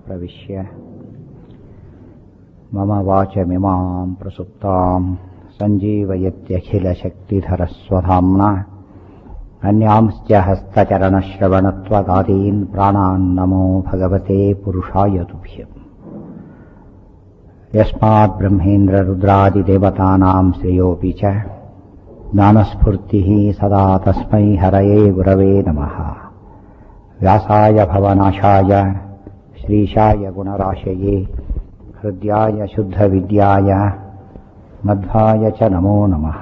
प्रविश्य मम वाचमिमां प्रसुप्तां सञ्जीवयत्यखिलशक्तिधरस्वधाम्ना अन्यांश्च हस्तचरणश्रवणत्वगादीन् प्राणान् नमो भगवते पुरुषाय तुभ्यम् यस्मात् ब्रह्मेन्द्ररुद्रादिदेवतानां श्रेयोऽपि च ज्ञानस्फूर्तिः सदा तस्मै हरये गुरवे नमः व्यासाय भवनाशाय श्रीशाय गुणराशये हृद्याय शुद्धविद्याय मध्वाय च नमो नमः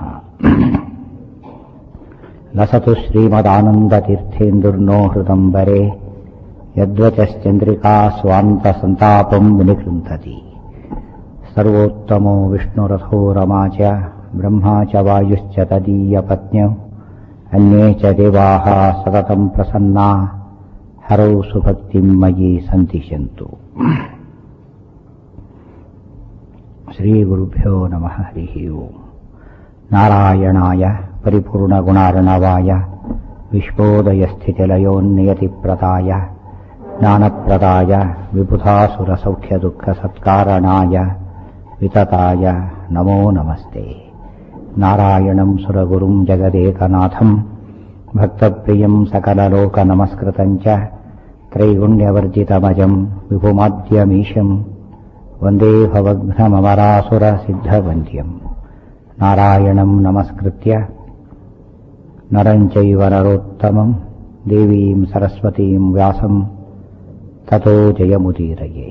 लसतु श्रीमदानन्दतीर्थेन्दुर्नो हृदम्बरे यद्वचश्चन्द्रिका स्वान्तसन्तापम् विनिकृन्तति सर्वोत्तमो विष्णुरथो रमा च ब्रह्मा च वायुश्च तदीयपत्न्यौ अन्ये च देवाः सततम् प्रसन्ना हरौ सुभक्तिम् मयि सन्तिशन्तु श्रीगुरुभ्यो नमः हरिः ओम् नारायणाय परिपूर्णगुणार्णवाय विश्वोदयस्थितिलयोन्नियतिप्रदाय ज्ञानप्रदाय विबुधासुरसौख्यदुःखसत्कारणाय वितताय नमो नमस्ते नारायणम् सुरगुरुम् जगदेकनाथम् भक्तप्रियम् सकललोकनमस्कृतम् च त्रैगुण्यवर्जितमजम् विभुमाद्यमीशम् वन्दे भवघ्नममरासुरसिद्धवन्द्यम् नारायणम् नमस्कृत्य नरम् चैव नरोत्तमम् देवीम् सरस्वतीम् व्यासम् ತಥೋ ಜಯಮುದೀರಯೇ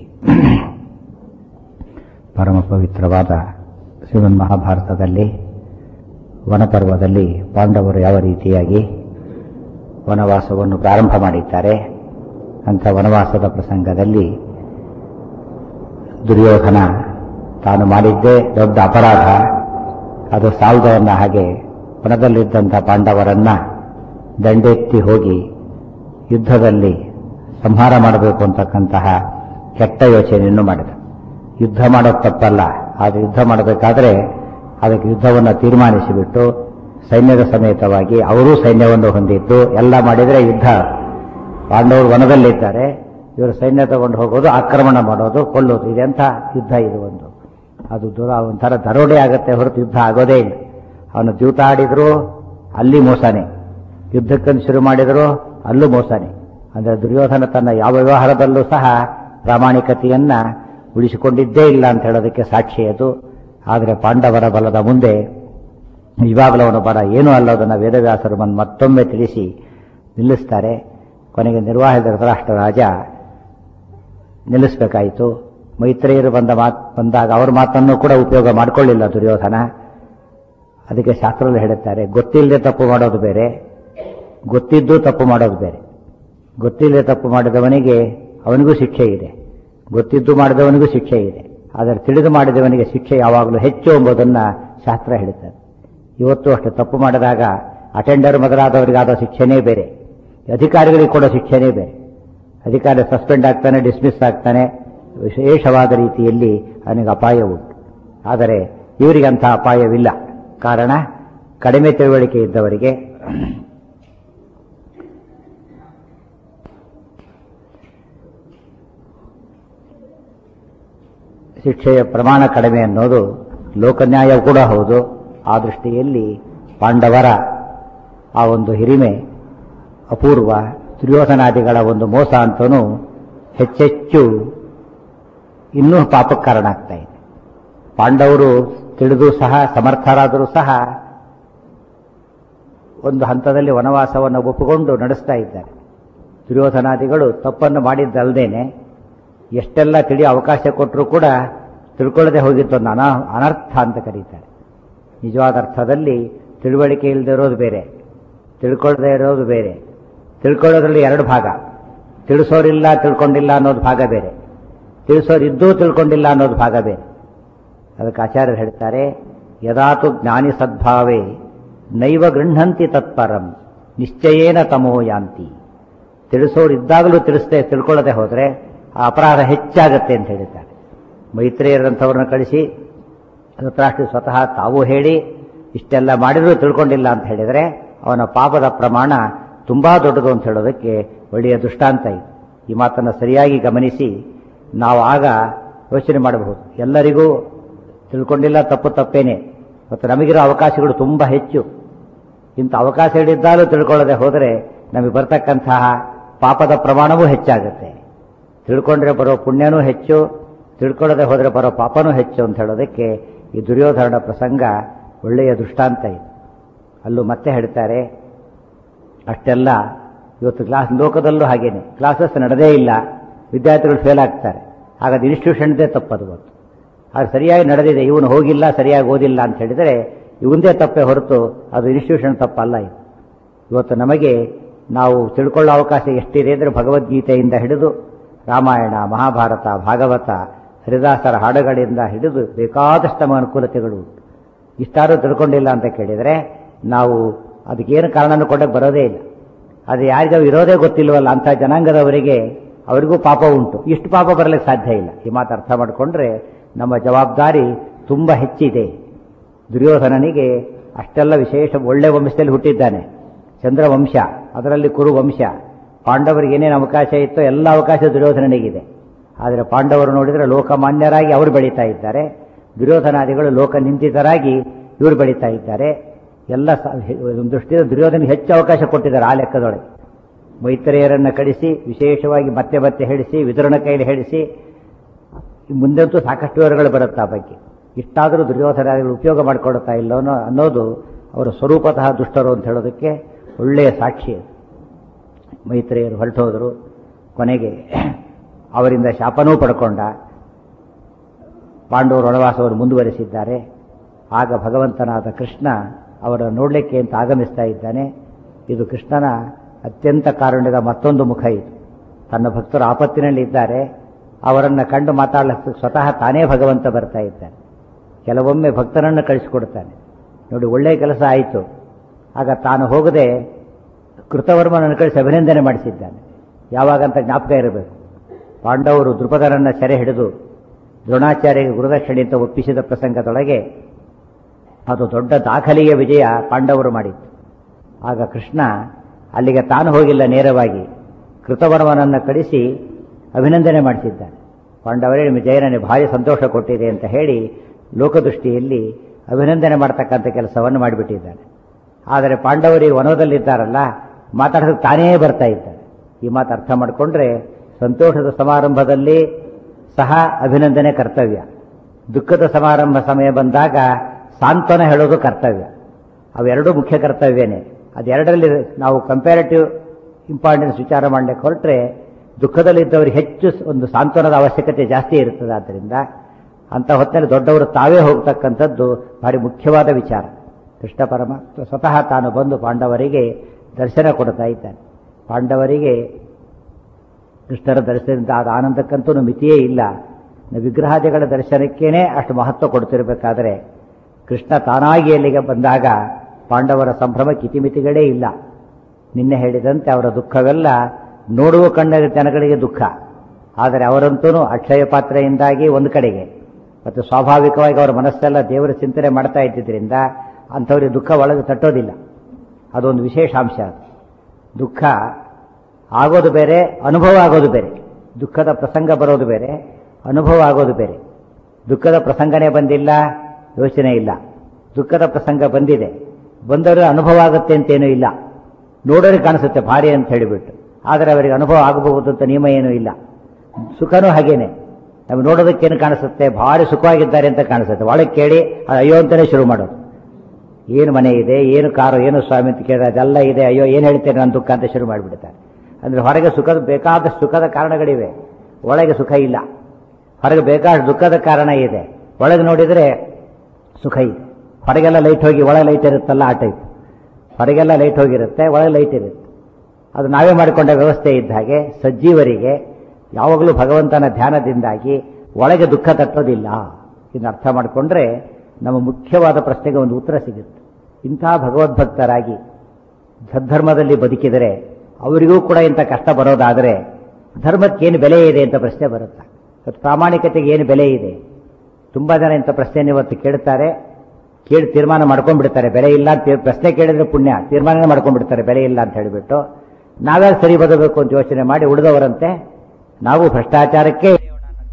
ಪರಮ ಪವಿತ್ರವಾದ ಶ್ರೀಮನ್ ಮಹಾಭಾರತದಲ್ಲಿ ವನಪರ್ವದಲ್ಲಿ ಪಾಂಡವರು ಯಾವ ರೀತಿಯಾಗಿ ವನವಾಸವನ್ನು ಪ್ರಾರಂಭ ಮಾಡಿದ್ದಾರೆ ಅಂಥ ವನವಾಸದ ಪ್ರಸಂಗದಲ್ಲಿ ದುರ್ಯೋಧನ ತಾನು ಮಾಡಿದ್ದೇ ದೊಡ್ಡ ಅಪರಾಧ ಅದು ಸಾಲದವನ್ನ ಹಾಗೆ ವನದಲ್ಲಿದ್ದಂಥ ಪಾಂಡವರನ್ನ ದಂಡೆತ್ತಿ ಹೋಗಿ ಯುದ್ಧದಲ್ಲಿ ಸಂಹಾರ ಮಾಡಬೇಕು ಅಂತಕ್ಕಂತಹ ಕೆಟ್ಟ ಯೋಚನೆಯನ್ನು ಮಾಡಿದ ಯುದ್ಧ ಮಾಡೋದು ತಪ್ಪಲ್ಲ ಆದರೆ ಯುದ್ಧ ಮಾಡಬೇಕಾದ್ರೆ ಅದಕ್ಕೆ ಯುದ್ಧವನ್ನು ತೀರ್ಮಾನಿಸಿಬಿಟ್ಟು ಸೈನ್ಯದ ಸಮೇತವಾಗಿ ಅವರೂ ಸೈನ್ಯವನ್ನು ಹೊಂದಿದ್ದು ಎಲ್ಲ ಮಾಡಿದರೆ ಯುದ್ಧ ಪಾಂಡವರು ವನದಲ್ಲಿದ್ದಾರೆ ಇವರು ಸೈನ್ಯ ತಗೊಂಡು ಹೋಗೋದು ಆಕ್ರಮಣ ಮಾಡೋದು ಕೊಲ್ಲೋದು ಇದೆಂಥ ಯುದ್ಧ ಇದು ಒಂದು ಅದು ದೂರ ಒಂಥರ ದರೋಡೆ ಆಗುತ್ತೆ ಹೊರತು ಯುದ್ಧ ಆಗೋದೇ ಇಲ್ಲ ಅವನು ದ್ಯೂತಾಡಿದ್ರು ಅಲ್ಲಿ ಮೋಸನೆ ಯುದ್ಧಕ್ಕನ್ನು ಶುರು ಮಾಡಿದ್ರು ಅಲ್ಲೂ ಮೋಸನೆ ಅಂದರೆ ದುರ್ಯೋಧನ ತನ್ನ ಯಾವ ವ್ಯವಹಾರದಲ್ಲೂ ಸಹ ಪ್ರಾಮಾಣಿಕತೆಯನ್ನ ಉಳಿಸಿಕೊಂಡಿದ್ದೇ ಇಲ್ಲ ಅಂತ ಹೇಳೋದಕ್ಕೆ ಸಾಕ್ಷಿ ಅದು ಆದರೆ ಪಾಂಡವರ ಬಲದ ಮುಂದೆ ನಿಜವಾಗಲೂ ಅವನ ಬಲ ಏನೂ ಅಲ್ಲದನ್ನು ವೇದವ್ಯಾಸರು ಬಂದು ಮತ್ತೊಮ್ಮೆ ತಿಳಿಸಿ ನಿಲ್ಲಿಸ್ತಾರೆ ಕೊನೆಗೆ ನಿರ್ವಾಹಕ ಧೃತರಾಷ್ಟ್ರ ರಾಜ ನಿಲ್ಲಿಸಬೇಕಾಯಿತು ಮೈತ್ರಿಯರು ಬಂದ ಮಾತು ಬಂದಾಗ ಅವ್ರ ಮಾತನ್ನು ಕೂಡ ಉಪಯೋಗ ಮಾಡಿಕೊಳ್ಳಿಲ್ಲ ದುರ್ಯೋಧನ ಅದಕ್ಕೆ ಶಾಸ್ತ್ರದಲ್ಲಿ ಹೇಳುತ್ತಾರೆ ಗೊತ್ತಿಲ್ಲದೆ ತಪ್ಪು ಮಾಡೋದು ಬೇರೆ ಗೊತ್ತಿದ್ದು ತಪ್ಪು ಮಾಡೋದು ಬೇರೆ ಗೊತ್ತಿಲ್ಲದೆ ತಪ್ಪು ಮಾಡಿದವನಿಗೆ ಅವನಿಗೂ ಶಿಕ್ಷೆ ಇದೆ ಗೊತ್ತಿದ್ದು ಮಾಡಿದವನಿಗೂ ಶಿಕ್ಷೆ ಇದೆ ಆದರೆ ತಿಳಿದು ಮಾಡಿದವನಿಗೆ ಶಿಕ್ಷೆ ಯಾವಾಗಲೂ ಹೆಚ್ಚು ಎಂಬುದನ್ನು ಶಾಸ್ತ್ರ ಹೇಳುತ್ತದೆ ಇವತ್ತು ಅಷ್ಟು ತಪ್ಪು ಮಾಡಿದಾಗ ಅಟೆಂಡರ್ ಮೊದಲಾದವರಿಗಾದ ಶಿಕ್ಷೆನೇ ಬೇರೆ ಅಧಿಕಾರಿಗಳಿಗೆ ಕೊಡೋ ಶಿಕ್ಷೆನೇ ಬೇರೆ ಅಧಿಕಾರಿ ಸಸ್ಪೆಂಡ್ ಆಗ್ತಾನೆ ಡಿಸ್ಮಿಸ್ ಆಗ್ತಾನೆ ವಿಶೇಷವಾದ ರೀತಿಯಲ್ಲಿ ಅವನಿಗೆ ಅಪಾಯ ಉಂಟು ಆದರೆ ಇವರಿಗೆ ಅಂಥ ಅಪಾಯವಿಲ್ಲ ಕಾರಣ ಕಡಿಮೆ ತಿಳುವಳಿಕೆ ಇದ್ದವರಿಗೆ ಶಿಕ್ಷೆಯ ಪ್ರಮಾಣ ಕಡಿಮೆ ಅನ್ನೋದು ಲೋಕನ್ಯಾಯ ಕೂಡ ಹೌದು ಆ ದೃಷ್ಟಿಯಲ್ಲಿ ಪಾಂಡವರ ಆ ಒಂದು ಹಿರಿಮೆ ಅಪೂರ್ವ ದುರ್ಯೋಧನಾದಿಗಳ ಒಂದು ಮೋಸ ಅಂತನೂ ಹೆಚ್ಚೆಚ್ಚು ಇನ್ನೂ ಪಾಪಕ್ಕೆ ಕಾರಣ ಆಗ್ತಾ ಇದೆ ಪಾಂಡವರು ತಿಳಿದು ಸಹ ಸಮರ್ಥರಾದರೂ ಸಹ ಒಂದು ಹಂತದಲ್ಲಿ ವನವಾಸವನ್ನು ಒಪ್ಪಿಕೊಂಡು ನಡೆಸ್ತಾ ಇದ್ದಾರೆ ದುರ್ಯೋಧನಾದಿಗಳು ತಪ್ಪನ್ನು ಮಾಡಿದ್ದಲ್ದೇನೆ ಎಷ್ಟೆಲ್ಲ ತಿಳಿ ಅವಕಾಶ ಕೊಟ್ಟರೂ ಕೂಡ ತಿಳ್ಕೊಳ್ಳದೆ ಹೋಗಿದ್ದೊಂದು ಅನಾ ಅನರ್ಥ ಅಂತ ಕರೀತಾರೆ ನಿಜವಾದ ಅರ್ಥದಲ್ಲಿ ತಿಳುವಳಿಕೆ ಇಲ್ಲದೆ ಇರೋದು ಬೇರೆ ತಿಳ್ಕೊಳ್ಳದೆ ಇರೋದು ಬೇರೆ ತಿಳ್ಕೊಳ್ಳೋದ್ರಲ್ಲಿ ಎರಡು ಭಾಗ ತಿಳಿಸೋರಿಲ್ಲ ತಿಳ್ಕೊಂಡಿಲ್ಲ ಅನ್ನೋದು ಭಾಗ ಬೇರೆ ತಿಳಿಸೋರಿದ್ದೂ ತಿಳ್ಕೊಂಡಿಲ್ಲ ಅನ್ನೋದು ಭಾಗ ಬೇರೆ ಅದಕ್ಕೆ ಆಚಾರ್ಯರು ಹೇಳ್ತಾರೆ ಯದಾತು ಜ್ಞಾನಿ ಸದ್ಭಾವೇ ನೈವ ಗೃಹಂತಿ ತತ್ಪರಂ ನಿಶ್ಚಯೇನ ತಮೋ ಯಾಂತಿ ತಿಳಿಸೋರಿದ್ದಾಗಲೂ ತಿಳಿಸದೆ ತಿಳ್ಕೊಳ್ಳದೆ ಹೋದರೆ ಆ ಅಪರಾಧ ಹೆಚ್ಚಾಗತ್ತೆ ಅಂತ ಹೇಳಿದ್ದಾರೆ ಮೈತ್ರಿಯರಂಥವ್ರನ್ನ ಕಳಿಸಿ ಧೃತರಾಷ್ಟ್ರ ಸ್ವತಃ ತಾವು ಹೇಳಿ ಇಷ್ಟೆಲ್ಲ ಮಾಡಿದರೂ ತಿಳ್ಕೊಂಡಿಲ್ಲ ಅಂತ ಹೇಳಿದರೆ ಅವನ ಪಾಪದ ಪ್ರಮಾಣ ತುಂಬಾ ದೊಡ್ಡದು ಅಂತ ಹೇಳೋದಕ್ಕೆ ಒಳ್ಳೆಯ ದೃಷ್ಟಾಂತ ಇದೆ ಈ ಮಾತನ್ನು ಸರಿಯಾಗಿ ಗಮನಿಸಿ ನಾವು ಆಗ ಯೋಚನೆ ಮಾಡಬಹುದು ಎಲ್ಲರಿಗೂ ತಿಳ್ಕೊಂಡಿಲ್ಲ ತಪ್ಪು ತಪ್ಪೇನೆ ಮತ್ತು ನಮಗಿರೋ ಅವಕಾಶಗಳು ತುಂಬ ಹೆಚ್ಚು ಇಂಥ ಅವಕಾಶಗಳಿದ್ದಾலும் ತಿಳ್ಕೊಳ್ಳದೆ ಹೋದರೆ ನಮಗೆ ಬರ್ತಕ್ಕಂತಹ ಪಾಪದ ಪ್ರಮಾಣವೂ ಹೆಚ್ಚಾಗುತ್ತೆ ತಿಳ್ಕೊಂಡ್ರೆ ಬರೋ ಪುಣ್ಯನೂ ಹೆಚ್ಚು ತಿಳ್ಕೊಳ್ಳದೆ ಹೋದರೆ ಬರೋ ಪಾಪನೂ ಹೆಚ್ಚು ಅಂತ ಹೇಳೋದಕ್ಕೆ ಈ ದುರ್ಯೋಧನ ಪ್ರಸಂಗ ಒಳ್ಳೆಯ ದೃಷ್ಟಾಂತ ಇದೆ ಅಲ್ಲೂ ಮತ್ತೆ ಹೇಳ್ತಾರೆ ಅಷ್ಟೆಲ್ಲ ಇವತ್ತು ಕ್ಲಾಸ್ ಲೋಕದಲ್ಲೂ ಹಾಗೇನೆ ಕ್ಲಾಸಸ್ ನಡೆದೇ ಇಲ್ಲ ವಿದ್ಯಾರ್ಥಿಗಳು ಫೇಲ್ ಆಗ್ತಾರೆ ಹಾಗಾದ್ರೆ ಇನ್ಸ್ಟಿಟ್ಯೂಷನ್ದೇ ತಪ್ಪದು ಗೊತ್ತು ಆಗ ಸರಿಯಾಗಿ ನಡೆದಿದೆ ಇವನು ಹೋಗಿಲ್ಲ ಸರಿಯಾಗಿ ಓದಿಲ್ಲ ಅಂತ ಹೇಳಿದರೆ ಇವಂದೇ ತಪ್ಪೇ ಹೊರತು ಅದು ಇನ್ಸ್ಟಿಟ್ಯೂಷನ್ ತಪ್ಪಲ್ಲ ಇದು ಇವತ್ತು ನಮಗೆ ನಾವು ತಿಳ್ಕೊಳ್ಳೋ ಅವಕಾಶ ಎಷ್ಟಿದೆ ಅಂದರೆ ಭಗವದ್ಗೀತೆಯಿಂದ ಹಿಡಿದು ರಾಮಾಯಣ ಮಹಾಭಾರತ ಭಾಗವತ ಹರಿದಾಸರ ಹಾಡುಗಳಿಂದ ಹಿಡಿದು ಬೇಕಾದಷ್ಟು ನಮ್ಮ ಅನುಕೂಲತೆಗಳು ಉಂಟು ಇಷ್ಟಾರು ತಿಳ್ಕೊಂಡಿಲ್ಲ ಅಂತ ಕೇಳಿದರೆ ನಾವು ಅದಕ್ಕೇನು ಕಾರಣನೂ ಕೊಡಕ್ಕೆ ಬರೋದೇ ಇಲ್ಲ ಅದು ಯಾರಿಗೂ ಇರೋದೇ ಗೊತ್ತಿಲ್ವಲ್ಲ ಅಂಥ ಜನಾಂಗದವರಿಗೆ ಅವರಿಗೂ ಪಾಪ ಉಂಟು ಇಷ್ಟು ಪಾಪ ಬರಲಿಕ್ಕೆ ಸಾಧ್ಯ ಇಲ್ಲ ಈ ಮಾತು ಅರ್ಥ ಮಾಡಿಕೊಂಡ್ರೆ ನಮ್ಮ ಜವಾಬ್ದಾರಿ ತುಂಬ ಹೆಚ್ಚಿದೆ ದುರ್ಯೋಧನನಿಗೆ ಅಷ್ಟೆಲ್ಲ ವಿಶೇಷ ಒಳ್ಳೆ ವಂಶದಲ್ಲಿ ಹುಟ್ಟಿದ್ದಾನೆ ಚಂದ್ರವಂಶ ಅದರಲ್ಲಿ ಕುರು ವಂಶ ಪಾಂಡವರಿಗೆ ಏನೇನು ಅವಕಾಶ ಇತ್ತೋ ಎಲ್ಲ ಅವಕಾಶ ದುರ್ಯೋಧನನಿಗಿದೆ ಆದರೆ ಪಾಂಡವರು ನೋಡಿದರೆ ಲೋಕಮಾನ್ಯರಾಗಿ ಅವರು ಬೆಳೀತಾ ಇದ್ದಾರೆ ದುರ್ಯೋಧನಾದಿಗಳು ಲೋಕ ನಿಂದಿತರಾಗಿ ಇವರು ಬೆಳೀತಾ ಇದ್ದಾರೆ ಎಲ್ಲ ಸ- ಒಂದು ದೃಷ್ಟಿಯಿಂದ ದುರ್ಯೋಧನಿಗೆ ಹೆಚ್ಚು ಅವಕಾಶ ಕೊಟ್ಟಿದ್ದಾರೆ ಆ ಲೆಕ್ಕದೊಳಗೆ ಮೈತ್ರೇಯರನ್ನು ಕಳಿಸಿ ವಿಶೇಷವಾಗಿ ಮತ್ತೆ ಮತ್ತೆ ಹೇಳಿಸಿ ವಿತರಣ ಕೈಲಿ ಹೇಳಿಸಿ ಮುಂದಂತೂ ಸಾಕಷ್ಟು ವಿವರಗಳು ಬರುತ್ತೆ ಆ ಬಗ್ಗೆ ಇಷ್ಟಾದರೂ ದುರ್ಯೋಧನಾದಿಗಳು ಉಪಯೋಗ ಮಾಡಿಕೊಳ್ತಾ ಇಲ್ಲ ಅನ್ನೋ ಅನ್ನೋದು ಅವರ ಸ್ವರೂಪತಃ ದುಷ್ಟರು ಅಂತ ಹೇಳೋದಕ್ಕೆ ಒಳ್ಳೆಯ ಸಾಕ್ಷಿ ಅದು. ಮೈತ್ರೇಯರು ಹೊರಟೋದರು ಕೊನೆಗೆ ಅವರಿಂದ ಶಾಪನೂ ಪಡ್ಕೊಂಡ ಪಾಂಡವರು ವನವಾಸವನ್ನು ಮುಂದುವರಿಸಿದ್ದಾರೆ ಆಗ ಭಗವಂತನಾದ ಕೃಷ್ಣ ಅವರ ನೋಡಲಿಕ್ಕೆ ಅಂತ ಆಗಮಿಸ್ತಾ ಇದ್ದಾನೆ ಇದು ಕೃಷ್ಣನ ಅತ್ಯಂತ ಕಾರುಣ್ಯದ ಮತ್ತೊಂದು ಮುಖ ಇದು ತನ್ನ ಭಕ್ತರು ಆಪತ್ತಿನಲ್ಲಿ ಇದ್ದಾರೆ ಅವರನ್ನು ಕಂಡು ಮಾತಾಡಲಿಕ್ಕೆ ಸ್ವತಃ ತಾನೇ ಭಗವಂತ ಬರ್ತಾ ಇದ್ದಾನೆ ಕೆಲವೊಮ್ಮೆ ಭಕ್ತರನ್ನು ಕಳಿಸಿಕೊಡ್ತಾನೆ ನೋಡಿ ಒಳ್ಳೆಯ ಕೆಲಸ ಆಯಿತು ಆಗ ತಾನು ಹೋಗದೆ ಕೃತವರ್ಮನನ್ನು ಕಳಿಸಿ ಅಭಿನಂದನೆ ಮಾಡಿಸಿದ್ದಾನೆ ಯಾವಾಗಂತ ಜ್ಞಾಪಕ ಇರಬೇಕು ಪಾಂಡವರು ದೃಪದರನ್ನ ಸೆರೆ ಹಿಡಿದು ದ್ರೋಣಾಚಾರ್ಯಗೆ ಗುರುದಕ್ಷಿಣೆ ಅಂತ ಒಪ್ಪಿಸಿದ ಪ್ರಸಂಗದೊಳಗೆ ಅದು ದೊಡ್ಡ ದಾಖಲೆಯ ವಿಜಯ ಪಾಂಡವರು ಮಾಡಿತ್ತು ಆಗ ಕೃಷ್ಣ ಅಲ್ಲಿಗೆ ತಾನು ಹೋಗಿಲ್ಲ ನೇರವಾಗಿ ಕೃತವರ್ಮನನ್ನು ಕಳಿಸಿ ಅಭಿನಂದನೆ ಮಾಡಿಸಿದ್ದಾನೆ ಪಾಂಡವರೇ ನಿಮ್ಮ ಜಯ ನನಗೆ ಭಾರಿ ಸಂತೋಷ ಕೊಟ್ಟಿದೆ ಅಂತ ಹೇಳಿ ಲೋಕದೃಷ್ಟಿಯಲ್ಲಿ ಅಭಿನಂದನೆ ಮಾಡ್ತಕ್ಕಂಥ ಕೆಲಸವನ್ನು ಮಾಡಿಬಿಟ್ಟಿದ್ದಾನೆ ಆದರೆ ಪಾಂಡವರಿಗೆ ವನದಲ್ಲಿದ್ದಾರಲ್ಲ ಮಾತಾಡೋದಕ್ಕೆ ತಾನೇ ಬರ್ತಾ ಇದ್ದಾರೆ ಈ ಮಾತು ಅರ್ಥ ಮಾಡಿಕೊಂಡ್ರೆ ಸಂತೋಷದ ಸಮಾರಂಭದಲ್ಲಿ ಸಹ ಅಭಿನಂದನೆ ಕರ್ತವ್ಯ ದುಃಖದ ಸಮಾರಂಭ ಸಮಯ ಬಂದಾಗ ಸಾಂತ್ವನ ಹೇಳೋದು ಕರ್ತವ್ಯ ಅವೆರಡೂ ಮುಖ್ಯ ಕರ್ತವ್ಯನೇ ಅದೆರಡರಲ್ಲಿ ನಾವು ಕಂಪ್ಯಾರಿಟಿವ್ ಇಂಪಾರ್ಟೆನ್ಸ್ ವಿಚಾರ ಮಾಡಲಿಕ್ಕೆ ಹೊರಟ್ರೆ ದುಃಖದಲ್ಲಿದ್ದವರಿಗೆ ಹೆಚ್ಚು ಒಂದು ಸಾಂತ್ವನದ ಅವಶ್ಯಕತೆ ಜಾಸ್ತಿ ಇರ್ತದೆ ಆದ್ದರಿಂದ ಅಂಥ ಹೊತ್ತಿನಲ್ಲಿ ದೊಡ್ಡವರು ತಾವೇ ಹೋಗ್ತಕ್ಕಂಥದ್ದು ಭಾರಿ ಮುಖ್ಯವಾದ ವಿಚಾರ ಕೃಷ್ಣ ಪರಮಾತ್ಮ ಸ್ವತಃ ತಾನು ಬಂದು ಪಾಂಡವರಿಗೆ ದರ್ಶನ ಕೊಡ್ತಾ ಇದ್ದಾನೆ ಪಾಂಡವರಿಗೆ ಕೃಷ್ಣರ ದರ್ಶನದಿಂದ ಆದ ಆನಂದಕ್ಕಂತೂ ಮಿತಿಯೇ ಇಲ್ಲ ವಿಗ್ರಹಾದಿಗಳ ದರ್ಶನಕ್ಕೇನೆ ಅಷ್ಟು ಮಹತ್ವ ಕೊಡ್ತಿರಬೇಕಾದ್ರೆ ಕೃಷ್ಣ ತಾನಾಗಿ ಅಲ್ಲಿಗೆ ಬಂದಾಗ ಪಾಂಡವರ ಸಂಭ್ರಮಕ್ಕೆ ಇತಿಮಿತಿಗಳೇ ಇಲ್ಲ ನಿನ್ನೆ ಹೇಳಿದಂತೆ ಅವರ ದುಃಖವೆಲ್ಲ ನೋಡುವ ಕಣ್ಣ ಜನಗಳಿಗೆ ದುಃಖ ಆದರೆ ಅವರಂತೂ ಅಕ್ಷಯ ಪಾತ್ರೆಯಿಂದಾಗಿ ಒಂದು ಕಡೆಗೆ ಮತ್ತು ಸ್ವಾಭಾವಿಕವಾಗಿ ಅವರ ಮನಸ್ಸೆಲ್ಲ ದೇವರ ಚಿಂತನೆ ಮಾಡ್ತಾ ಇದ್ದಿದ್ದರಿಂದ ಅಂಥವ್ರಿಗೆ ದುಃಖ ಒಳಗೆ ತಟ್ಟೋದಿಲ್ಲ ಅದೊಂದು ವಿಶೇಷ ಅಂಶ ಅದು ದುಃಖ ಆಗೋದು ಬೇರೆ ಅನುಭವ ಆಗೋದು ಬೇರೆ ದುಃಖದ ಪ್ರಸಂಗ ಬರೋದು ಬೇರೆ ಅನುಭವ ಆಗೋದು ಬೇರೆ ದುಃಖದ ಪ್ರಸಂಗನೇ ಬಂದಿಲ್ಲ ಯೋಚನೆ ಇಲ್ಲ ದುಃಖದ ಪ್ರಸಂಗ ಬಂದಿದೆ ಬಂದವರು ಅನುಭವ ಆಗುತ್ತೆ ಅಂತೇನೂ ಇಲ್ಲ ನೋಡೋರಿಗೆ ಕಾಣಿಸುತ್ತೆ ಭಾರಿ ಅಂತ ಹೇಳಿಬಿಟ್ಟು ಆದರೆ ಅವರಿಗೆ ಅನುಭವ ಆಗಬಹುದು ಅಂತ ನಿಯಮ ಏನೂ ಇಲ್ಲ ಸುಖನೂ ಹಾಗೇನೆ ನಮ್ಗೆ ನೋಡೋದಕ್ಕೇನು ಕಾಣಿಸುತ್ತೆ ಭಾರಿ ಸುಖವಾಗಿದ್ದಾರೆ ಅಂತ ಕಾಣಿಸುತ್ತೆ ಒಳಗೆ ಕೇಳಿ ಅದು ಅಯ್ಯೋ ಅಂತಲೇ ಶುರು ಮಾಡೋದು ಏನು ಮನೆ ಇದೆ ಏನು ಕಾರು ಏನು ಸ್ವಾಮಿ ಅಂತ ಕೇಳಿದ್ರೆ ಅದೆಲ್ಲ ಇದೆ ಅಯ್ಯೋ ಏನು ಹೇಳ್ತೇನೆ ನನ್ನ ದುಃಖ ಅಂತ ಶುರು ಮಾಡಿಬಿಡ್ತಾರೆ ಅಂದರೆ ಹೊರಗೆ ಸುಖದ ಬೇಕಾದಷ್ಟು ಸುಖದ ಕಾರಣಗಳಿವೆ ಒಳಗೆ ಸುಖ ಇಲ್ಲ ಹೊರಗೆ ಬೇಕಾದಷ್ಟು ದುಃಖದ ಕಾರಣ ಇದೆ ಒಳಗೆ ನೋಡಿದರೆ ಸುಖ ಇದೆ ಹೊರಗೆಲ್ಲ ಲೈಟ್ ಹೋಗಿ ಒಳಗೆ ಲೈಟ್ ಇರುತ್ತಲ್ಲ ಆ ಟೈಪ್ ಹೊರಗೆಲ್ಲ ಲೈಟ್ ಹೋಗಿರುತ್ತೆ ಒಳಗೆ ಲೈಟ್ ಇರುತ್ತೆ ಅದು ನಾವೇ ಮಾಡಿಕೊಂಡ ವ್ಯವಸ್ಥೆ ಇದ್ದ ಹಾಗೆ ಸಜ್ಜೀವರಿಗೆ ಯಾವಾಗಲೂ ಭಗವಂತನ ಧ್ಯಾನದಿಂದಾಗಿ ಒಳಗೆ ದುಃಖ ತಟ್ಟೋದಿಲ್ಲ ಇದನ್ನು ಅರ್ಥ ಮಾಡಿಕೊಂಡ್ರೆ ನಮ್ಮ ಮುಖ್ಯವಾದ ಪ್ರಶ್ನೆಗೆ ಒಂದು ಉತ್ತರ ಸಿಗುತ್ತೆ ಇಂಥ ಭಗವದ್ಭಕ್ತರಾಗಿ ಸದ್ಧರ್ಮದಲ್ಲಿ ಬದುಕಿದರೆ ಅವರಿಗೂ ಕೂಡ ಇಂಥ ಕಷ್ಟ ಬರೋದಾದರೆ ಧರ್ಮಕ್ಕೆ ಏನು ಬೆಲೆ ಇದೆ ಅಂತ ಪ್ರಶ್ನೆ ಬರುತ್ತೆ ಮತ್ತು ಪ್ರಾಮಾಣಿಕತೆಗೆ ಏನು ಬೆಲೆ ಇದೆ ತುಂಬ ಜನ ಇಂಥ ಪ್ರಶ್ನೆಯನ್ನು ಇವತ್ತು ಕೇಳ್ತಾರೆ ಕೇಳಿ ತೀರ್ಮಾನ ಮಾಡ್ಕೊಂಡ್ಬಿಡ್ತಾರೆ ಬೆಲೆ ಇಲ್ಲ ಅಂತ ಪ್ರಶ್ನೆ ಕೇಳಿದ್ರೆ ಪುಣ್ಯ ತೀರ್ಮಾನ ಮಾಡ್ಕೊಂಡ್ಬಿಡ್ತಾರೆ ಬೆಲೆ ಇಲ್ಲ ಅಂತ ಹೇಳಿಬಿಟ್ಟು ನಾವೇ ಸರಿ ಬದಬೇಕು ಅಂತ ಯೋಚನೆ ಮಾಡಿ ಉಳಿದವರಂತೆ ನಾವು ಭ್ರಷ್ಟಾಚಾರಕ್ಕೆ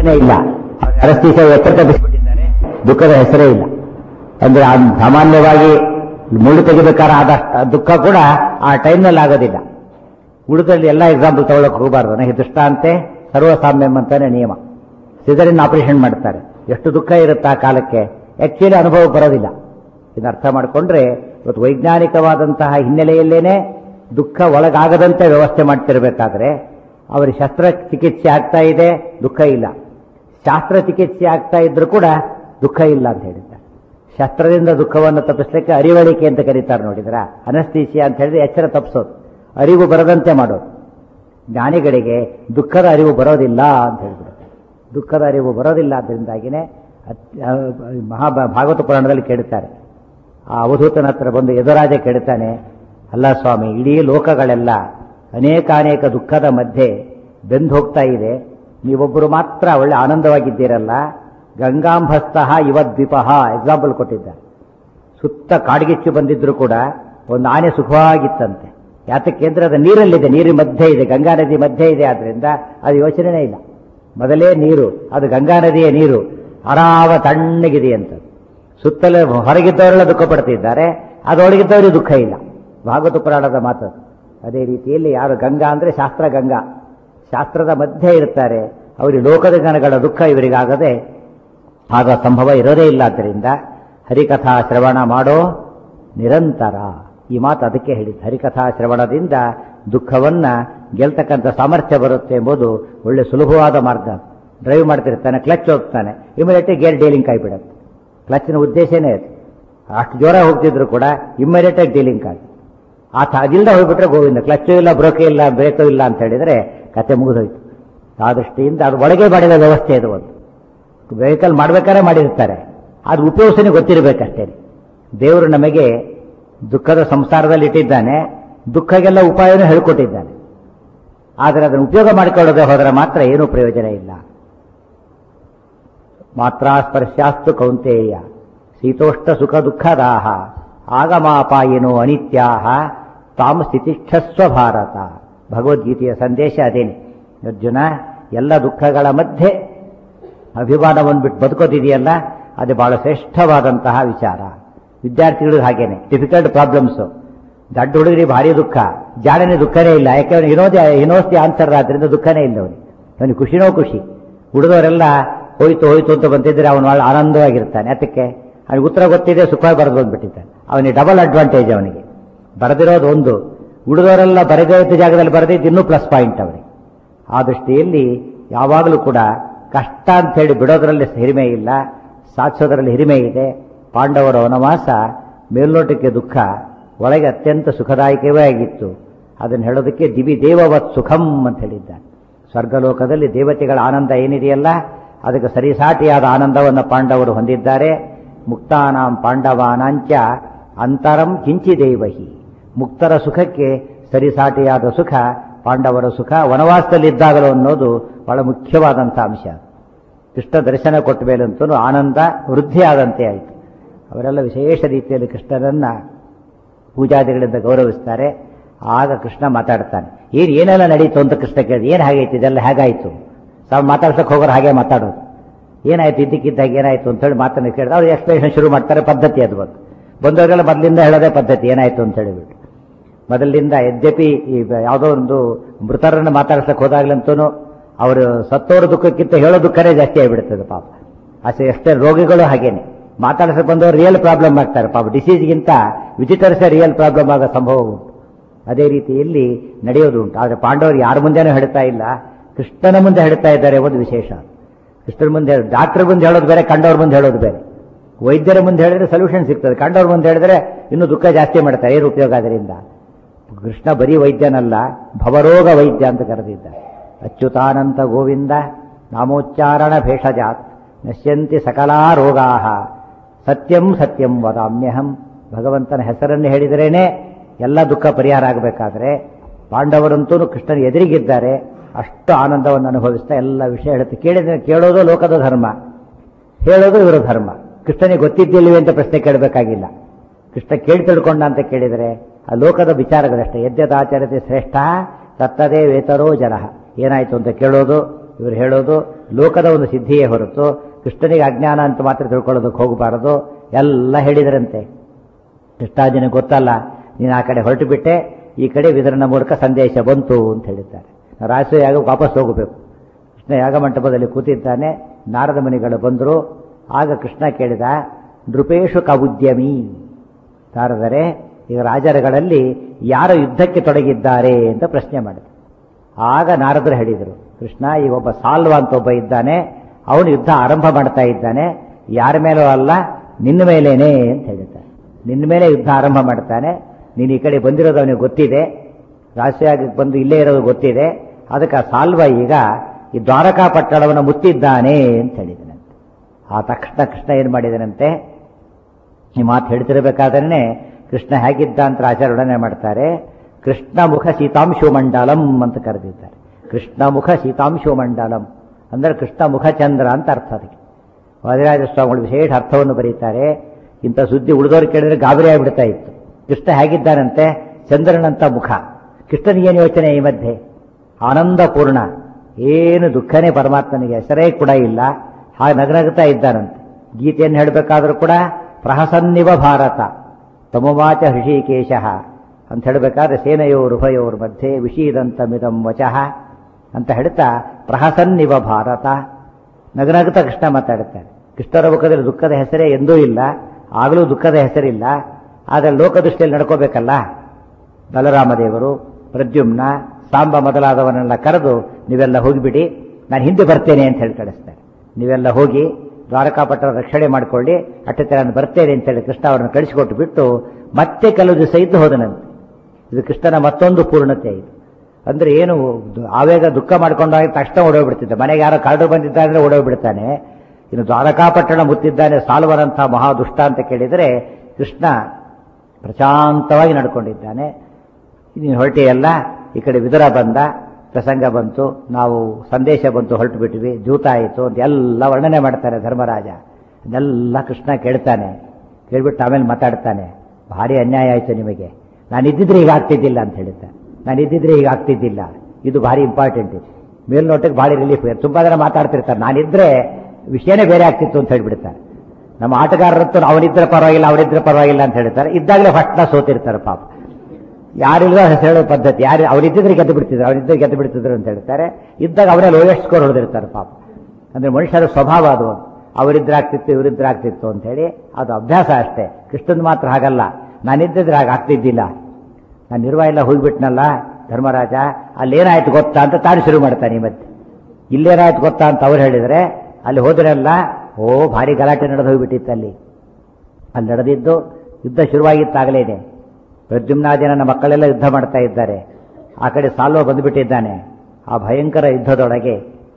ಹೆಸರೇ ಇಲ್ಲ ಅನಸ್ತೀಸ ಎತ್ತರ ತಪ್ಪಿಸ್ಬಿಟ್ಟಿದ್ದಾರೆ ದುಃಖದ ಹೆಸರೇ ಇಲ್ಲ ಅಂದ್ರೆ ಆ ಸಾಮಾನ್ಯವಾಗಿ ಮುಳ್ಳು ತೆಗಿಬೇಕಾದ್ರೆ ಆದ ದುಃಖ ಕೂಡ ಆ ಟೈಮ್ನಲ್ಲಿ ಆಗೋದಿಲ್ಲ ಉಳಿದಲ್ಲಿ ಎಲ್ಲ ಎಕ್ಸಾಂಪಲ್ ತಗೊಳಕ್ ಹೋಗಬಾರ್ದು ನನಗೆ ದೃಷ್ಟಾಂತೆ ಸರ್ವಸಾಮ್ಯಂ ಅಂತಾನೆ ನಿಯಮ ಸಿದರಿನ ಆಪರೇಷನ್ ಮಾಡ್ತಾರೆ ಎಷ್ಟು ದುಃಖ ಇರುತ್ತೆ ಆ ಕಾಲಕ್ಕೆ ಆಕ್ಚುಲಿ ಅನುಭವ ಬರೋದಿಲ್ಲ ಇದನ್ನ ಅರ್ಥ ಮಾಡಿಕೊಂಡ್ರೆ ಇವತ್ತು ವೈಜ್ಞಾನಿಕವಾದಂತಹ ಹಿನ್ನೆಲೆಯಲ್ಲೇನೆ ದುಃಖ ಒಳಗಾಗದಂತೆ ವ್ಯವಸ್ಥೆ ಮಾಡ್ತಿರ್ಬೇಕಾದ್ರೆ ಅವರಿಗೆ ಶಸ್ತ್ರ ಚಿಕಿತ್ಸೆ ಆಗ್ತಾ ಇದೆ ದುಃಖ ಇಲ್ಲ ಶಾಸ್ತ್ರ ಚಿಕಿತ್ಸೆ ಆಗ್ತಾ ಇದ್ರೂ ಕೂಡ ದುಃಖ ಇಲ್ಲ ಅಂತ ಹೇಳಿದ್ದಾರೆ ಶಸ್ತ್ರದಿಂದ ದುಃಖವನ್ನು ತಪ್ಪಿಸ್ಲಿಕ್ಕೆ ಅರಿವಳಿಕೆ ಅಂತ ಕರೀತಾರೆ ನೋಡಿದ್ರ ಅನಸ್ತೀಸಿಯಾ ಅಂತ ಹೇಳಿದ್ರೆ ಎಚ್ಚರ ತಪ್ಪಿಸೋದು ಅರಿವು ಬರದಂತೆ ಮಾಡೋದು ಜ್ಞಾನಿಗಳಿಗೆ ದುಃಖದ ಅರಿವು ಬರೋದಿಲ್ಲ ಅಂತ ಹೇಳ್ಬಿಡುತ್ತೆ ದುಃಖದ ಅರಿವು ಬರೋದಿಲ್ಲ ಅದರಿಂದಾಗಿನೇ ಮಹಾ ಭಾಗವತ ಪುರಾಣದಲ್ಲಿ ಕೇಳುತ್ತಾರೆ ಆ ಅವಧೂತನ ಹತ್ರ ಬಂದು ಯದುರಾಜ ಕೇಳುತ್ತಾನೆ ಅಲ್ಲ ಸ್ವಾಮಿ ಇಡೀ ಲೋಕಗಳೆಲ್ಲ ಅನೇಕಾನೇಕ ದುಃಖದ ಮಧ್ಯೆ ಬೆಂದು ಹೋಗ್ತಾ ಇದೆ ನೀವೊಬ್ಬರು ಮಾತ್ರ ಒಳ್ಳೆ ಆನಂದವಾಗಿದ್ದೀರಲ್ಲ ಗಂಗಾಂಬಸ್ತಃ ಇವದ್ವಿಪಃ ಎಕ್ಸಾಂಪಲ್ ಕೊಟ್ಟಿದ್ದಾರೆ ಸುತ್ತ ಕಾಡ್ಗಿಚ್ಚು ಬಂದಿದ್ರು ಕೂಡ ಒಂದು ಆನೆ ಸುಖವಾಗಿತ್ತಂತೆ ಯಾತಕ್ಕೆ ಅಂದ್ರೆ ಅದು ನೀರಲ್ಲಿದೆ ನೀರಿನ ಮಧ್ಯೆ ಇದೆ ಗಂಗಾ ನದಿ ಮಧ್ಯೆ ಇದೆ ಆದ್ರಿಂದ ಅದು ಯೋಚನೆನೇ ಇಲ್ಲ ಮೊದಲೇ ನೀರು ಅದು ಗಂಗಾ ನದಿಯ ನೀರು ಆರಾಮ ತಣ್ಣಗಿದೆ ಅಂತ ಸುತ್ತಲೇ ಹೊರಗಿದ್ದವರೆಲ್ಲ ದುಃಖ ಪಡ್ತಿದ್ದಾರೆ ಅದರೊಳಗಿದ್ದವರಿಗೆ ದುಃಖ ಇಲ್ಲ ಭಾಗವತ ಪುರಾಣದ ಮಾತು ಅದೇ ರೀತಿಯಲ್ಲಿ ಯಾರು ಗಂಗಾ ಅಂದ್ರೆ ಶಾಸ್ತ್ರ ಗಂಗಾ ಶಾಸ್ತ್ರದ ಮಧ್ಯೆ ಇರ್ತಾರೆ ಅವರಿಗೆ ಲೋಕದ ಜನಗಳ ದುಃಖ ಇವರಿಗಾಗದೆ ಆಗ ಸಂಭವ ಇರೋದೇ ಇಲ್ಲ ಆದ್ದರಿಂದ ಹರಿಕಥಾ ಶ್ರವಣ ಮಾಡೋ ನಿರಂತರ ಈ ಮಾತು ಅದಕ್ಕೆ ಹೇಳಿದ್ದು ಹರಿಕಥಾ ಶ್ರವಣದಿಂದ ದುಃಖವನ್ನ ಗೆಲ್ತಕ್ಕಂಥ ಸಾಮರ್ಥ್ಯ ಬರುತ್ತೆ ಎಂಬುದು ಒಳ್ಳೆ ಸುಲಭವಾದ ಮಾರ್ಗ ಡ್ರೈವ್ ಮಾಡ್ತಿರ್ತಾನೆ ಕ್ಲಚ್ ಹೋಗ್ತಾನೆ ಇಮಿಡಿಯೇಟ್ ಗೇರ್ ಡೀಲಿಂಗ್ ಆಗಿಬಿಡುತ್ತೆ ಕ್ಲಚ್ನ ಉದ್ದೇಶನೇ ಅದು ಅಷ್ಟು ಜೋರ ಹೋಗ್ತಿದ್ರು ಕೂಡ ಇಮ್ಮಿಡಿಯೇಟ್ ಆಗಿ ಡೀಲಿಂಗ್ ಆಗಿ ಆತ ಅದಿಲ್ಲದೆ ಹೋಗ್ಬಿಟ್ರೆ ಗೋವಿಂದ ಕ್ಲಚ್ಚು ಇಲ್ಲ ಬ್ರೋಕೆ ಇಲ್ಲ ಬ್ರೇಕು ಇಲ್ಲ ಅಂತ ಹೇಳಿದ್ರೆ ಕತೆ ಮುಗಿದೋಯ್ತು ಆ ದೃಷ್ಟಿಯಿಂದ ಅದು ಒಳಗೆ ಮಾಡಿದ ವ್ಯವಸ್ಥೆ ಅದು ಒಂದು ವೆಹಿಕಲ್ ಮಾಡ್ಬೇಕಾದ್ರೆ ಮಾಡಿರ್ತಾರೆ ಅದು ಉಪಯೋಗಿಸನೆ ಗೊತ್ತಿರಬೇಕಷ್ಟೇ ದೇವರು ನಮಗೆ ದುಃಖದ ಸಂಸಾರದಲ್ಲಿ ಇಟ್ಟಿದ್ದಾನೆ ದುಃಖಗೆಲ್ಲ ಉಪಾಯನೂ ಹೇಳ್ಕೊಟ್ಟಿದ್ದಾನೆ ಆದರೆ ಅದನ್ನು ಉಪಯೋಗ ಮಾಡಿಕೊಳ್ಳದೆ ಹೋದರೆ ಮಾತ್ರ ಏನೂ ಪ್ರಯೋಜನ ಇಲ್ಲ ಮಾತ್ರ ಸ್ಪರ್ಶಾಸ್ತು ಕೌಂತೇಯ ಶೀತೋಷ್ಟ ಸುಖ ದುಃಖದಾಹ ಆಗಮಾಪಾಯಿನೋ ಅನಿತ್ಯಾಹ ತಾಮ ಸ್ಥಿತಿಷ್ಠಸ್ವ ಭಾರತ ಭಗವದ್ಗೀತೆಯ ಸಂದೇಶ ಅದೇನೆ ಅರ್ಜುನ ಎಲ್ಲ ದುಃಖಗಳ ಮಧ್ಯೆ ಅಭಿಮಾನವನ್ನು ಬಿಟ್ಟು ಬದುಕೋತಿದೆಯಲ್ಲ ಅದು ಬಹಳ ಶ್ರೇಷ್ಠವಾದಂತಹ ವಿಚಾರ ವಿದ್ಯಾರ್ಥಿಗಳು ಹಾಗೇನೆ ಡಿಫಿಕಲ್ಟ್ ಪ್ರಾಬ್ಲಮ್ಸ್ ದಡ್ಡ ಹುಡುಗರಿಗೆ ಭಾರಿ ದುಃಖ ಜಾಡನೆ ದುಃಖನೇ ಇಲ್ಲ ಯಾಕೆ ಅವನು ಇನೋದಿ ಇನೋಸ್ತಿ ಆನ್ಸರ್ ಆದ್ರಿಂದ ದುಃಖನೇ ಇಲ್ಲ ಅವನಿಗೆ ಅವನಿಗೆ ಖುಷಿನೋ ಖುಷಿ ಉಳಿದವರೆಲ್ಲ ಹೋಯ್ತು ಹೋಯ್ತು ಅಂತ ಬಂತಿದ್ರೆ ಅವನು ಭಾಳ ಆನಂದವಾಗಿರ್ತಾನೆ ಅದಕ್ಕೆ ಅವನಿಗೆ ಉತ್ತರ ಗೊತ್ತಿದೆ ಸುಖವಾಗಿ ಬರೆದು ಬಂದ್ಬಿಟ್ಟಿದ್ದಾನೆ ಅವನಿಗೆ ಡಬಲ್ ಅಡ್ವಾಂಟೇಜ್ ಅವನಿಗೆ ಬರೆದಿರೋದು ಒಂದು ಉಳಿದವರೆಲ್ಲ ಬರೆದೇ ಇದ್ದ ಜಾಗದಲ್ಲಿ ಬರೆದಿದ್ದು ಇನ್ನೂ ಪ್ಲಸ್ ಪಾಯಿಂಟ್ ಅವನಿಗೆ ಆ ದೃಷ್ಟಿಯಲ್ಲಿ ಯಾವಾಗಲೂ ಕೂಡ ಕಷ್ಟ ಅಂತ ಹೇಳಿ ಬಿಡೋದರಲ್ಲಿ ಹಿರಿಮೆ ಇಲ್ಲ ಸಾಧಿಸೋದರಲ್ಲಿ ಹಿರಿಮೆ ಇದೆ ಪಾಂಡವರ ವನವಾಸ ಮೇಲ್ನೋಟಕ್ಕೆ ದುಃಖ ಒಳಗೆ ಅತ್ಯಂತ ಸುಖದಾಯಕವೇ ಆಗಿತ್ತು ಅದನ್ನು ಹೇಳೋದಕ್ಕೆ ದಿವಿ ದೇವವತ್ ಸುಖಂ ಅಂತ ಹೇಳಿದ್ದಾನೆ ಸ್ವರ್ಗಲೋಕದಲ್ಲಿ ದೇವತೆಗಳ ಆನಂದ ಏನಿದೆಯಲ್ಲ ಅದಕ್ಕೆ ಸರಿಸಾಟಿಯಾದ ಆನಂದವನ್ನು ಪಾಂಡವರು ಹೊಂದಿದ್ದಾರೆ ಮುಕ್ತಾನಾಂ ಪಾಂಡವಾನಾಂಚ ಅಂತರಂ ಕಿಂಚಿದೇವಹಿ ಮುಕ್ತರ ಸುಖಕ್ಕೆ ಸರಿಸಾಟಿಯಾದ ಸುಖ ಪಾಂಡವರ ಸುಖ ವನವಾಸದಲ್ಲಿದ್ದಾಗಲೂ ಅನ್ನೋದು ಬಹಳ ಮುಖ್ಯವಾದಂಥ ಅಂಶ ಕೃಷ್ಣ ದರ್ಶನ ಕೊಟ್ಟ ಮೇಲಂತೂ ಆನಂದ ವೃದ್ಧಿಯಾದಂತೆ ಆಯಿತು ಅವರೆಲ್ಲ ವಿಶೇಷ ರೀತಿಯಲ್ಲಿ ಕೃಷ್ಣನನ್ನ ಪೂಜಾದಿಗಳಿಂದ ಗೌರವಿಸ್ತಾರೆ ಆಗ ಕೃಷ್ಣ ಮಾತಾಡ್ತಾನೆ ಏನು ಏನೆಲ್ಲ ನಡೀತು ಅಂತ ಕೃಷ್ಣ ಕೇಳಿದ ಏನು ಹಾಗೈತಿ ಇದೆಲ್ಲ ಹೇಗಾಯಿತು ತಾವು ಮಾತಾಡ್ಸಕ್ಕೆ ಹೋಗೋರು ಹಾಗೆ ಮಾತಾಡೋದು ಏನಾಯ್ತು ಇದ್ದಕ್ಕಿದ್ದಾಗ ಏನಾಯ್ತು ಅಂತ ಹೇಳಿ ಮಾತನ್ನು ಕೇಳಿದ್ರೆ ಅವ್ರು ಎಕ್ಸ್ಪ್ಲೇಷನ್ ಶುರು ಮಾಡ್ತಾರೆ ಪದ್ಧತಿ ಅದು ಬಂದು ಬಂದವರೆಲ್ಲ ಮೊದಲಿಂದ ಹೇಳೋದೇ ಪದ್ಧತಿ ಏನಾಯ್ತು ಅಂತ ಹೇಳಿಬಿಟ್ಟು ಮೊದಲಿನಿಂದ ಯದ್ಯಪಿ ಈ ಯಾವುದೋ ಒಂದು ಮೃತರನ್ನು ಮಾತಾಡ್ಸಕ್ಕೆ ಹೋದಾಗ್ಲಂತೂ ಅವರು ಸತ್ತೋರ ದುಃಖಕ್ಕಿಂತ ಹೇಳೋ ದುಃಖನೇ ಜಾಸ್ತಿ ಆಗಿಬಿಡ್ತದೆ ಪಾಪ ಅಷ್ಟೇ ಎಷ್ಟೇ ರೋಗಿಗಳು ಹಾಗೇನೆ ಮಾತಾಡ್ಸಕ್ಕೆ ಬಂದವರು ರಿಯಲ್ ಪ್ರಾಬ್ಲಮ್ ಆಗ್ತಾರೆ ಪಾಪ ಡಿಸೀಸ್ಗಿಂತ ವಿಜಿಟರ್ಸೇ ರಿಯಲ್ ಪ್ರಾಬ್ಲಮ್ ಆಗೋ ಸಂಭವ ಉಂಟು ಅದೇ ರೀತಿಯಲ್ಲಿ ನಡೆಯೋದು ಉಂಟು ಆದರೆ ಪಾಂಡವರು ಯಾರ ಮುಂದೆನೂ ಹೇಳ್ತಾ ಇಲ್ಲ ಕೃಷ್ಣನ ಮುಂದೆ ಹೇಳ್ತಾ ಇದ್ದಾರೆ ಒಂದು ವಿಶೇಷ ಕೃಷ್ಣನ ಮುಂದೆ ಡಾಕ್ಟರ್ ಮುಂದೆ ಹೇಳೋದು ಬೇರೆ ಕಂಡವ್ರ ಮುಂದೆ ಹೇಳೋದು ಬೇರೆ ವೈದ್ಯರ ಮುಂದೆ ಹೇಳಿದ್ರೆ ಸೊಲ್ಯೂಷನ್ ಸಿಗ್ತದೆ ಕಂಡವ್ರ ಮುಂದೆ ಹೇಳಿದ್ರೆ ಇನ್ನೂ ದುಃಖ ಜಾಸ್ತಿ ಮಾಡ್ತಾರೆ ಏನು ಉಪಯೋಗ ಅದರಿಂದ ಕೃಷ್ಣ ಬರೀ ವೈದ್ಯನಲ್ಲ ಭವರೋಗ ವೈದ್ಯ ಅಂತ ಕರೆದಿದ್ದಾರೆ ಅಚ್ಯುತಾನಂತ ಗೋವಿಂದ ನಾಮೋಚ್ಚಾರಣ ಭೇಷಜಾತ್ ನಶ್ಯಂತಿ ಸಕಲಾ ರೋಗಾ ಸತ್ಯಂ ಸತ್ಯಂ ವದಾಮ್ಯಹಂ ಭಗವಂತನ ಹೆಸರನ್ನು ಹೇಳಿದರೇನೆ ಎಲ್ಲ ದುಃಖ ಪರಿಹಾರ ಆಗಬೇಕಾದ್ರೆ ಪಾಂಡವರಂತೂ ಕೃಷ್ಣನ ಎದುರಿಗಿದ್ದಾರೆ ಅಷ್ಟು ಆನಂದವನ್ನು ಅನುಭವಿಸ್ತಾ ಎಲ್ಲ ವಿಷಯ ಹೇಳುತ್ತೆ ಕೇಳಿದ್ರೆ ಕೇಳೋದು ಲೋಕದ ಧರ್ಮ ಹೇಳೋದು ಇವರ ಧರ್ಮ ಕೃಷ್ಣನಿಗೆ ಗೊತ್ತಿದ್ದಿಲ್ಲವೇ ಅಂತ ಪ್ರಶ್ನೆ ಕೇಳಬೇಕಾಗಿಲ್ಲ ಕೃಷ್ಣ ಕೇಳಿ ತಿಳ್ಕೊಂಡ ಅಂತ ಕೇಳಿದರೆ ಆ ಲೋಕದ ವಿಚಾರಗಳಷ್ಟೇ ಯದ್ಯದಾಚರತೆ ಶ್ರೇಷ್ಠ ತತ್ತದೇ ವೇತರೋ ಜನ ಏನಾಯ್ತು ಅಂತ ಕೇಳೋದು ಇವರು ಹೇಳೋದು ಲೋಕದ ಒಂದು ಸಿದ್ಧಿಯೇ ಹೊರತು ಕೃಷ್ಣನಿಗೆ ಅಜ್ಞಾನ ಅಂತ ಮಾತ್ರ ತಿಳ್ಕೊಳ್ಳೋದಕ್ಕೆ ಹೋಗಬಾರದು ಎಲ್ಲ ಹೇಳಿದರಂತೆ ಕೃಷ್ಣಾಜಿನ ಗೊತ್ತಲ್ಲ ನೀನು ಆ ಕಡೆ ಹೊರಟು ಬಿಟ್ಟೆ ಈ ಕಡೆ ವಿತರಣ ಮೂಲಕ ಸಂದೇಶ ಬಂತು ಅಂತ ಹೇಳಿದ್ದಾರೆ ರಾಜಸೂಯ ಯಾಗ ವಾಪಸ್ ಹೋಗಬೇಕು ಕೃಷ್ಣ ಯಾಗ ಮಂಟಪದಲ್ಲಿ ಕೂತಿದ್ದಾನೆ ನಾರದ ಮುನಿಗಳು ಬಂದರು ಆಗ ಕೃಷ್ಣ ಕೇಳಿದ ನೃಪೇಶು ಕವುದ್ಯಮಿ ನಾರದರೆ ಈಗ ರಾಜರುಗಳಲ್ಲಿ ಯಾರು ಯುದ್ಧಕ್ಕೆ ತೊಡಗಿದ್ದಾರೆ ಅಂತ ಪ್ರಶ್ನೆ ಮಾಡಿದ್ರು ಆಗ ನಾರದರು ಹೇಳಿದರು ಕೃಷ್ಣ ಈಗ ಒಬ್ಬ ಸಾಲ್ವ ಅಂತ ಒಬ್ಬ ಇದ್ದಾನೆ ಅವನು ಯುದ್ಧ ಆರಂಭ ಮಾಡ್ತಾ ಇದ್ದಾನೆ ಯಾರ ಮೇಲೂ ಅಲ್ಲ ನಿನ್ನ ಮೇಲೇನೆ ಅಂತ ಹೇಳಿದ್ದಾರೆ ನಿನ್ನ ಮೇಲೆ ಯುದ್ಧ ಆರಂಭ ಮಾಡ್ತಾನೆ ನೀನು ಈ ಕಡೆ ಬಂದಿರೋದು ಅವನಿಗೆ ಗೊತ್ತಿದೆ ರಾಷ್ಟ್ರೀಯ ಬಂದು ಇಲ್ಲೇ ಇರೋದು ಗೊತ್ತಿದೆ ಅದಕ್ಕೆ ಆ ಸಾಲ್ವ ಈಗ ಈ ದ್ವಾರಕಾ ಪಟ್ಟಣವನ್ನು ಮುತ್ತಿದ್ದಾನೆ ಅಂತ ಹೇಳಿದನಂತೆ ಆ ತಕ್ಷಣ ಕೃಷ್ಣ ಏನು ಮಾಡಿದನಂತೆ ಈ ಮಾತು ಹೇಳ್ತಿರಬೇಕಾದ್ರೆ ಕೃಷ್ಣ ಹೇಗಿದ್ದ ಅಂತ ಆಚರಣೆ ಮಾಡ್ತಾರೆ ಕೃಷ್ಣ ಮುಖ ಸೀತಾಂಶು ಮಂಡಲಂ ಅಂತ ಕರೆದಿದ್ದಾರೆ ಕೃಷ್ಣ ಮುಖ ಸೀತಾಂಶು ಮಂಡಲಂ ಅಂದ್ರೆ ಕೃಷ್ಣ ಮುಖ ಚಂದ್ರ ಅಂತ ಅರ್ಥ ಅದಕ್ಕೆ ವಾದಿರಾಜ ಸ್ವಾಮಿಗಳು ವಿಶೇಷ ಅರ್ಥವನ್ನು ಬರೀತಾರೆ ಇಂಥ ಸುದ್ದಿ ಉಳಿದವರು ಕೇಳಿದ್ರೆ ಗಾಬರಿ ಆಗಿಬಿಡ್ತಾ ಇತ್ತು ಕೃಷ್ಣ ಹೇಗಿದ್ದಾನಂತೆ ಚಂದ್ರನಂತ ಮುಖ ಕೃಷ್ಣನಿಗೇನು ಯೋಚನೆ ಈ ಮಧ್ಯೆ ಆನಂದಪೂರ್ಣ ಏನು ದುಃಖನೇ ಪರಮಾತ್ಮನಿಗೆ ಹೆಸರೇ ಕೂಡ ಇಲ್ಲ ಹಾಗೆ ನಗನಗ್ತಾ ಇದ್ದಾನಂತೆ ಗೀತೆಯನ್ನು ಹೇಳಬೇಕಾದ್ರೂ ಕೂಡ ಪ್ರಹಸನ್ನಿವ ಭಾರತ ತಮವಾಚ ಹೃಷಿಕೇಶ ಅಂತ ಹೇಳಬೇಕಾದ್ರೆ ಸೇನೆಯೋರ್ ಉಭಯೋರ್ ಮಧ್ಯೆ ವಿಷೀದಂತಮಿದಂ ವಚಃ ಅಂತ ಹೇಳ್ತಾ ಪ್ರಹಸನ್ನಿವ ಭಾರತ ನಗನಗ್ತ ಕೃಷ್ಣ ಮಾತಾಡುತ್ತಾರೆ ಕೃಷ್ಣರ ಮುಖದಲ್ಲಿ ದುಃಖದ ಹೆಸರೇ ಎಂದೂ ಇಲ್ಲ ಆಗಲೂ ದುಃಖದ ಹೆಸರಿಲ್ಲ ಆದರೆ ಲೋಕದೃಷ್ಟಿಯಲ್ಲಿ ನಡ್ಕೋಬೇಕಲ್ಲ ಬಲರಾಮದೇವರು ಪ್ರದ್ಯುಮ್ನ ಸಾಂಬ ಮೊದಲಾದವನ್ನೆಲ್ಲ ಕರೆದು ನೀವೆಲ್ಲ ಹೋಗಿಬಿಡಿ ನಾನು ಹಿಂದೆ ಬರ್ತೇನೆ ಅಂತ ಹೇಳಿ ಕಳಿಸ್ತಾರೆ ನೀವೆಲ್ಲ ಹೋಗಿ ದ್ವಾರಕಾಪಟ್ಟಣ ರಕ್ಷಣೆ ಮಾಡಿಕೊಳ್ಳಿ ಅಟ್ಟೆ ನಾನು ಬರ್ತೇನೆ ಅಂತ ಹೇಳಿ ಕೃಷ್ಣ ಅವರನ್ನು ಕಳಿಸಿಕೊಟ್ಟು ಬಿಟ್ಟು ಮತ್ತೆ ಕೆಲವು ದಿವಸ ಇದ್ದು ಹೋದನಂತೆ ಇದು ಕೃಷ್ಣನ ಮತ್ತೊಂದು ಪೂರ್ಣತೆ ಇದು ಅಂದ್ರೆ ಏನು ಆವೇಗ ದುಃಖ ಮಾಡ್ಕೊಂಡಾಗ ತಕ್ಷಣ ಓಡೋಗ್ಬಿಡ್ತಿದ್ದ ಮನೆಗೆ ಯಾರೋ ಕರಡು ಬಂದಿದ್ದಾನೆ ಓಡೋಗ್ಬಿಡ್ತಾನೆ ಇನ್ನು ದ್ವಾರಕಾಪಟ್ಟಣ ಮುತ್ತಿದ್ದಾನೆ ಸಾಲ್ವರಂಥ ಮಹಾದುಷ್ಟ ಅಂತ ಕೇಳಿದರೆ ಕೃಷ್ಣ ಪ್ರಶಾಂತವಾಗಿ ನಡ್ಕೊಂಡಿದ್ದಾನೆ ನೀನು ಹೊರಟಿಯಲ್ಲ ಈ ಕಡೆ ವಿದುರ ಬಂದ ಪ್ರಸಂಗ ಬಂತು ನಾವು ಸಂದೇಶ ಬಂತು ಹೊರಟು ಬಿಟ್ವಿ ಜೂತ ಆಯಿತು ಅಂತ ಎಲ್ಲ ವರ್ಣನೆ ಮಾಡ್ತಾರೆ ಧರ್ಮರಾಜ ಅದೆಲ್ಲ ಕೃಷ್ಣ ಕೇಳ್ತಾನೆ ಕೇಳ್ಬಿಟ್ಟು ಆಮೇಲೆ ಮಾತಾಡ್ತಾನೆ ಭಾರಿ ಅನ್ಯಾಯ ಆಯಿತು ನಿಮಗೆ ನಾನು ಇದ್ದಿದ್ರೆ ಈಗ ಆಗ್ತಿದ್ದಿಲ್ಲ ಅಂತ ಹೇಳ್ತಾನೆ ನಾನು ಇದ್ದಿದ್ರೆ ಈಗ ಆಗ್ತಿದ್ದಿಲ್ಲ ಇದು ಭಾರಿ ಇಂಪಾರ್ಟೆಂಟ್ ಇದು ಮೇಲ್ನೋಟಕ್ಕೆ ಭಾರಿ ರಿಲೀಫ್ ತುಂಬ ಜನ ಮಾತಾಡ್ತಿರ್ತಾರೆ ನಾನಿದ್ರೆ ವಿಷಯನೇ ಬೇರೆ ಆಗ್ತಿತ್ತು ಅಂತ ಹೇಳ್ಬಿಡ್ತಾರೆ ನಮ್ಮ ಆಟಗಾರರಂತೂ ಅವನಿದ್ರೆ ಪರವಾಗಿಲ್ಲ ಅವನಿದ್ರೆ ಪರವಾಗಿಲ್ಲ ಅಂತ ಹೇಳ್ತಾರೆ ಇದ್ದಾಗಲೇ ಫಟ್ನ ಸೋತಿರ್ತಾರೆ ಪಾಪ ಯಾರಿಲ್ವೋ ಹೇಳೋ ಪದ್ಧತಿ ಯಾರು ಅವರಿದ್ದಿದ್ರೆ ಗೆದ್ದು ಬಿಡ್ತಿದ್ರು ಅವರಿದ್ದರೆ ಗೆದ್ದು ಬಿಡ್ತಿದ್ರು ಅಂತ ಹೇಳ್ತಾರೆ ಇದ್ದಾಗ ಅವರೇ ಲೋಯೆಸ್ಟ್ ಸ್ಕೋರ್ ಹೊಡೆದಿರ್ತಾರೆ ಪಾಪ ಅಂದ್ರೆ ಮನುಷ್ಯರ ಸ್ವಭಾವ ಅದು ಅವರಿದ್ರೆ ಆಗ್ತಿತ್ತು ಇವರಿದ್ರೆ ಆಗ್ತಿತ್ತು ಅಂತ ಹೇಳಿ ಅದು ಅಭ್ಯಾಸ ಅಷ್ಟೇ ಕೃಷ್ಣನ್ ಮಾತ್ರ ಹಾಗಲ್ಲ ನಾನಿದ್ದಿದ್ರೆ ಹಾಗೆ ಆಗ್ತಿದ್ದಿಲ್ಲ ನಾನು ನಿರ್ವ ಎಲ್ಲ ಹೋಗ್ಬಿಟ್ನಲ್ಲ ಧರ್ಮರಾಜ ಅಲ್ಲೇನಾಯ್ತು ಗೊತ್ತಾ ಅಂತ ತಾನು ಶುರು ಮಾಡ್ತಾನೆ ಮತ್ತೆ ಇಲ್ಲೇನಾಯ್ತು ಗೊತ್ತಾ ಅಂತ ಅವ್ರು ಹೇಳಿದರೆ ಅಲ್ಲಿ ಹೋದ್ರಲ್ಲ ಓ ಭಾರಿ ಗಲಾಟೆ ನಡೆದು ಹೋಗ್ಬಿಟ್ಟಿತ್ತು ಅಲ್ಲಿ ಅಲ್ಲಿ ನಡೆದಿದ್ದು ಯುದ್ಧ ಶುರುವಾಗಿತ್ತಾಗಲೇನೆ ಪ್ರದ್ಯುಮ್ನಾದಿ ನನ್ನ ಮಕ್ಕಳೆಲ್ಲ ಯುದ್ಧ ಮಾಡ್ತಾ ಇದ್ದಾರೆ ಆ ಕಡೆ ಸಾಲ್ವ ಬಂದುಬಿಟ್ಟಿದ್ದಾನೆ ಆ ಭಯಂಕರ ಯುದ್ಧದೊಳಗೆ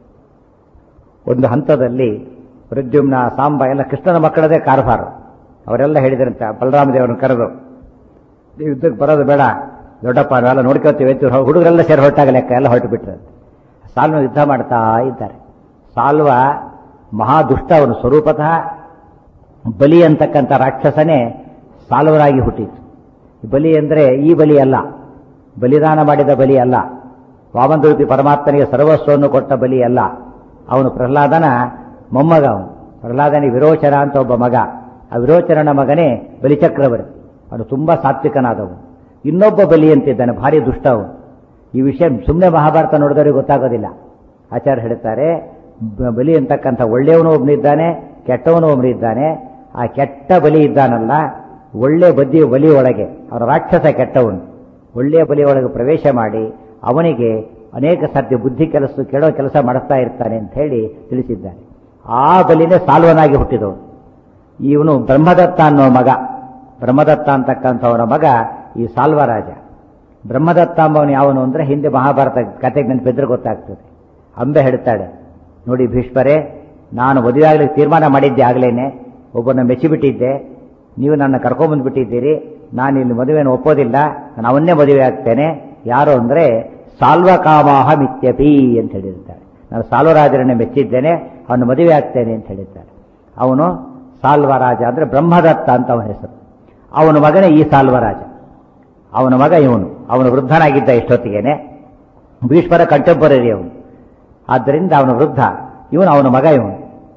ಒಂದು ಹಂತದಲ್ಲಿ ಪ್ರದ್ಯುಮ್ನ ಸಾಂಬ ಎಲ್ಲ ಕೃಷ್ಣನ ಮಕ್ಕಳದೇ ಕಾರ್ಭಾರ ಅವರೆಲ್ಲ ಹೇಳಿದ್ರಂತೆ ಬಲರಾಮದೇವರನ್ನು ಕರೆದು ನೀವು ಯುದ್ಧಕ್ಕೆ ಬರೋದು ಬೇಡ ದೊಡ್ಡಪ್ಪ ನಾವೆಲ್ಲ ನೋಡ್ಕೊತೀವಿ ಅಂತ ಹುಡುಗರೆಲ್ಲ ಸೇರಿ ಹೊರಟಾಗ ಲೆಕ್ಕ ಎಲ್ಲ ಹೊರಟು ಬಿಟ್ರು ಸಾಲ್ವ ಯುದ್ಧ ಮಾಡ್ತಾ ಇದ್ದಾರೆ ಸಾಲ್ವ ಮಹಾದುಷ್ಟ ಅವನು ಸ್ವರೂಪತಃ ಬಲಿ ಅಂತಕ್ಕಂಥ ರಾಕ್ಷಸನೇ ಸಾಲ್ವರಾಗಿ ಹುಟ್ಟಿತು ಬಲಿ ಅಂದರೆ ಈ ಬಲಿ ಅಲ್ಲ ಬಲಿದಾನ ಮಾಡಿದ ಬಲಿ ಅಲ್ಲ ವಾಮನರೂಪಿ ಪರಮಾತ್ಮನಿಗೆ ಸರ್ವಸ್ವವನ್ನು ಕೊಟ್ಟ ಬಲಿ ಅಲ್ಲ ಅವನು ಪ್ರಹ್ಲಾದನ ಮೊಮ್ಮಗ ಅವನು ಪ್ರಹ್ಲಾದನಿಗೆ ವಿರೋಚನ ಅಂತ ಒಬ್ಬ ಮಗ ಆ ವಿರೋಚನನ ಮಗನೇ ಬಲಿಚಕ್ರವರ್ತಿ ಅವನು ತುಂಬ ಸಾತ್ವಿಕನಾದವನು ಇನ್ನೊಬ್ಬ ಬಲಿ ಅಂತಿದ್ದಾನೆ ಭಾರಿ ದುಷ್ಟ ಅವನು ಈ ವಿಷಯ ಸುಮ್ಮನೆ ಮಹಾಭಾರತ ನೋಡಿದವರಿಗೆ ಗೊತ್ತಾಗೋದಿಲ್ಲ ಆಚಾರ್ಯ ಹೇಳ್ತಾರೆ ಬ- ಬಲಿ ಅಂತಕ್ಕಂಥ ಒಳ್ಳೆಯವನು ಒಬ್ಬನಿದ್ದಾನೆ ಕೆಟ್ಟವನು ಒಬ್ಬನಿದ್ದಾನೆ ಆ ಕೆಟ್ಟ ಬಲಿ ಇದ್ದಾನಲ್ಲ ಒಳ್ಳೆ ಬದ್ದಿ ಬಲಿ ಒಳಗೆ ಅವರ ರಾಕ್ಷಸ ಕೆಟ್ಟವನು ಒಳ್ಳೆಯ ಬಲಿ ಒಳಗೆ ಪ್ರವೇಶ ಮಾಡಿ ಅವನಿಗೆ ಅನೇಕ ಸಾಧ್ಯ ಬುದ್ಧಿ ಕೆಲಸ ಕೆಡೋ ಕೆಲಸ ಮಾಡಿಸ್ತಾ ಇರ್ತಾನೆ ಅಂತ ಹೇಳಿ ತಿಳಿಸಿದ್ದಾನೆ ಆ ಬಲಿನೇ ಸಾಲ್ವನಾಗಿ ಹುಟ್ಟಿದವನು ಇವನು ಬ್ರಹ್ಮದತ್ತ ಅನ್ನೋ ಮಗ ಬ್ರಹ್ಮದತ್ತ ಅಂತಕ್ಕಂಥವನ ಮಗ ಈ ಸಾಲ್ವರಾಜ ಬ್ರಹ್ಮದತ್ತ ಅಂಬವನು ಯಾವನು ಅಂದ್ರೆ ಹಿಂದೆ ಮಹಾಭಾರತ ಕತೆಗೆ ನೆನಪಿದ್ರೆ ಗೊತ್ತಾಗ್ತದೆ ಅಂಬೆ ಹೇಳ್ತಾಳೆ ನೋಡಿ ಭೀಷ್ಮರೇ ನಾನು ಮದುವೆಯಾಗಲಿಕ್ಕೆ ತೀರ್ಮಾನ ಮಾಡಿದ್ದೆ ಆಗ್ಲೇನೆ ಒಬ್ಬನ ಮೆಚ್ಚಿಬಿಟ್ಟಿದ್ದೆ ನೀವು ನನ್ನ ಕರ್ಕೊಂಬಂದ್ಬಿಟ್ಟಿದ್ದೀರಿ ನಾನು ಇಲ್ಲಿ ಮದುವೆಯನ್ನು ಒಪ್ಪೋದಿಲ್ಲ ನಾನು ಅವನ್ನೇ ಮದುವೆ ಆಗ್ತೇನೆ ಯಾರು ಅಂದ್ರೆ ಸಾಲ್ವಕಾಮಾಹ ಮಿತ್ಯಪಿ ಅಂತ ಹೇಳಿರ್ತಾರೆ ನಾನು ಸಾಲ್ವರಾಜರನ್ನೇ ಮೆಚ್ಚಿದ್ದೇನೆ ಅವನು ಮದುವೆ ಆಗ್ತೇನೆ ಅಂತ ಹೇಳಿದ್ದಾರೆ ಅವನು ಸಾಲ್ವರಾಜ ಅಂದ್ರೆ ಬ್ರಹ್ಮದತ್ತ ಅಂತ ಅವನ ಹೆಸರು ಅವನ ಮಗನೇ ಈ ಸಾಲ್ವರಾಜ ಅವನ ಮಗ ಇವನು ಅವನು ವೃದ್ಧನಾಗಿದ್ದ ಇಷ್ಟೊತ್ತಿಗೆನೆ ಭೀಷ್ಮರ ಕಂಟೆಂಪರರಿ ಅವನು ಆದ್ದರಿಂದ ಅವನು ವೃದ್ಧ ಇವನು ಅವನ ಮಗ ಇವನು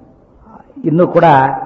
ಇನ್ನೂ ಕೂಡ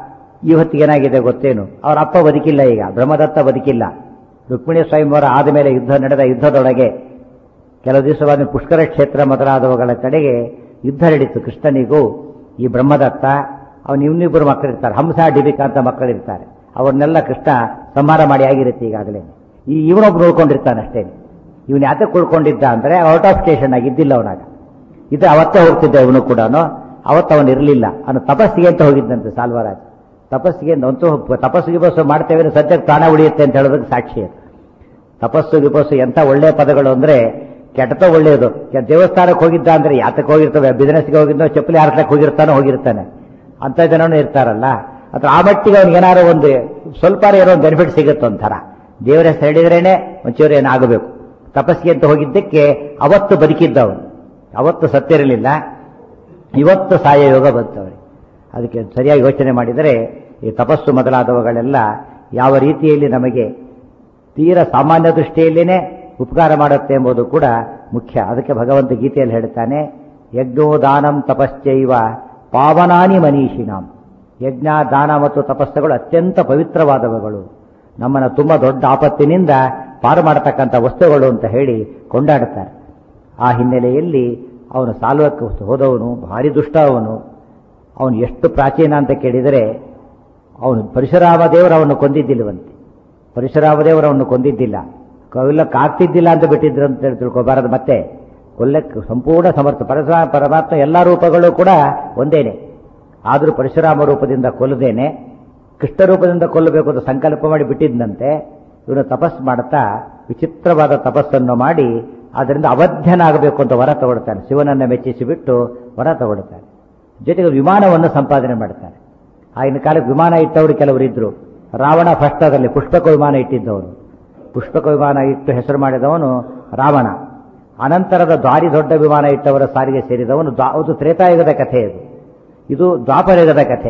ಈ ಹೊತ್ತಿಗೆ ಏನಾಗಿದೆ ಗೊತ್ತೇನು ಅವರ ಅಪ್ಪ ಬದುಕಿಲ್ಲ ಈಗ ಬ್ರಹ್ಮದತ್ತ ಬದುಕಿಲ್ಲ ರುಕ್ಮಿಣಿ ಸ್ವಯಂವರ ಆದ ಮೇಲೆ ಯುದ್ಧ ನಡೆದ ಯುದ್ಧದೊಳಗೆ ಕೆಲವು ದಿವಸವಾದ ಪುಷ್ಕರ ಕ್ಷೇತ್ರ ಮೊದಲಾದವುಗಳ ಕಡೆಗೆ ಯುದ್ಧ ನಡೀತು ಕೃಷ್ಣನಿಗೂ ಈ ಬ್ರಹ್ಮದತ್ತ ಅವನು ಇವನಿಬ್ಬರು ಮಕ್ಕಳಿರ್ತಾರೆ ಹಂಸ ಡಿಬಿಕ ಅಂತ ಮಕ್ಕಳಿರ್ತಾರೆ ಅವ್ರನ್ನೆಲ್ಲ ಕೃಷ್ಣ ಸಂಹಾರ ಮಾಡಿ ಆಗಿರುತ್ತೆ ಈಗಾಗಲೇ ಈ ಇವನೊಬ್ಬ ನೋಡ್ಕೊಂಡಿರ್ತಾನೆ ಅಷ್ಟೇ ಇವನು ಯಾತಕ್ಕೆ ಉಳ್ಕೊಂಡಿದ್ದ ಅಂದ್ರೆ ಔಟ್ ಆಫ್ ಸ್ಟೇಷನ್ ಆಗಿದ್ದಿಲ್ಲ ಅವನಾಗ ಇದು ಅವತ್ತೇ ಹೋಗ್ತಿದ್ದ ಇವನು ಕೂಡ ಅವತ್ತು ಅವನು ಇರಲಿಲ್ಲ ಅವನು ತಪಸ್ಸಿಗೆ ಅಂತ ಹೋಗಿದ್ದಂತೆ ಸಾಲ್ವರಾಜ್ ತಪಸ್ಸಿಗೆ ಅಂತೂ ತಪಸ್ಸಿಗೆ ಬಸ್ಸು ಮಾಡ್ತೇವೆ ಅಂದ್ರೆ ಸದ್ಯಕ್ಕೆ ಪ್ರಾಣ ಉಳಿಯುತ್ತೆ ಅಂತ ಹೇಳೋದಕ್ಕೆ ಸಾಕ್ಷಿ ಅದು ತಪಸ್ಸು ವಿಪಸ್ಸು ಎಂತ ಒಳ್ಳೆಯ ಪದಗಳು ಅಂದ್ರೆ ಕೆಟ್ಟತ ಒಳ್ಳೆಯದು ಕೆ- ದೇವಸ್ಥಾನಕ್ಕೆ ಹೋಗಿದ್ದ ಅಂದ್ರೆ ಯಾತಕ್ಕೆ ಹೋಗಿರ್ತವೆ ಬಿಸ್ನೆಸ್ಗೆ ಹೋಗಿದ್ದೋ ಚಪ್ಪಲಿ ಹಾರ್ಸಕ್ಕೆ ಹೋಗಿರ್ತಾನೋ ಹೋಗಿರ್ತಾನೆ ಅಂತ ಜನನು ಇರ್ತಾರಲ್ಲ ಅಥವಾ ಆ ಮಟ್ಟಿಗೆ ಅವ್ನಿಗೆ ಏನಾರು ಒಂದು ಸ್ವಲ್ಪ ಏನೋ ಒಂದು ಬೆನಿಫಿಟ್ ಸಿಗುತ್ತೆ ಒಂಥರ ದೇವರ ಹೆಸರು ಹೇಳಿದ್ರೇನೆ ಒಂಚೂರು ಏನಾಗಬೇಕು ತಪಸ್ಸಿಗೆ ಅಂತ ಹೋಗಿದ್ದಕ್ಕೆ ಅವತ್ತು ಬದುಕಿದ್ದ ಅವನು ಅವತ್ತು ಸತ್ತಿರಲಿಲ್ಲ ಇವತ್ತು ಸಾಯ ಯೋಗ ಬಂತವರಿಗೆ ಅದಕ್ಕೆ ಸರಿಯಾಗಿ ಯೋಚನೆ ಮಾಡಿದರೆ ಈ ತಪಸ್ಸು ಮೊದಲಾದವುಗಳೆಲ್ಲ ಯಾವ ರೀತಿಯಲ್ಲಿ ನಮಗೆ ತೀರ ಸಾಮಾನ್ಯ ದೃಷ್ಟಿಯಲ್ಲೇನೆ ಉಪಕಾರ ಮಾಡುತ್ತೆ ಎಂಬುದು ಕೂಡ ಮುಖ್ಯ ಅದಕ್ಕೆ ಭಗವಂತ ಗೀತೆಯಲ್ಲಿ ಹೇಳ್ತಾನೆ ಯಜ್ಞೋ ದಾನಂ ತಪಶ್ಚೈವ ಪಾವನಾನಿ ಮನೀಷಿನಾಂ ಯಜ್ಞ ದಾನ ಮತ್ತು ತಪಸ್ಸುಗಳು ಅತ್ಯಂತ ಪವಿತ್ರವಾದವುಗಳು ನಮ್ಮನ್ನು ತುಂಬ ದೊಡ್ಡ ಆಪತ್ತಿನಿಂದ ಪಾರು ಮಾಡತಕ್ಕಂಥ ವಸ್ತುಗಳು ಅಂತ ಹೇಳಿ ಕೊಂಡಾಡುತ್ತಾರೆ ಆ ಹಿನ್ನೆಲೆಯಲ್ಲಿ ಅವನು ಸಾಲ್ವಕ್ಕೆ ಹೋದವನು ಭಾರಿ ದುಷ್ಟ ಅವನು ಅವನು ಎಷ್ಟು ಪ್ರಾಚೀನ ಅಂತ ಕೇಳಿದರೆ ಅವನು ಪರಶುರಾಮ ದೇವರು ಅವನು ಕೊಂದಿದ್ದಿಲ್ಲವಂತೆ ಪರಶುರಾಮ ದೇವರು ಅವನು ಕೊಂದಿದ್ದಿಲ್ಲ ಕೊಲ್ಲಕ್ಕೆ ಆಗ್ತಿದ್ದಿಲ್ಲ ಅಂತ ಬಿಟ್ಟಿದ್ರು ಅಂತ ಹೇಳಿ ತಿಳ್ಕೊಬಾರದು ಮತ್ತೆ ಕೊಲ್ಲಕ್ಕೆ ಸಂಪೂರ್ಣ ಸಮರ್ಥ ಪರಶುರಾಮ ಪರಮಾತ್ಮ ಎಲ್ಲ ರೂಪಗಳು ಕೂಡ ಒಂದೇನೆ ಆದರೂ ಪರಶುರಾಮ ರೂಪದಿಂದ ಕೊಲ್ಲದೇನೆ ಕೃಷ್ಣ ರೂಪದಿಂದ ಕೊಲ್ಲಬೇಕು ಅಂತ ಸಂಕಲ್ಪ ಮಾಡಿ ಬಿಟ್ಟಿದ್ದಂತೆ ಇವನು ತಪಸ್ಸು ಮಾಡುತ್ತಾ ವಿಚಿತ್ರವಾದ ತಪಸ್ಸನ್ನು ಮಾಡಿ ಅದರಿಂದ ಅವಧ್ಯನಾಗಬೇಕು ಅಂತ ವರ ತಗೊಳ್ತಾನೆ ಶಿವನನ್ನು ಮೆಚ್ಚಿಸಿ ಬಿಟ್ಟು ವರ ತಗೊಳ್ತಾನೆ ಜೊತೆಗೆ ವಿಮಾನವನ್ನು ಸಂಪಾದನೆ ಮಾಡ್ತಾನೆ ಆಗಿನ ಕಾಲಕ್ಕೆ ವಿಮಾನ ಇಟ್ಟವರು ಕೆಲವರು ಇದ್ರು ರಾವಣ ಫಸ್ಟದಲ್ಲಿ ಪುಷ್ಪಕ ವಿಮಾನ ಇಟ್ಟಿದ್ದವನು ಪುಷ್ಪಕ ವಿಮಾನ ಇಟ್ಟು ಹೆಸರು ಮಾಡಿದವನು ರಾವಣ ಅನಂತರದ ದಾರಿ ದೊಡ್ಡ ವಿಮಾನ ಇಟ್ಟವರ ಸಾರಿಗೆ ಸೇರಿದವನು ದ್ವಾ- ಅದು ತ್ರೇತಾಯುಗದ ಕಥೆ ಇದು ಇದು ದ್ವಾಪರಯುಗದ ಕಥೆ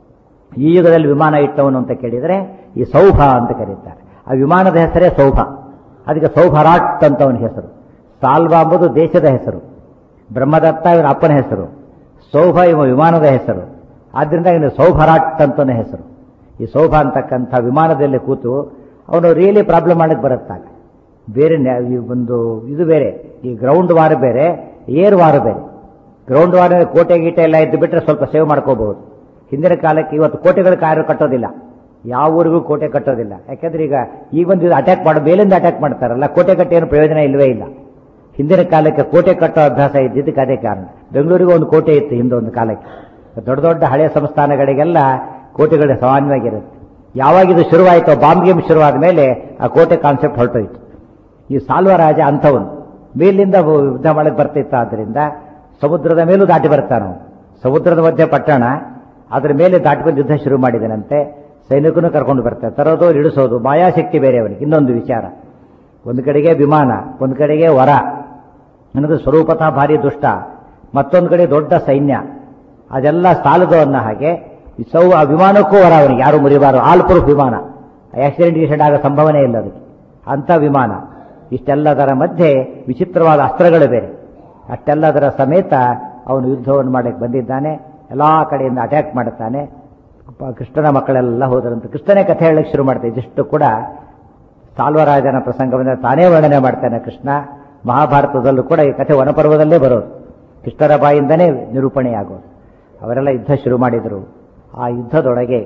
ಈ ಯುಗದಲ್ಲಿ ವಿಮಾನ ಇಟ್ಟವನು ಅಂತ ಕೇಳಿದರೆ ಈ ಸೌಭ ಅಂತ ಕರೀತಾರೆ ಆ ವಿಮಾನದ ಹೆಸರೇ ಸೌಭ ಅದಕ್ಕೆ ಸೌಭರಾಟ್ ಅಂತ ಅವನ ಹೆಸರು ಸಾಲ್ವ ಎಂಬುದು ದೇಶದ ಹೆಸರು ಬ್ರಹ್ಮದತ್ತ ಇವನ ಅಪ್ಪನ ಹೆಸರು ಸೌಭ ಇವ ವಿಮಾನದ ಹೆಸರು ಆದ್ರಿಂದ ಇವನು ಸೌಭರಾಟ್ ಅಂತನ ಹೆಸರು ಈ ಸೌಭ ಅಂತಕ್ಕಂಥ ವಿಮಾನದಲ್ಲಿ ಕೂತು ಅವನು ರಿಯಲಿ ಪ್ರಾಬ್ಲಮ್ ಮಾಡಕ್ಕೆ ಬರುತ್ತಾಗ ಬೇರೆ ನ್ಯಾ- ಈ ಒಂದು ಇದು ಬೇರೆ ಈ ಗ್ರೌಂಡ್ ವಾರ ಬೇರೆ ಏರ್ ವಾರ ಬೇರೆ ಗ್ರೌಂಡ್ ವಾರ ಕೋಟೆ ಗೀಟೆ ಎಲ್ಲ ಇದ್ದು ಬಿಟ್ಟರೆ ಸ್ವಲ್ಪ ಸೇವ್ ಮಾಡ್ಕೋಬಹುದು ಹಿಂದಿನ ಕಾಲಕ್ಕೆ ಇವತ್ತು ಕೋಟೆಗಳು ಕಾರು ಕಟ್ಟೋದಿಲ್ಲ ಯಾವ ಊರಿಗೂ ಕೋಟೆ ಕಟ್ಟೋದಿಲ್ಲ ಯಾಕಂದ್ರೆ ಈಗ ಈಗ ಒಂದು ಅಟ್ಯಾಕ್ ಮಾಡೋ ಮೇಲಿಂದ ಅಟ್ಯಾಕ್ ಮಾಡ್ತಾರಲ್ಲ ಕೋಟೆ ಕಟ್ಟಿ ಏನು ಪ್ರಯೋಜನ ಇಲ್ಲವೇ ಇಲ್ಲ ಹಿಂದಿನ ಕಾಲಕ್ಕೆ ಕೋಟೆ ಕಟ್ಟೋ ಅಭ್ಯಾಸ ಇದ್ದಿದ್ದಕ್ಕೆ ಅದೇ ಕಾರಣ ಬೆಂಗಳೂರಿಗೂ ಒಂದು ಕೋಟೆ ಇತ್ತು ಹಿಂದೆ ಒಂದು ಕಾಲಕ್ಕೆ ದೊಡ್ಡ ದೊಡ್ಡ ಹಳೆಯ ಸಂಸ್ಥಾನಗಳಿಗೆಲ್ಲ ಕೋಟೆಗಳು ಸಾಮಾನ್ಯವಾಗಿರುತ್ತೆ ಯಾವಾಗ ಇದು ಶುರುವಾಯಿತೋ ಬಾಂಬ್ ಗೇಮ್ ಶುರುವಾದ ಮೇಲೆ ಆ ಕೋಟೆ ಕಾನ್ಸೆಪ್ಟ್ ಹೊರಟೋಯ್ತು ಈ ಸಾಲ್ವ ರಾಜ ಅಂಥವನು ಮೇಲಿಂದ ಯುದ್ಧ ಮಾಡಕ್ಕೆ ಬರ್ತಿತ್ತ ಆದ್ದರಿಂದ ಸಮುದ್ರದ ಮೇಲೂ ದಾಟಿ ಬರ್ತಾನು ಸಮುದ್ರದ ಮಧ್ಯೆ ಪಟ್ಟಣ ಅದರ ಮೇಲೆ ದಾಟಿಕೊಂಡು ಯುದ್ಧ ಶುರು ಮಾಡಿದನಂತೆ ಸೈನಿಕನು ಕರ್ಕೊಂಡು ಬರ್ತಾರೆ ತರೋದು ಇಳಿಸೋದು ಮಾಯಾಶಕ್ತಿ ಬೇರೆ ಅವನಿಗೆ ಇನ್ನೊಂದು ವಿಚಾರ ಒಂದು ಕಡೆಗೆ ವಿಮಾನ ಒಂದು ಕಡೆಗೆ ವರ ನನಗೆ ಸ್ವರೂಪತಃ ಭಾರಿ ದುಷ್ಟ ಮತ್ತೊಂದು ಕಡೆ ದೊಡ್ಡ ಸೈನ್ಯ ಅದೆಲ್ಲ ಸಾಲದು ಅನ್ನೋ ಹಾಗೆ ಈ ಸೌ ಆ ವಿಮಾನಕ್ಕೂ ವರ ಅವನಿಗೆ ಯಾರು ಮುರಿಬಾರದು ಆಲ್ ಪ್ರೂಫ್ ವಿಮಾನ ಆಕ್ಸಿಡೆಂಟ್ ಗಿಸಿಡೆಂಟ್ ಆಗೋ ಸಂಭವನೆ ಇಲ್ಲ ಅದಕ್ಕೆ ಅಂಥ ವಿಮಾನ ಇಷ್ಟೆಲ್ಲದರ ಮಧ್ಯೆ ವಿಚಿತ್ರವಾದ ಅಸ್ತ್ರಗಳು ಬೇರೆ ಅಷ್ಟೆಲ್ಲದರ ಸಮೇತ ಅವನು ಯುದ್ಧವನ್ನು ಮಾಡಕ್ಕೆ ಬಂದಿದ್ದಾನೆ ಎಲ್ಲ ಕಡೆಯಿಂದ ಅಟ್ಯಾಕ್ ಮಾಡುತ್ತಾನೆ ಪ- ಕೃಷ್ಣನ ಮಕ್ಕಳೆಲ್ಲ ಹೋದರಂತೆ ಕೃಷ್ಣನೇ ಕಥೆ ಹೇಳಕ್ಕೆ ಶುರು ಮಾಡ್ತಾರೆ ಇದಿಷ್ಟು ಕೂಡ ಸಾಲ್ವರಾಜನ ಪ್ರಸಂಗವನ್ನು ತಾನೇ ವರ್ಣನೆ ಮಾಡ್ತಾನೆ ಕೃಷ್ಣ ಮಹಾಭಾರತದಲ್ಲೂ ಕೂಡ ಈ ಕಥೆ ವನಪರ್ವದಲ್ಲೇ ಬರೋದು ಕೃಷ್ಣರ ಬಾಯಿಂದನೇ ನಿರೂಪಣೆಯಾಗೋದು ಅವರೆಲ್ಲ ಯುದ್ಧ ಶುರು ಮಾಡಿದರು ಆ ಯುದ್ಧದೊಳಗೆ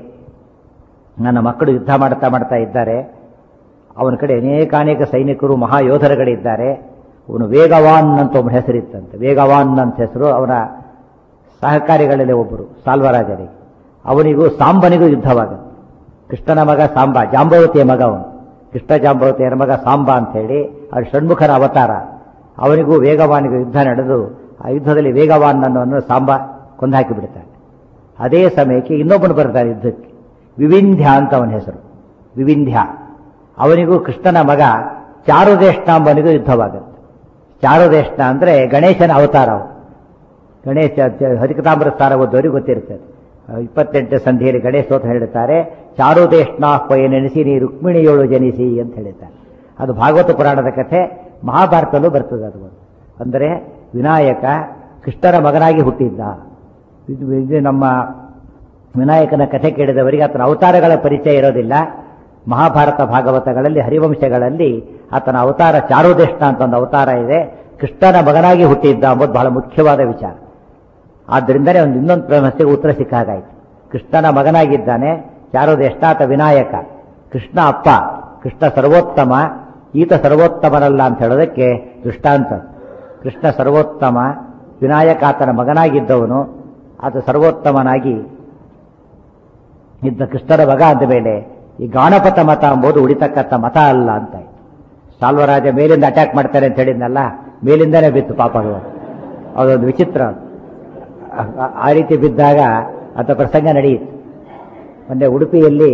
ನನ್ನ ಮಕ್ಕಳು ಯುದ್ಧ ಮಾಡ್ತಾ ಮಾಡ್ತಾ ಇದ್ದಾರೆ ಅವನ ಕಡೆ ಅನೇಕಾನೇಕ ಸೈನಿಕರು ಮಹಾಯೋಧರುಗಳಿದ್ದಾರೆ ಅವನು ವೇಗವಾನ್ ಅಂತ ಒಬ್ಬನ ಹೆಸರಿತ್ತಂತೆ ವೇಗವಾನ್ ಅಂತ ಹೆಸರು ಅವನ ಸಹಕಾರಿಗಳಲ್ಲಿ ಒಬ್ಬರು ಸಾಲ್ವರಾಜರಿಗೆ ಅವನಿಗೂ ಸಾಂಬನಿಗೂ ಯುದ್ಧವಾಗುತ್ತೆ ಕೃಷ್ಣನ ಮಗ ಸಾಂಬ ಜಾಂಬವತಿಯ ಮಗ ಅವನು ಕೃಷ್ಣ ಜಾಂಬವತಿಯರ ಮಗ ಸಾಂಬ ಅಂತ ಹೇಳಿ ಅವ್ರ ಷಣ್ಮುಖರ ಅವತಾರ ಅವನಿಗೂ ವೇಗವಾನಿಗೂ ಯುದ್ಧ ನಡೆದು ಆ ಯುದ್ಧದಲ್ಲಿ ವೇಗವಾನ್ ಅನ್ನೋನು ಸಾಂಬ ಕೊಂದಾಕಿ ಬಿಡ್ತಾನೆ ಅದೇ ಸಮಯಕ್ಕೆ ಇನ್ನೊಬ್ಬನು ಬರ್ತಾನೆ ಯುದ್ಧಕ್ಕೆ ವಿವಿಂಧ್ಯ ಅಂತ ಅವನ ಹೆಸರು ವಿವಿಂಧ್ಯ ಅವನಿಗೂ ಕೃಷ್ಣನ ಮಗ ಚಾರುದೇಷ್ಟಾಂಬನಿಗೂ ಯುದ್ಧವಾಗುತ್ತೆ ಚಾರುದೇಷ್ಣ ಅಂದ್ರೆ ಗಣೇಶನ ಅವತಾರ ಅವನು ಗಣೇಶ ಹರಿಕತಾಂಬರ ಸ್ಥಾನ ಓದೋರಿಗೆ ಗೊತ್ತಿರ್ತದೆ ಇಪ್ಪತ್ತೆಂಟನೇ ಸಂಧಿಯಲ್ಲಿ ಗಣೇಶೋತ ಹೇಳುತ್ತಾರೆ ಚಾರುದೇಷ್ಣಾಹ್ವಯ ನೆನೆಸಿ ನೀ ರುಕ್ಮಿಣಿಯೋಳು ಜನಿಸಿ ಅಂತ ಹೇಳಿದ್ದಾರೆ ಅದು ಭಾಗವತ ಪುರಾಣದ ಕಥೆ ಮಹಾಭಾರತದಲ್ಲೂ ಬರ್ತದೆ ಅದು ಒಂದು. ಅಂದರೆ ವಿನಾಯಕ ಕೃಷ್ಣನ ಮಗನಾಗಿ ಹುಟ್ಟಿದ್ದ ಇದು ಇದು ನಮ್ಮ ವಿನಾಯಕನ ಕಥೆ ಕೇಳಿದವರಿಗೆ ಆತನ ಅವತಾರಗಳ ಪರಿಚಯ ಇರೋದಿಲ್ಲ ಮಹಾಭಾರತ ಭಾಗವತಗಳಲ್ಲಿ ಹರಿವಂಶಗಳಲ್ಲಿ ಆತನ ಅವತಾರ ಚಾರುದೇಷ್ಟ ಅಂತ ಒಂದು ಅವತಾರ ಇದೆ ಕೃಷ್ಣನ ಮಗನಾಗಿ ಹುಟ್ಟಿದ್ದ ಎಂಬುದು ಬಹಳ ಮುಖ್ಯವಾದ ವಿಚಾರ ಆದ್ದರಿಂದಲೇ ಒಂದು ಇನ್ನೊಂದು ಪ್ರಶ್ನೆಗೆ ಉತ್ತರ ಸಿಕ್ಕ ಹಾಗಾಯ್ತು ಕೃಷ್ಣನ ಮಗನಾಗಿದ್ದಾನೆ ಚಾರುದೇಷ್ಟ ಆತ ವಿನಾಯಕ ಕೃಷ್ಣ ಅಪ್ಪ ಕೃಷ್ಣ ಸರ್ವೋತ್ತಮ ಈತ ಸರ್ವೋತ್ತಮನಲ್ಲ ಅಂತ ಹೇಳೋದಕ್ಕೆ ದೃಷ್ಟಾಂತ ಕೃಷ್ಣ ಸರ್ವೋತ್ತಮ ವಿನಾಯಕ ಆತನ ಮಗನಾಗಿದ್ದವನು ಆತ ಸರ್ವೋತ್ತಮನಾಗಿ ಇದ್ದ ಕೃಷ್ಣನ ಮಗ ಅಂದ ಮೇಲೆ ಈ ಗಾಣಪತ ಮತ ಎಂಬುದು ಉಳಿತಕ್ಕಂಥ ಮತ ಅಲ್ಲ ಅಂತ ಸಾಲ್ವರಾಜ ಮೇಲಿಂದ ಅಟ್ಯಾಕ್ ಮಾಡ್ತಾರೆ ಅಂತ ಹೇಳಿದ್ನಲ್ಲ ಮೇಲಿಂದನೇ ಬಿತ್ತು ಪಾಪಗಳು ಅದೊಂದು ವಿಚಿತ್ರ ಆ- ಆ ರೀತಿ ಬಿದ್ದಾಗ ಅಂತ ಪ್ರಸಂಗ ನಡೆಯಿತು ಮೊನ್ನೆ ಉಡುಪಿಯಲ್ಲಿ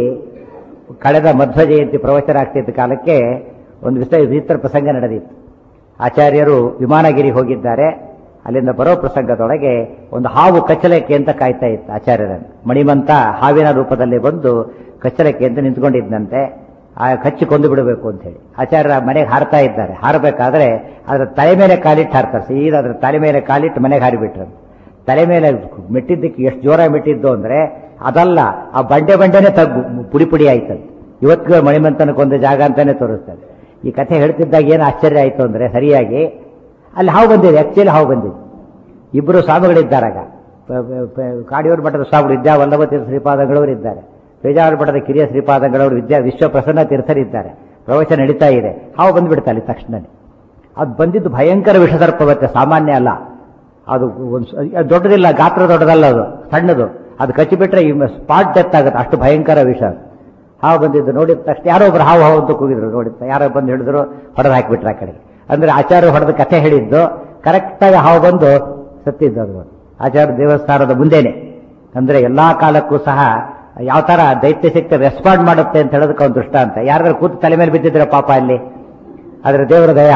ಕಳೆದ ಮಧ್ವ ಜಯಂತಿ ಪ್ರವಚನ ಆಗ್ತಿದ್ದ ಕಾಲಕ್ಕೆ ಒಂದು ವಿಷಯ ವಿಚಿತ್ರ ಪ್ರಸಂಗ ನಡೆದಿತ್ತು ಆಚಾರ್ಯರು ವಿಮಾನಗಿರಿ ಹೋಗಿದ್ದಾರೆ ಅಲ್ಲಿಂದ ಬರೋ ಪ್ರಸಂಗದೊಳಗೆ ಒಂದು ಹಾವು ಕಚ್ಚಲಕ್ಕೆ ಅಂತ ಕಾಯ್ತಾ ಇತ್ತು ಆಚಾರ್ಯರನ್ನು ಮಣಿಮಂತ ಹಾವಿನ ರೂಪದಲ್ಲಿ ಬಂದು ಕಚ್ಚಲಕ್ಕೆ ಅಂತ ನಿಂತ್ಕೊಂಡಿದ್ದಂತೆ ಆ ಕಚ್ಚಿ ಕೊಂದು ಬಿಡಬೇಕು ಅಂತ ಹೇಳಿ ಆಚಾರ್ಯರ ಮನೆಗೆ ಹಾರ್ತಾ ಇದ್ದಾರೆ ಹಾರಬೇಕಾದ್ರೆ ಅದರ ತಲೆ ಮೇಲೆ ಕಾಲಿಟ್ಟು ಹಾರ್ತಾರೆ ಸೀದಾ ಅದರ ತಲೆ ಮೇಲೆ ಕಾಲಿಟ್ಟು ಮನೆಗೆ ಹಾರಿಬಿಟ್ರು ತಲೆ ಮೇಲೆ ಮೆಟ್ಟಿದ್ದಕ್ಕೆ ಎಷ್ಟು ಜೋರ ಮೆಟ್ಟಿದ್ದು ಅಂದ್ರೆ ಅದಲ್ಲ ಆ ಬಂಡೆ ಬಂಡೆನೆ ತಗ್ಗು ಪುಡಿ ಪುಡಿ ಆಯ್ತದೆ ಇವತ್ತಿಗೂ ಮಣಿಮಂತನಕ್ಕೊಂದು ಜಾಗ ಅಂತಾನೆ ತೋರಿಸ್ತದೆ ಈ ಕಥೆ ಹೇಳ್ತಿದ್ದಾಗ ಏನು ಆಶ್ಚರ್ಯ ಆಯ್ತು ಅಂದ್ರೆ ಸರಿಯಾಗಿ ಅಲ್ಲಿ ಹಾವು ಬಂದಿದೆ ಆಕ್ಚುಲಿ ಹಾವು ಬಂದಿದೆ ಇಬ್ಬರು ಸ್ವಾಮಿಗಳಿದ್ದಾರಾಗ ಪ- ಪ- ಪ- ಕಾಡಿಯೂರು ಮಠದ ಸ್ವಾಮಿಗಳು ವಿದ್ಯಾ ವಲ್ಲಭ ತೀರ್ಥ ಶ್ರೀಪಾದಂಗಳವರು ಇದ್ದಾರೆ ಪೇಜಾವರ ಮಠದ ಕಿರಿಯ ಶ್ರೀಪಾದಂಗಳವರು ವಿದ್ಯಾ ವಿಶ್ವ ಪ್ರಸನ್ನ ತೀರ್ಥರಿದ್ದಾರೆ ಪ್ರವಚನ ನಡೀತಾ ಇದೆ ಹಾವು ಬಂದ್ಬಿಡ್ತಾ ಅಲ್ಲಿ ತಕ್ಷಣನೇ ಅದು ಬಂದಿದ್ದು ಭಯಂಕರ ವಿಷಸರ್ಪವತ್ತೆ ಸಾಮಾನ್ಯ ಅಲ್ಲ ಅದು ಒಂದು ಸ- ಅದು ದೊಡ್ಡದಿಲ್ಲ ಗಾತ್ರ ದೊಡ್ಡದಲ್ಲ ಅದು ಸಣ್ಣದು ಅದು ಕಚ್ಚಿಬಿಟ್ರೆ ಸ್ಪಾಟ್ ಡೆತ್ ಆಗುತ್ತೆ ಅಷ್ಟು ಭಯಂಕರ ವಿಷ ಅದು. ಹಾವು ಬಂದಿದ್ದು ನೋಡಿದ ತಕ್ಷಣ ಯಾರೋ ಒಬ್ರು ಹಾವು ಹಾವು ಅಂತ ಕೂಗಿದ್ರು ನೋಡಿದ ಯಾರೋ ಬಂದು ಹಿಡಿದ್ರು ಹೊಡೆದು ಹಾಕಿಬಿಟ್ರು ಆ ಕಡೆಗೆ ಅಂದ್ರೆ ಆಚಾರ್ಯ ಹೊಡೆದ ಕಥೆ ಹೇಳಿದ್ದು ಕರೆಕ್ಟಾಗಿ ಹಾವು ಬಂದು ಸತ್ತಿದ್ದು ಅದು ಆಚಾರ್ಯ ದೇವಸ್ಥಾನದ ಮುಂದೆನೆ ಅಂದ್ರೆ ಎಲ್ಲಾ ಕಾಲಕ್ಕೂ ಸಹ ಯಾವ ತರ ದೈತ್ಯ ಶಕ್ತಿ ರೆಸ್ಪಾಂಡ್ ಮಾಡುತ್ತೆ ಅಂತ ಹೇಳೋದಕ್ಕೆ ಒಂದು ದೃಷ್ಟಾಂತ ಯಾರಾದ್ರೂ ಕೂತು ತಲೆ ಮೇಲೆ ಬಿದ್ದಿದ್ರೆ ಪಾಪ ಅಲ್ಲಿ ಆದ್ರೆ ದೇವರ ದಯ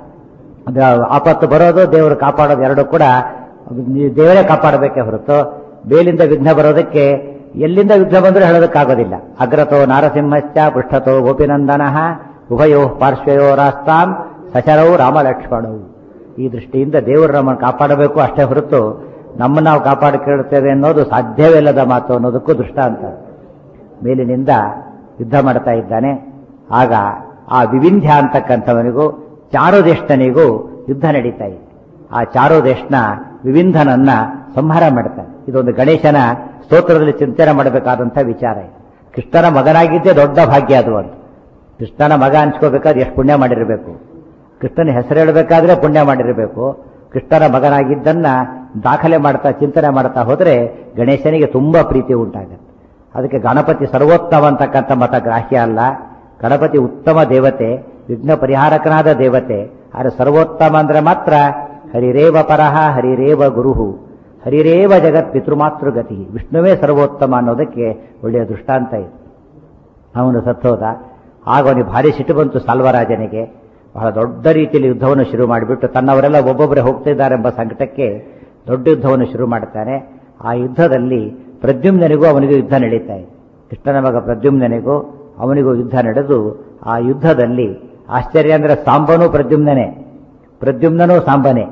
ಅದು ಆಪತ್ತು ಬರೋದು ದೇವರು ಕಾಪಾಡೋದು ಎರಡು ಕೂಡ ನೀವು ದೇವರೇ ಕಾಪಾಡಬೇಕೇ ಹೊರತು ಬೇಲಿಂದ ವಿಘ್ನ ಬರೋದಕ್ಕೆ ಎಲ್ಲಿಂದ ವಿಘ್ನ ಬಂದರೂ ಹೇಳೋದಕ್ಕಾಗೋದಿಲ್ಲ ಅಗ್ರತೋ ನಾರಸಿಂಹಶ್ಚ ಪೃಷ್ಠತೋ ಗೋಪಿನಂದನ ಉಭಯೋ ಪಾರ್ಶ್ವಯೋ ರಾಸ್ತಾಂ ಸಚರವು ರಾಮಲಕ್ಷ್ಮಣವು ಈ ದೃಷ್ಟಿಯಿಂದ ದೇವರು ನಮ್ಮನ್ನು ಕಾಪಾಡಬೇಕು ಅಷ್ಟೇ ಹೊರತು ನಮ್ಮನ್ನು ನಾವು ಕಾಪಾಡಿಕೊಳ್ಳುತ್ತೇವೆ ಅನ್ನೋದು ಸಾಧ್ಯವಿಲ್ಲದ ಮಾತು ಅನ್ನೋದಕ್ಕೂ ದೃಷ್ಟಾಂತ ಮೇಲಿನಿಂದ ಯುದ್ಧ ಮಾಡ್ತಾ ಇದ್ದಾನೆ ಆಗ ಆ ವಿವಿಂಧ್ಯ ಅಂತಕ್ಕಂಥವನಿಗೂ ಚಾರುದೇಷ್ಟನಿಗೂ ಯುದ್ಧ ನಡೀತಾ ಇದೆ ಆ ಚಾರುದೇಶನ ವಿವಿಂಧನನ್ನ ಸಂಹಾರ ಮಾಡ್ತಾನೆ ಇದೊಂದು ಗಣೇಶನ ಸ್ತೋತ್ರದಲ್ಲಿ ಚಿಂತನೆ ಮಾಡಬೇಕಾದಂಥ ವಿಚಾರ ಇದೆ ಕೃಷ್ಣನ ಮಗನಾಗಿದ್ದೇ ದೊಡ್ಡ ಭಾಗ್ಯ ಅದು ಅಂತ ಕೃಷ್ಣನ ಮಗ ಅನ್ಸ್ಕೋಬೇಕಾದ್ರೆ ಎಷ್ಟು ಪುಣ್ಯ ಮಾಡಿರಬೇಕು ಕೃಷ್ಣನ ಹೆಸರು ಹೇಳಬೇಕಾದ್ರೆ ಪುಣ್ಯ ಮಾಡಿರಬೇಕು ಕೃಷ್ಣನ ಮಗನಾಗಿದ್ದನ್ನ ದಾಖಲೆ ಮಾಡ್ತಾ ಚಿಂತನೆ ಮಾಡ್ತಾ ಹೋದ್ರೆ ಗಣೇಶನಿಗೆ ತುಂಬಾ ಪ್ರೀತಿ ಉಂಟಾಗುತ್ತೆ ಅದಕ್ಕೆ ಗಣಪತಿ ಸರ್ವೋತ್ತಮ ಅಂತಕ್ಕಂಥ ಮತ ಗ್ರಾಹ್ಯ ಅಲ್ಲ ಗಣಪತಿ ಉತ್ತಮ ದೇವತೆ ವಿಘ್ನ ಪರಿಹಾರಕನಾದ ದೇವತೆ ಆದರೆ ಸರ್ವೋತ್ತಮ ಅಂದ್ರೆ ಮಾತ್ರ ಹರಿರೇವ ಪರಹ ಹರಿರೇವ ಗುರುಹು ಹರಿರೇವ ಜಗತ್ ಪಿತೃಮಾತೃಗತಿ ವಿಷ್ಣುವೇ ಸರ್ವೋತ್ತಮ ಅನ್ನೋದಕ್ಕೆ ಒಳ್ಳೆಯ ದೃಷ್ಟಾಂತ ಇದೆ ಅವನು ಸತ್ತೋದ ಆಗ ಅವನಿಗೆ ಭಾರಿ ಸಿಟ್ಟು ಬಂತು ಸಾಲ್ವರಾಜನಿಗೆ ಬಹಳ ದೊಡ್ಡ ರೀತಿಯಲ್ಲಿ ಯುದ್ಧವನ್ನು ಶುರು ಮಾಡಿಬಿಟ್ಟು ತನ್ನವರೆಲ್ಲ ಒಬ್ಬೊಬ್ಬರೇ ಹೋಗ್ತಿದ್ದಾರೆ ಎಂಬ ಸಂಕಟಕ್ಕೆ ದೊಡ್ಡ ಯುದ್ಧವನ್ನು ಶುರು ಮಾಡ್ತಾನೆ ಆ ಯುದ್ಧದಲ್ಲಿ ಪ್ರದ್ಯುಮ್ನನಿಗೂ ಅವನಿಗೂ ಯುದ್ಧ ನಡೀತಾ ಇದೆ ಕೃಷ್ಣನ ಮಗ ಪ್ರದ್ಯುಮ್ನನಿಗೂ ಅವನಿಗೂ ಯುದ್ಧ ನಡೆದು ಆ ಯುದ್ಧದಲ್ಲಿ ಆಶ್ಚರ್ಯ ಅಂದ್ರೆ ಸಾಂಬನೂ ಪ್ರದ್ಯುಮ್ನನೇ ಪ್ರದ್ಯುಮ್ನನೂ ಸಾಂಬನೇ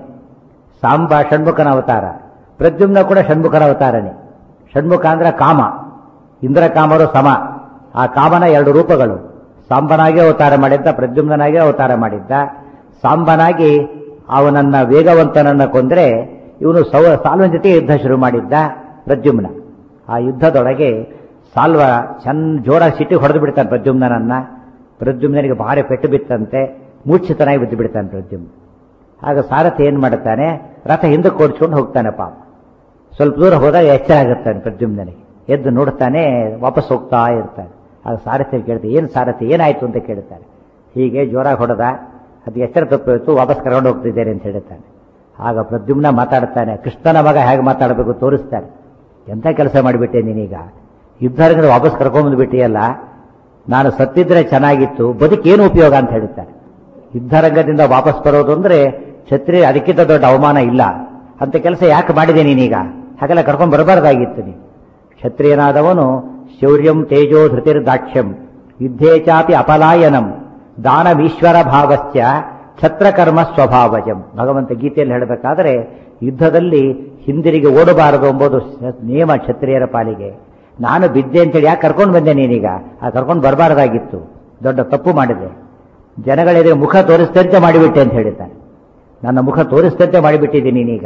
ಸಾಂಬ ಷಣ್ಮುಖನ ಅವತಾರ ಪ್ರದ್ಯುಮ್ನ ಕೂಡ ಷಣ್ಮುಖನ ಅವತಾರನೇ ಷಣ್ಮುಖ ಅಂದ್ರೆ ಕಾಮ ಇಂದ್ರಕಾಮರು ಸಮ ಆ ಕಾಮನ ಎರಡು ರೂಪಗಳು ಸಾಂಬನಾಗಿ ಅವತಾರ ಮಾಡಿದ್ದ ಪ್ರದ್ಯುಮ್ನಾಗಿ ಅವತಾರ ಮಾಡಿದ್ದ ಸಾಂಬನಾಗಿ ಅವನನ್ನ ವೇಗವಂತನನ್ನ ಕೊಂದ್ರೆ ಇವನು ಸವ ಸಾಲ್ವನ ಜೊತೆ ಯುದ್ಧ ಶುರು ಮಾಡಿದ್ದ ಪ್ರದ್ಯುಮ್ನ ಆ ಯುದ್ಧದೊಳಗೆ ಸಾಲ್ವ ಚಂದ ಜೋರಾಗಿ ಸಿಟಿ ಹೊಡೆದು ಬಿಡ್ತಾನೆ ಪ್ರದ್ಯುಮ್ನನ್ನ ಪ್ರದ್ಯುಮ್ನನಿಗೆ ಭಾರಿ ಪೆಟ್ಟು ಬಿತ್ತಂತೆ ಮೂರ್ಛಿತನಾಗಿ ಬಿದ್ದು ಬಿಡ್ತಾನೆ ಪ್ರದ್ಯುಮ್ನ ಆಗ ಸಾರಥಿ ಏನ್ ಮಾಡುತ್ತಾನೆ ರಥ ಹಿಂದಕ್ಕೆ ಓಡಿಸ್ಕೊಂಡು ಹೋಗ್ತಾನೆ ಪಾಪ ಸ್ವಲ್ಪ ದೂರ ಹೋದಾಗ ಎಚ್ಚರ ಆಗುತ್ತಾನೆ ಪ್ರದ್ಯುಮ್ನನಿಗೆ ಎದ್ದು ನೋಡ್ತಾನೆ ವಾಪಸ್ ಹೋಗ್ತಾ ಇರ್ತಾನೆ ಆಗ ಸಾರಥಿ ಕೇಳ್ತಾರೆ ಏನು ಸಾರಥಿ ಏನಾಯ್ತು ಅಂತ ಕೇಳ್ತಾರೆ ಹೀಗೆ ಜೋರಾಗಿ ಹೊಡೆದ ಅದು ಎಚ್ಚರ ತಪ್ಪೋಯ್ತು ವಾಪಸ್ ಕರ್ಕೊಂಡು ಹೋಗ್ತಿದ್ದೇನೆ ಅಂತ ಹೇಳ್ತಾನೆ ಆಗ ಪ್ರದ್ಯುಮ್ನ ಮಾತಾಡ್ತಾನೆ ಕೃಷ್ಣನ ಮಗ ಹೇಗೆ ಮಾತಾಡಬೇಕು ತೋರಿಸ್ತಾನೆ ಎಂಥ ಕೆಲಸ ಮಾಡಿಬಿಟ್ಟೆ ನೀನೀಗ ಯುದ್ಧರಂಗದ ವಾಪಸ್ ಕರ್ಕೊಂಬಂದ್ಬಿಟ್ಟಿಯಲ್ಲ ನಾನು ಸತ್ತಿದ್ರೆ ಚೆನ್ನಾಗಿತ್ತು ಬದುಕೇನು ಉಪಯೋಗ ಅಂತ ಹೇಳ್ತಾರೆ ಯುದ್ಧರಂಗದಿಂದ ವಾಪಸ್ ಬರೋದು ಅಂದ್ರೆ ಕ್ಷತ್ರಿಯ ಅದಕ್ಕಿಂತ ದೊಡ್ಡ ಅವಮಾನ ಇಲ್ಲ ಅಂತ ಕೆಲಸ ಯಾಕೆ ಮಾಡಿದೆ ನೀನೀಗ ಹಾಗೆಲ್ಲ ಕರ್ಕೊಂಡು ಬರಬಾರ್ದಾಗಿತ್ತು ನೀ ಕ್ಷತ್ರಿಯನಾದವನು ಶೌರ್ಯಂ ತೇಜೋ ಧೃತಿರ್ ದಾಕ್ಷ್ಯಂ ಯುದ್ಧೇ ಚಾಪಿ ಅಪಲಾಯನಂ ದಾನವೀಶ್ವರ ಭಾವಶ್ಚ ಛತ್ರಕರ್ಮ ಸ್ವಭಾವಜಂ ಭಗವಂತ ಗೀತೆಯಲ್ಲಿ ಹೇಳಬೇಕಾದ್ರೆ ಯುದ್ಧದಲ್ಲಿ ಹಿಂದಿರುಗಿ ಓಡಬಾರದು ಎಂಬುದು ನಿಯಮ ಕ್ಷತ್ರಿಯರ ಪಾಲಿಗೆ ನಾನು ಬಿದ್ದೆ ಅಂತೇಳಿ ಯಾಕೆ ಕರ್ಕೊಂಡು ಬಂದೆ ನೀನೀಗ ಆ ಕರ್ಕೊಂಡು ಬರಬಾರದಾಗಿತ್ತು ದೊಡ್ಡ ತಪ್ಪು ಮಾಡಿದೆ ಜನಗಳಿಗೆ ಮುಖ ತೋರಿಸ್ತಂತೆ ಮಾಡಿಬಿಟ್ಟೆ ಅಂತ ಹೇಳಿದ್ದಾರೆ ನನ್ನ ಮುಖ ತೋರಿಸ್ತಂತೆ ಮಾಡಿಬಿಟ್ಟಿದ್ದೀನಿ ನೀನೀಗ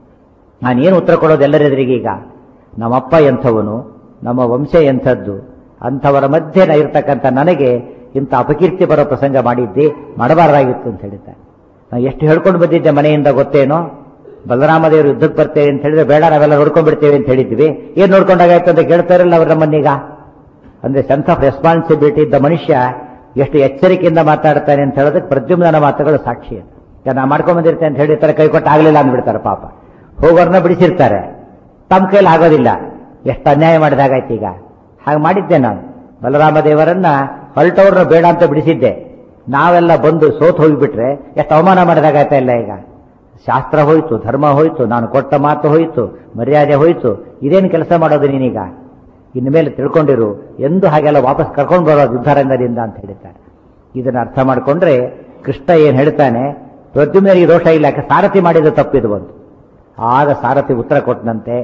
ನಾನೇನು ಉತ್ತರ ಕೊಡೋದು ಎಲ್ಲರೆದುರಿಗೀಗ ನಮ್ಮಪ್ಪ ಎಂಥವನು ನಮ್ಮ ವಂಶ ಎಂಥದ್ದು ಅಂಥವರ ಮಧ್ಯೆ ನ ಇರ್ತಕ್ಕಂಥ ನನಗೆ ಇಂಥ ಅಪಕೀರ್ತಿ ಬರೋ ಪ್ರಸಂಗ ಮಾಡಿದ್ದೆ ಮಾಡಬಾರ್ದಾಗಿತ್ತು ಅಂತ ಹೇಳಿದ್ದಾರೆ ನಾನು ಎಷ್ಟು ಹೇಳ್ಕೊಂಡು ಬಂದಿದ್ದೆ ಮನೆಯಿಂದ ಗೊತ್ತೇನೋ ಬಲರಾಮದೇವರು ಯುದ್ಧಕ್ಕೆ ಬರ್ತೇವೆ ಅಂತ ಹೇಳಿದ್ರೆ ಬೇಡ ನಾವೆಲ್ಲ ನೋಡ್ಕೊಂಡ್ಬಿಡ್ತೇವೆ ಅಂತ ಹೇಳಿದ್ವಿ ಏನ್ ನೋಡ್ಕೊಂಡಾಗಾಯ್ತು ಅಂತ ಕೇಳ್ತಾರಲ್ಲ ಅವ್ರು ನಮ್ಮನ್ನೀಗ ಅಂದ್ರೆ ಸೆನ್ಸ್ ಆಫ್ ರೆಸ್ಪಾನ್ಸಿಬಿಲಿಟಿ ಇದ್ದ ಮನುಷ್ಯ ಎಷ್ಟು ಎಚ್ಚರಿಕೆಯಿಂದ ಮಾತಾಡ್ತಾನೆ ಅಂತ ಹೇಳೋದಕ್ಕೆ ಪ್ರದ್ಯುಮ್ನ ಮಾತುಗಳು ಸಾಕ್ಷಿ ಈಗ ನಾ ಮಾಡ್ಕೊಂಡ್ ಬಂದಿರ್ತೇನೆ ಅಂತ ಹೇಳಿರ್ತಾರೆ ಕೈ ಕೊಟ್ಟು ಆಗ್ಲಿಲ್ಲ ಅಂದ್ಬಿಡ್ತಾರೆ ಪಾಪ ಹೋಗೋರ್ನ ಬಿಡಿಸಿರ್ತಾರೆ ತಮ್ಮ ಕೈಲಿ ಆಗೋದಿಲ್ಲ ಎಷ್ಟು ಅನ್ಯಾಯ ಮಾಡಿದಾಗಾಯ್ತು ಈಗ ಹಾಗೆ ಮಾಡಿದ್ದೆ ನಾನು ಬಲರಾಮ ದೇವರನ್ನ ಹೊರಟವ್ರನ್ನ ಬೇಡ ಅಂತ ಬಿಡಿಸಿದ್ದೆ ನಾವೆಲ್ಲ ಬಂದು ಸೋತ್ ಹೋಗಿಬಿಟ್ರೆ ಎಷ್ಟು ಅವಮಾನ ಮಾಡಿದಾಗಾಯ್ತಾ ಇಲ್ಲ ಈಗ ಶಾಸ್ತ್ರ ಹೋಯ್ತು ಧರ್ಮ ಹೋಯ್ತು ನಾನು ಕೊಟ್ಟ ಮಾತು ಹೋಯ್ತು ಮರ್ಯಾದೆ ಹೋಯ್ತು ಇದೇನು ಕೆಲಸ ಮಾಡೋದು ನೀನೀಗ ಇನ್ನು ಮೇಲೆ ತಿಳ್ಕೊಂಡಿರು ಎಂದು ಹಾಗೆಲ್ಲ ವಾಪಸ್ ಕರ್ಕೊಂಡು ಬರೋದು ಯುದ್ಧರಂಗದಿಂದ ಅಂತ ಹೇಳಿದ್ದಾರೆ ಇದನ್ನ ಅರ್ಥ ಮಾಡಿಕೊಂಡ್ರೆ ಕೃಷ್ಣ ಏನ್ ಹೇಳ್ತಾನೆ ಪ್ರದ್ಯುಮ್ನರಿಗೆ ದೋಷ ಇಲ್ಲ ಯಾಕೆ ಸಾರಥಿ ಮಾಡಿದ ತಪ್ಪಿದು ಬಂತು ಆಗ ಸಾರಥಿ ಉತ್ತರ ಕೊಟ್ಟನಂತೆ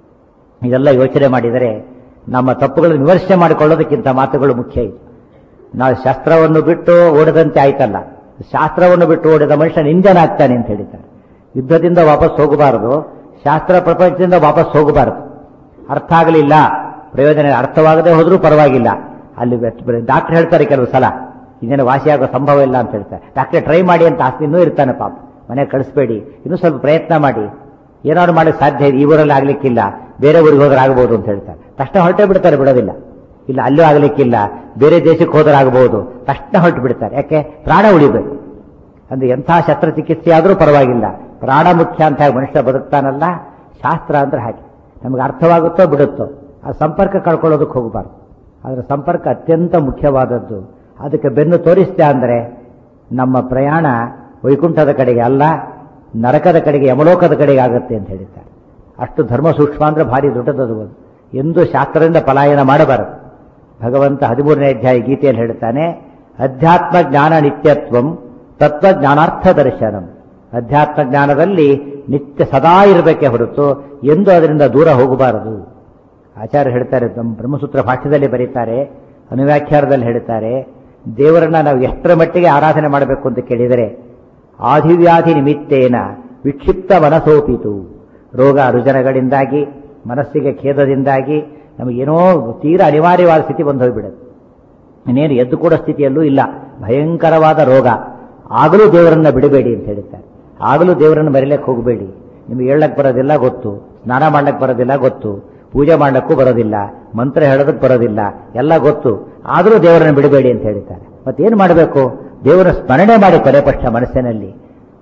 ಇದೆಲ್ಲ ಯೋಚನೆ ಮಾಡಿದರೆ ನಮ್ಮ ತಪ್ಪುಗಳನ್ನು ವಿಮರ್ಶೆ ಮಾಡಿಕೊಳ್ಳೋದಕ್ಕಿಂತ ಮಾತುಗಳು ಮುಖ್ಯ ಇದೆ ನಾವು ಶಾಸ್ತ್ರವನ್ನು ಬಿಟ್ಟು ಓಡದಂತೆ ಆಯ್ತಲ್ಲ ಶಾಸ್ತ್ರವನ್ನು ಬಿಟ್ಟು ಓಡಿದ ಮನುಷ್ಯ ನಿಂಜನಾಗ್ತಾನೆ ಅಂತ ಹೇಳಿದ್ದಾರೆ ಯುದ್ಧದಿಂದ ವಾಪಸ್ ಹೋಗಬಾರದು ಶಾಸ್ತ್ರ ಪ್ರಪಂಚದಿಂದ ವಾಪಸ್ ಹೋಗಬಾರದು ಅರ್ಥ ಆಗಲಿಲ್ಲ ಪ್ರಯೋಜನ ಅರ್ಥವಾಗದೆ ಹೋದ್ರೂ ಪರವಾಗಿಲ್ಲ ಅಲ್ಲಿ ಡಾಕ್ಟರ್ ಹೇಳ್ತಾರೆ ಕೆಲವು ಸಲ ಇದೇನು ವಾಸಿಯಾಗೋ ಸಂಭವ ಇಲ್ಲ ಅಂತ ಹೇಳ್ತಾರೆ ಡಾಕ್ಟರ್ ಟ್ರೈ ಮಾಡಿ ಅಂತ ಆಸ್ತಿ ಇನ್ನೂ ಇರ್ತಾನೆ ಪಾಪ ಮನೆ ಕಳಿಸ್ಬೇಡಿ ಇನ್ನೂ ಸ್ವಲ್ಪ ಪ್ರಯತ್ನ ಮಾಡಿ ಏನಾದ್ರು ಮಾಡಕ್ಕೆ ಸಾಧ್ಯ ಇದೆ ಈ ಊರಲ್ಲಿ ಆಗ್ಲಿಕ್ಕಿಲ್ಲ ಬೇರೆ ಊರಿಗೆ ಹೋದ್ರೆ ಆಗಬಹುದು ಅಂತ ಹೇಳ್ತಾರೆ ತಕ್ಷಣ ಹೊರಟೇ ಬಿಡ್ತಾರೆ ಬಿಡೋದಿಲ್ಲ ಇಲ್ಲ ಅಲ್ಲೂ ಆಗ್ಲಿಕ್ಕಿಲ್ಲ ಬೇರೆ ದೇಶಕ್ಕೆ ಹೋದ್ರೆ ಆಗಬಹುದು ತಕ್ಷಣ ಹೊರಟು ಬಿಡ್ತಾರೆ ಯಾಕೆ ಪ್ರಾಣ ಉಳಿಬೇಕು ಅಂದ್ರೆ ಎಂಥ ಶಸ್ತ್ರಚಿಕಿತ್ಸೆ ಆದರೂ ಪರವಾಗಿಲ್ಲ ಪ್ರಾಣ ಮುಖ್ಯ ಅಂತ ಹೇಳಿ ಮನುಷ್ಯ ಬದುಕ್ತಾನಲ್ಲ ಶಾಸ್ತ್ರ ಅಂದ್ರೆ ಹಾಗೆ ನಮಗೆ ಅರ್ಥವಾಗುತ್ತೋ ಬಿಡುತ್ತೋ ಆ ಸಂಪರ್ಕ ಕಳ್ಕೊಳ್ಳೋದಕ್ಕೆ ಹೋಗಬಾರ್ದು ಅದರ ಸಂಪರ್ಕ ಅತ್ಯಂತ ಮುಖ್ಯವಾದದ್ದು ಅದಕ್ಕೆ ಬೆನ್ನು ತೋರಿಸ್ತೆ ಅಂದರೆ ನಮ್ಮ ಪ್ರಯಾಣ ವೈಕುಂಠದ ಕಡೆಗೆ ಅಲ್ಲ ನರಕದ ಕಡೆಗೆ ಯಮಲೋಕದ ಕಡೆಗೆ ಆಗುತ್ತೆ ಅಂತ ಹೇಳಿದ್ದಾರೆ ಅಷ್ಟು ಧರ್ಮ ಸೂಕ್ಷ್ಮ ಅಂದ್ರೆ ಭಾರಿ ದೊಡ್ಡದದು ಅದು ಎಂದು ಶಾಸ್ತ್ರದಿಂದ ಪಲಾಯನ ಮಾಡಬಾರದು ಭಗವಂತ ಹದಿಮೂರನೇ ಅಧ್ಯಾಯ ಗೀತೆಯಲ್ಲಿ ಹೇಳ್ತಾನೆ ಅಧ್ಯಾತ್ಮ ಜ್ಞಾನ ನಿತ್ಯತ್ವಂ ತತ್ವಜ್ಞಾನಾರ್ಥ ದರ್ಶನಂ ಅಧ್ಯಾತ್ಮ ಜ್ಞಾನದಲ್ಲಿ ನಿತ್ಯ ಸದಾ ಇರಬೇಕೆ ಹೊರತು ಎಂದು ಅದರಿಂದ ದೂರ ಹೋಗಬಾರದು ಆಚಾರ್ಯ ಹೇಳ್ತಾರೆ ನಮ್ಮ ಬ್ರಹ್ಮಸೂತ್ರ ಭಾಷ್ಯದಲ್ಲಿ ಬರೀತಾರೆ ಅನುವ್ಯಾಖ್ಯಾನದಲ್ಲಿ ಹೇಳ್ತಾರೆ ದೇವರನ್ನ ನಾವು ಎಷ್ಟರ ಮಟ್ಟಿಗೆ ಆರಾಧನೆ ಮಾಡಬೇಕು ಅಂತ ಕೇಳಿದರೆ ಆದಿವ್ಯಾಧಿ ನಿಮಿತ್ತೇನ ವಿಕ್ಷಿಪ್ತ ಮನಸೋಪಿತು ರೋಗ ರುಜನಗಳಿಂದಾಗಿ ಮನಸ್ಸಿಗೆ ಖೇದದಿಂದಾಗಿ ನಮಗೇನೋ ತೀರಾ ಅನಿವಾರ್ಯವಾದ ಸ್ಥಿತಿ ಬಂದು ಹೋಗ್ಬಿಡುತ್ತೆ ಇನ್ನೇನು ಎದ್ದು ಕೂಡ ಸ್ಥಿತಿಯಲ್ಲೂ ಇಲ್ಲ ಭಯಂಕರವಾದ ರೋಗ ಆಗಲೂ ದೇವರನ್ನ ಬಿಡಬೇಡಿ ಅಂತ ಹೇಳ್ತಾರೆ ಆಗಲೂ ದೇವರನ್ನು ಮರಿಲಕ್ಕೆ ಹೋಗಬೇಡಿ ನಿಮಗೆ ಹೇಳಕ್ ಬರೋದಿಲ್ಲ ಗೊತ್ತು ಸ್ನಾನ ಮಾಡ್ಲಕ್ ಬರೋದಿಲ್ಲ ಗೊತ್ತು ಪೂಜೆ ಮಾಡ್ಲಕ್ಕೂ ಬರೋದಿಲ್ಲ ಮಂತ್ರ ಹೇಳೋದಕ್ಕೆ ಬರೋದಿಲ್ಲ ಎಲ್ಲ ಗೊತ್ತು ಆದರೂ ದೇವರನ್ನು ಬಿಡಬೇಡಿ ಅಂತ ಹೇಳ್ತಾರೆ ಮತ್ತೇನು ಮಾಡಬೇಕು ದೇವರ ಸ್ಮರಣೆ ಮಾಡಿ ಕೊನೆ ಪಕ್ಷ ಮನಸ್ಸಿನಲ್ಲಿ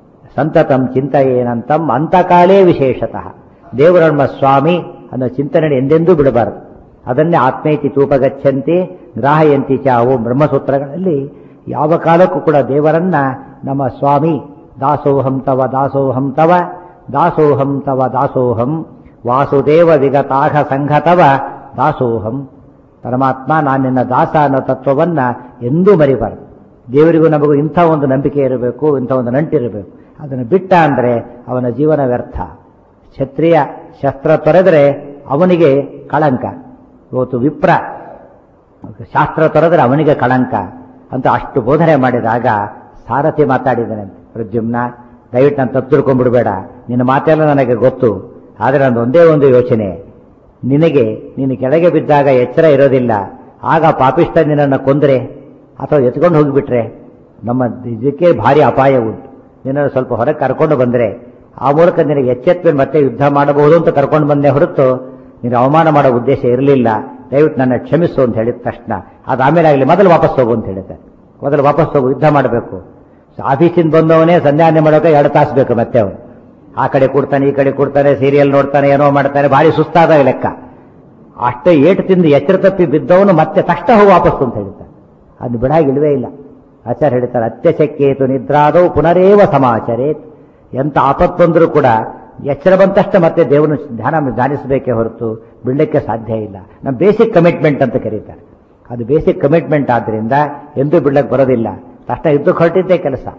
ಸಂತತಂ ಚಿಂತೆಯೇನಂತಂ ಅಂತಕಾಲೇ ವಿಶೇಷತಃ ದೇವರ ನಮ್ಮ ಸ್ವಾಮಿ ಅನ್ನೋ ಚಿಂತನೆ ಎಂದೆಂದೂ ಬಿಡಬಾರದು ಅದನ್ನೇ ಆತ್ಮೈತಿ ತೂಪಗಚ್ಚಂತಿ ಗ್ರಾಹಯಂತಿ ಚ ಅವು ಬ್ರಹ್ಮಸೂತ್ರಗಳಲ್ಲಿ ಯಾವ ಕಾಲಕ್ಕೂ ಕೂಡ ದೇವರನ್ನ ನಮ್ಮ ಸ್ವಾಮಿ ದಾಸೋಹಂ ತವ ದಾಸೋಹಂ ತವ ದಾಸೋಹಂ ತವ ದಾಸೋಹಂ ವಾಸುದೇವ ವಿಗತಾಘ ಸಂಘತವ ದಾಸೋಹಂ ಪರಮಾತ್ಮ ನಾನು ನಿನ್ನ ದಾಸ ಅನ್ನೋ ತತ್ವವನ್ನ ಎಂದೂ ಮರಿಬಾರದು ದೇವರಿಗೂ ನಮಗೂ ಇಂಥ ಒಂದು ನಂಬಿಕೆ ಇರಬೇಕು ಇಂಥ ಒಂದು ನಂಟಿರಬೇಕು ಅದನ್ನು ಬಿಟ್ಟ ಅಂದರೆ ಅವನ ಜೀವನ ವ್ಯರ್ಥ ಕ್ಷತ್ರಿಯ ಶಸ್ತ್ರ ತೊರೆದರೆ ಅವನಿಗೆ ಕಳಂಕ ಇವತ್ತು ವಿಪ್ರ ಶಾಸ್ತ್ರ ತೊರೆದರೆ ಅವನಿಗೆ ಕಳಂಕ ಅಂತ ಅಷ್ಟು ಬೋಧನೆ ಮಾಡಿದಾಗ ಸಾರಥಿ ಮಾತಾಡಿದ್ದಾನೆ ಪ್ರದ್ಯುಮ್ನ ದಯವಿಟ್ಟು ನಾನು ತಪ್ಪು ತಿಳ್ಕೊಂಡ್ಬಿಡ್ಬೇಡ ನಿನ್ನ ಮಾತೆಲ್ಲ ನನಗೆ ಗೊತ್ತು ಆದರೆ ನಂದು ಒಂದೇ ಒಂದು ಯೋಚನೆ ನಿನಗೆ ನೀನು ಕೆಳಗೆ ಬಿದ್ದಾಗ ಎಚ್ಚರ ಇರೋದಿಲ್ಲ ಆಗ ಪಾಪಿಷ್ಟ ನಿನ್ನನ್ನು ಕೊಂದರೆ ಅಥವಾ ಎತ್ಕೊಂಡು ಹೋಗಿಬಿಟ್ರೆ ನಮ್ಮ ಇದಕ್ಕೆ ಭಾರಿ ಅಪಾಯ ಉಂಟು ನಿನ್ನನ್ನು ಸ್ವಲ್ಪ ಹೊರಗೆ ಕರ್ಕೊಂಡು ಬಂದರೆ ಆ ಮೂಲಕ ನಿನಗೆ ಎಚ್ಚೆತ್ತ ಮತ್ತೆ ಯುದ್ಧ ಮಾಡಬಹುದು ಅಂತ ಕರ್ಕೊಂಡು ಬಂದೇ ಹೊರತು ನೀನು ಅವಮಾನ ಮಾಡೋ ಉದ್ದೇಶ ಇರಲಿಲ್ಲ ದಯವಿಟ್ಟು ನನ್ನ ಕ್ಷಮಿಸು ಅಂತ ಹೇಳಿದ ತಕ್ಷಣ ಅದು ಆಮೇಲೆ ಆಗಲಿ ಮೊದಲು ವಾಪಸ್ ಹೋಗು ಅಂತ ಹೇಳಿದ್ದಾರೆ ಮೊದಲು ವಾಪಸ್ ಹೋಗು ಯುದ್ಧ ಮಾಡಬೇಕು ಆಫೀಸಿಂದ ಬಂದವನೇ ಸಂಧ್ಯಾನೆ ಮಾಡೋಕೆ ಎರಡು ತಾಸು ಬೇಕು ಮತ್ತೆ ಅವನು ಆ ಕಡೆ ಕೊಡ್ತಾನೆ ಈ ಕಡೆ ಕೊಡ್ತಾನೆ ಸೀರಿಯಲ್ ನೋಡ್ತಾನೆ ಏನೋ ಮಾಡ್ತಾನೆ ಭಾರಿ ಸುಸ್ತಾದ ಲೆಕ್ಕ ಅಷ್ಟೇ ಏಟು ತಿಂದು ಎಚ್ಚರ ತಪ್ಪಿ ಬಿದ್ದವನು ಮತ್ತೆ ತಕ್ಷಣ ಹೋಗಿ ವಾಪಸ್ಸು ಅಂತ ಹೇಳ್ತಾನೆ ಅದು ಬಿಡಾಗಿಲ್ವೇ ಇಲ್ಲ ಆಚಾರ್ಯ ಹೇಳ್ತಾರೆ ಅತ್ಯಶಕ್ಯೇತು ನಿದ್ರಾದವು ಪುನರೇವ ಸಮಾಚರೇತ್ ಎಂತ ಆಪತ್ ಬಂದರೂ ಕೂಡ ಎಚ್ಚರ ಬಂತಷ್ಟೇ ಮತ್ತೆ ದೇವರನ್ನು ಧ್ಯಾನ ಧ್ಯಾನಿಸಬೇಕೇ ಹೊರತು ಬಿಡಲಿಕ್ಕೆ ಸಾಧ್ಯ ಇಲ್ಲ ನಮ್ಮ ಬೇಸಿಕ್ ಕಮಿಟ್ಮೆಂಟ್ ಅಂತ ಕರೀತಾರೆ ಅದು ಬೇಸಿಕ್ ಕಮಿಟ್ಮೆಂಟ್ ಆದ್ರಿಂದ ಎಂದೂ ಬಿಡ್ಲಕ್ಕೆ ಬರೋದಿಲ್ಲ ತಕ್ಷಣ ಯುದ್ಧಕ್ಕೆ ಹೊರಟಿದ್ದೇ ಕೆಲಸ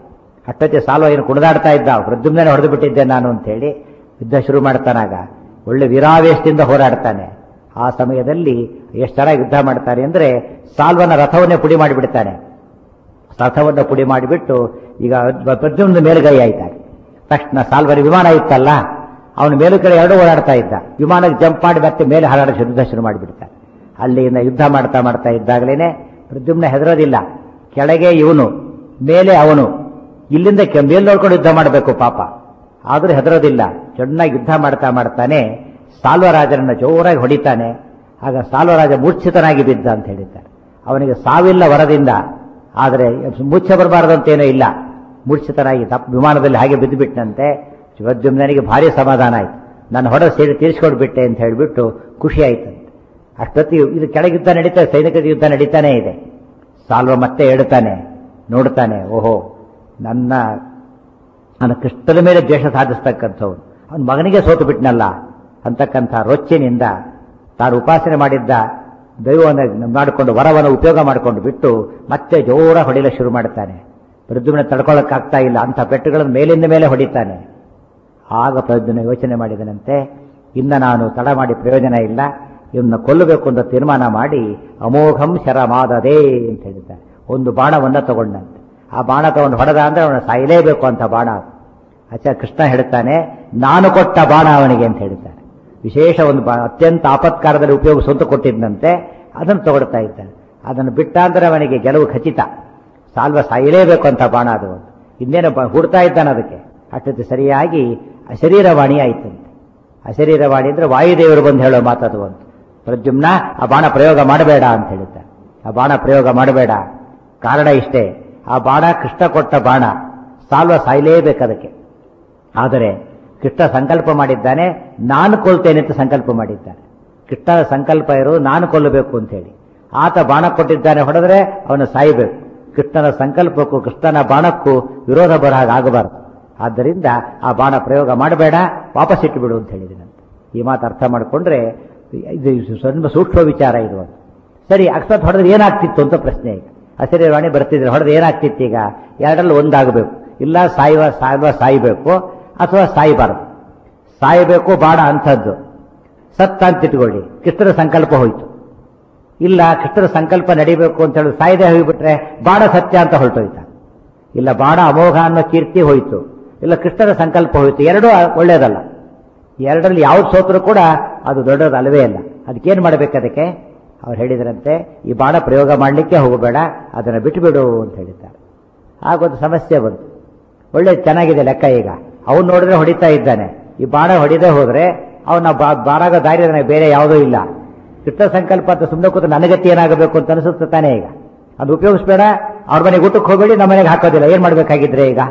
ಅಷ್ಟೊತ್ತೆ ಸಾಲ್ವ ಏನು ಕುಣಿದಾಡ್ತಾ ಇದ್ದ ಪ್ರದ್ಯುಮ್ನೇ ಹೊಡೆದು ಬಿಟ್ಟಿದ್ದೆ ನಾನು ಅಂತೇಳಿ ಯುದ್ಧ ಶುರು ಮಾಡ್ತಾನಾಗ ಒಳ್ಳೆ ವೀರಾವೇಶದಿಂದ ಹೋರಾಡ್ತಾನೆ ಆ ಸಮಯದಲ್ಲಿ ಎಷ್ಟು ಚೆನ್ನಾಗಿ ಯುದ್ಧ ಮಾಡ್ತಾನೆ ಅಂದ್ರೆ ಸಾಲ್ವನ ರಥವನ್ನೇ ಪುಡಿ ಮಾಡಿಬಿಡ್ತಾನೆ ರಥವನ್ನು ಪುಡಿ ಮಾಡಿಬಿಟ್ಟು ಈಗ ಪ್ರದ್ಯುಮ್ನ ಮೇಲುಗೈ ಆಯ್ತಾಗ ತಕ್ಷಣ ಸಾಲ್ವನ ವಿಮಾನ ಇತ್ತಲ್ಲ ಅವನ ಮೇಲು ಕಡೆ ಎರಡು ಓಡಾಡ್ತಾ ಇದ್ದ ವಿಮಾನಕ್ಕೆ ಜಂಪ್ ಮಾಡಿ ಮತ್ತೆ ಮೇಲೆ ಹಾರಾಡ ಯುದ್ಧ ಶುರು ಮಾಡಿಬಿಡ್ತಾನೆ ಅಲ್ಲಿಂದ ಯುದ್ಧ ಮಾಡ್ತಾ ಮಾಡ್ತಾ ಇದ್ದಾಗಲೇನೆ ಪ್ರದ್ಯುಮ್ನ ಹೆದರೋದಿಲ್ಲ ಕೆಳಗೆ ಇವನು ಮೇಲೆ ಅವನು ಇಲ್ಲಿಂದ ಕೆ- ಮೇಲ್ ನೋಡ್ಕೊಂಡು ಯುದ್ಧ ಮಾಡಬೇಕು ಪಾಪ ಆದ್ರೂ ಹೆದರೋದಿಲ್ಲ ಚೆನ್ನಾಗಿ ಯುದ್ಧ ಮಾಡ್ತಾ ಮಾಡ್ತಾನೆ ಸಾಲ್ವರಾಜನನ್ನ ಜೋರಾಗಿ ಹೊಡಿತಾನೆ ಆಗ ಸಾಲ್ವರಾಜ ಮೂರ್ಛಿತನಾಗಿ ಬಿದ್ದ ಅಂತ ಹೇಳಿದ್ದಾರೆ ಅವನಿಗೆ ಸಾವಿಲ್ಲ ವರದಿಂದ ಆದರೆ ಮೂರ್ಛೆ ಬರಬಾರದಂತೇನೂ ಇಲ್ಲ ಮೂರ್ಛಿತನಾಗಿ ತಪ್ಪು ವಿಮಾನದಲ್ಲಿ ಹಾಗೆ ಬಿದ್ದುಬಿಟ್ಟಂತೆ ಶಿವದ್ಯುಮ್ನನಿಗೆ ಭಾರಿ ಸಮಾಧಾನ ಆಯ್ತು ನಾನು ಹೊರ ಸೇರಿ ತೀರಿಸ್ಕೊಡ್ಬಿಟ್ಟೆ ಅಂತ ಹೇಳಿಬಿಟ್ಟು ಖುಷಿ ಆಯ್ತಂತೆ ಅಷ್ಟೊತ್ತಿಗೆ ಇದು ಕೆಳಗೆ ಯುದ್ಧ ನಡೀತಾ ಸೈನಿಕರ ಯುದ್ಧ ನಡೀತಾನೇ ಇದೆ ಸಾಲ್ವ ಮತ್ತೆ ಹೇಳ್ತಾನೆ ನೋಡ್ತಾನೆ ಓಹೋ ನನ್ನ ನನ್ನ ಕೃಷ್ಣನ ಮೇಲೆ ದ್ವೇಷ ಸಾಧಿಸ್ತಕ್ಕಂಥವ್ನು ಅವನ ಮಗನಿಗೆ ಸೋತು ಬಿಟ್ನಲ್ಲ ಅಂತಕ್ಕಂಥ ರೊಚ್ಚಿನಿಂದ ತಾನು ಉಪಾಸನೆ ಮಾಡಿದ್ದ ದೈವವನ್ನು ಮಾಡಿಕೊಂಡು ವರವನ್ನು ಉಪಯೋಗ ಮಾಡಿಕೊಂಡು ಬಿಟ್ಟು ಮತ್ತೆ ಜೋರ ಹೊಡಿಲಿಕ್ಕೆ ಶುರು ಮಾಡ್ತಾನೆ ಪ್ರದ್ಯುಮ್ನ ತಡ್ಕೊಳ್ಳೋಕ್ಕಾಗ್ತಾ ಇಲ್ಲ ಅಂಥ ಪೆಟ್ಟುಗಳನ್ನು ಮೇಲಿಂದ ಮೇಲೆ ಹೊಡಿತಾನೆ ಆಗ ಪ್ರದ್ಯುಮ್ನ ಯೋಚನೆ ಮಾಡಿದನಂತೆ ಇನ್ನು ನಾನು ತಡ ಮಾಡಿ ಪ್ರಯೋಜನ ಇಲ್ಲ ಇವನ್ನ ಕೊಲ್ಲಬೇಕು ಅಂತ ತೀರ್ಮಾನ ಮಾಡಿ ಅಮೋಘಂ ಶರಮಾದದೇ ಅಂತ ಹೇಳಿದ್ದಾರೆ ಒಂದು ಬಾಣವನ್ನ ತಗೊಂಡಂತೆ ಆ ಬಾಣ ತಗೊಂಡು ಹೊಡೆದ ಅಂದ್ರೆ ಅವನ ಸಾಯಲೇಬೇಕು ಅಂತ ಬಾಣ ಅದು. ಅಚ್ಚ ಕೃಷ್ಣ ಹೇಳ್ತಾನೆ ನಾನು ಕೊಟ್ಟ ಬಾಣ ಅವನಿಗೆ ಅಂತ ಹೇಳ್ತಾನೆ ವಿಶೇಷ ಒಂದು ಬಾ ಅತ್ಯಂತ ಆಪತ್ಕಾರದಲ್ಲಿ ಉಪಯೋಗಿಸುವಂತ ಕೊಟ್ಟಿದ್ದಂತೆ ಅದನ್ನು ತಗೊಳ್ತಾ ಇದ್ದಾನೆ ಅದನ್ನು ಬಿಟ್ಟ ಅಂದ್ರೆ ಅವನಿಗೆ ಗೆಲುವು ಖಚಿತ ಸಾಲ್ವ ಸಾಯಲೇಬೇಕು ಅಂತ ಬಾಣ ಅದು ಒಂದು. ಇನ್ನೇನು ಬ- ಹುಡ್ತಾ ಇದ್ದಾನೆ ಅದಕ್ಕೆ ಅಷ್ಟೊತ್ತು ಸರಿಯಾಗಿ ಅಶರೀರವಾಣಿ ಆಯ್ತಂತೆ ಅಶರೀರವಾಣಿ ಅಂದ್ರೆ ವಾಯುದೇವರು ಬಂದು ಹೇಳೋ ಮಾತದು ಒಂದು ಪ್ರದ್ಯುಮ್ನ ಆ ಬಾಣ ಪ್ರಯೋಗ ಮಾಡಬೇಡ ಅಂತ ಹೇಳಿದ್ದಾರೆ ಆ ಬಾಣ ಪ್ರಯೋಗ ಮಾಡಬೇಡ ಕಾರಣ ಇಷ್ಟೇ ಆ ಬಾಣ ಕೃಷ್ಣ ಕೊಟ್ಟ ಬಾಣ ಸಾಲ್ವ ಸಾಯಲೇಬೇಕು ಅದಕ್ಕೆ ಆದರೆ ಕೃಷ್ಣ ಸಂಕಲ್ಪ ಮಾಡಿದ್ದಾನೆ ನಾನು ಕೊಲ್ತೇನೆ ಅಂತ ಸಂಕಲ್ಪ ಮಾಡಿದ್ದಾನೆ ಕೃಷ್ಣನ ಸಂಕಲ್ಪ ಇರೋ ನಾನು ಕೊಲ್ಲಬೇಕು ಅಂತ ಹೇಳಿ ಆತ ಬಾಣ ಕೊಟ್ಟಿದ್ದಾನೆ ಹೊಡೆದ್ರೆ ಅವನು ಸಾಯಬೇಕು ಕೃಷ್ಣನ ಸಂಕಲ್ಪಕ್ಕೂ ಕೃಷ್ಣನ ಬಾಣಕ್ಕೂ ವಿರೋಧ ಬರಹ ಆಗಬಾರದು ಆದ್ದರಿಂದ ಆ ಬಾಣ ಪ್ರಯೋಗ ಮಾಡಬೇಡ ವಾಪಸ್ ಇಟ್ಟು ಬಿಡು ಅಂತ ಹೇಳಿದನಂತೆ ಈ ಮಾತು ಅರ್ಥ ಮಾಡಿಕೊಂಡ್ರೆ ಇದು ಸ್ವಲ್ಪ ಸೂಕ್ಷ್ಮ ವಿಚಾರ ಇದು ಅಂತ. ಸರಿ ಅಕಸ್ಮಾತ್ ಹೊಡೆದ್ರೆ ಏನಾಗ್ತಿತ್ತು ಅಂತ ಪ್ರಶ್ನೆ ಈಗ ಹಸಿರೇವಾಣಿ ಬರ್ತಿದ್ರೆ ಹೊಡೆದ್ರೆ ಏನಾಗ್ತಿತ್ತು ಈಗ ಎರಡರಲ್ಲಿ ಒಂದಾಗಬೇಕು ಇಲ್ಲ ಸಾಯುವ ಸಾಯುವ ಸಾಯಬೇಕು ಅಥವಾ ಸಾಯಬಾರದು ಸಾಯಬೇಕು ಬಾಣ ಅಂಥದ್ದು ಸತ್ತ ಅಂತ ಇಟ್ಕೊಳ್ಳಿ ಕೃಷ್ಣನ ಸಂಕಲ್ಪ ಹೋಯ್ತು ಇಲ್ಲ ಕೃಷ್ಣನ ಸಂಕಲ್ಪ ನಡಿಬೇಕು ಅಂತ ಹೇಳಿ ಸಾಯದೆ ಹೋಗಿಬಿಟ್ರೆ ಬಾಣ ಸತ್ಯ ಅಂತ ಹೊರಟೋಯ್ತ ಇಲ್ಲ ಬಾಣ ಅಮೋಘ ಅನ್ನೋ ಕೀರ್ತಿ ಹೋಯ್ತು ಇಲ್ಲ ಕೃಷ್ಣನ ಸಂಕಲ್ಪ ಹೋಯ್ತು ಎರಡೂ ಒಳ್ಳೇದಲ್ಲ ಎರಡರಲ್ಲಿ ಯಾವ್ದು ಸೋತರೂ ಕೂಡ ಅದು ದೊಡ್ಡದು ಅಲ್ಲವೇ ಅಲ್ಲ ಅದಕ್ಕೇನು ಮಾಡಬೇಕು ಅದಕ್ಕೆ ಅವ್ರು ಹೇಳಿದ್ರಂತೆ ಈ ಬಾಣ ಪ್ರಯೋಗ ಮಾಡಲಿಕ್ಕೆ ಹೋಗಬೇಡ ಅದನ್ನು ಬಿಟ್ಟುಬಿಡು ಅಂತ ಹೇಳಿದ್ದಾರೆ ಆಗೊಂದು ಸಮಸ್ಯೆ ಬಂತು ಒಳ್ಳೆ ಚೆನ್ನಾಗಿದೆ ಲೆಕ್ಕ ಈಗ ಅವನು ನೋಡಿದ್ರೆ ಹೊಡಿತಾ ಇದ್ದಾನೆ ಈ ಬಾಣ ಹೊಡಿದೇ ಹೋದ್ರೆ ಅವನ ಬಾರಾಗ ದಾರಿ ನನಗೆ ಬೇರೆ ಯಾವುದೂ ಇಲ್ಲ ಕೃಷ್ಣ ಸಂಕಲ್ಪ ಅಂತ ಸುಮ್ಮನೆ ಕೂತು ನನಗತಿ ಏನಾಗಬೇಕು ಅಂತ ಅನಿಸುತ್ತೆ ತಾನೇ ಈಗ ಅದು ಉಪಯೋಗಿಸ್ಬೇಡ ಅವ್ರ ಮನೆಗೆ ಊಟಕ್ಕೆ ಹೋಗಬೇಡಿ ನಮ್ಮ ಮನೆಗೆ ಹಾಕೋದಿಲ್ಲ ಏನ್ ಮಾಡ್ಬೇಕಾಗಿದ್ರೆ ಈಗ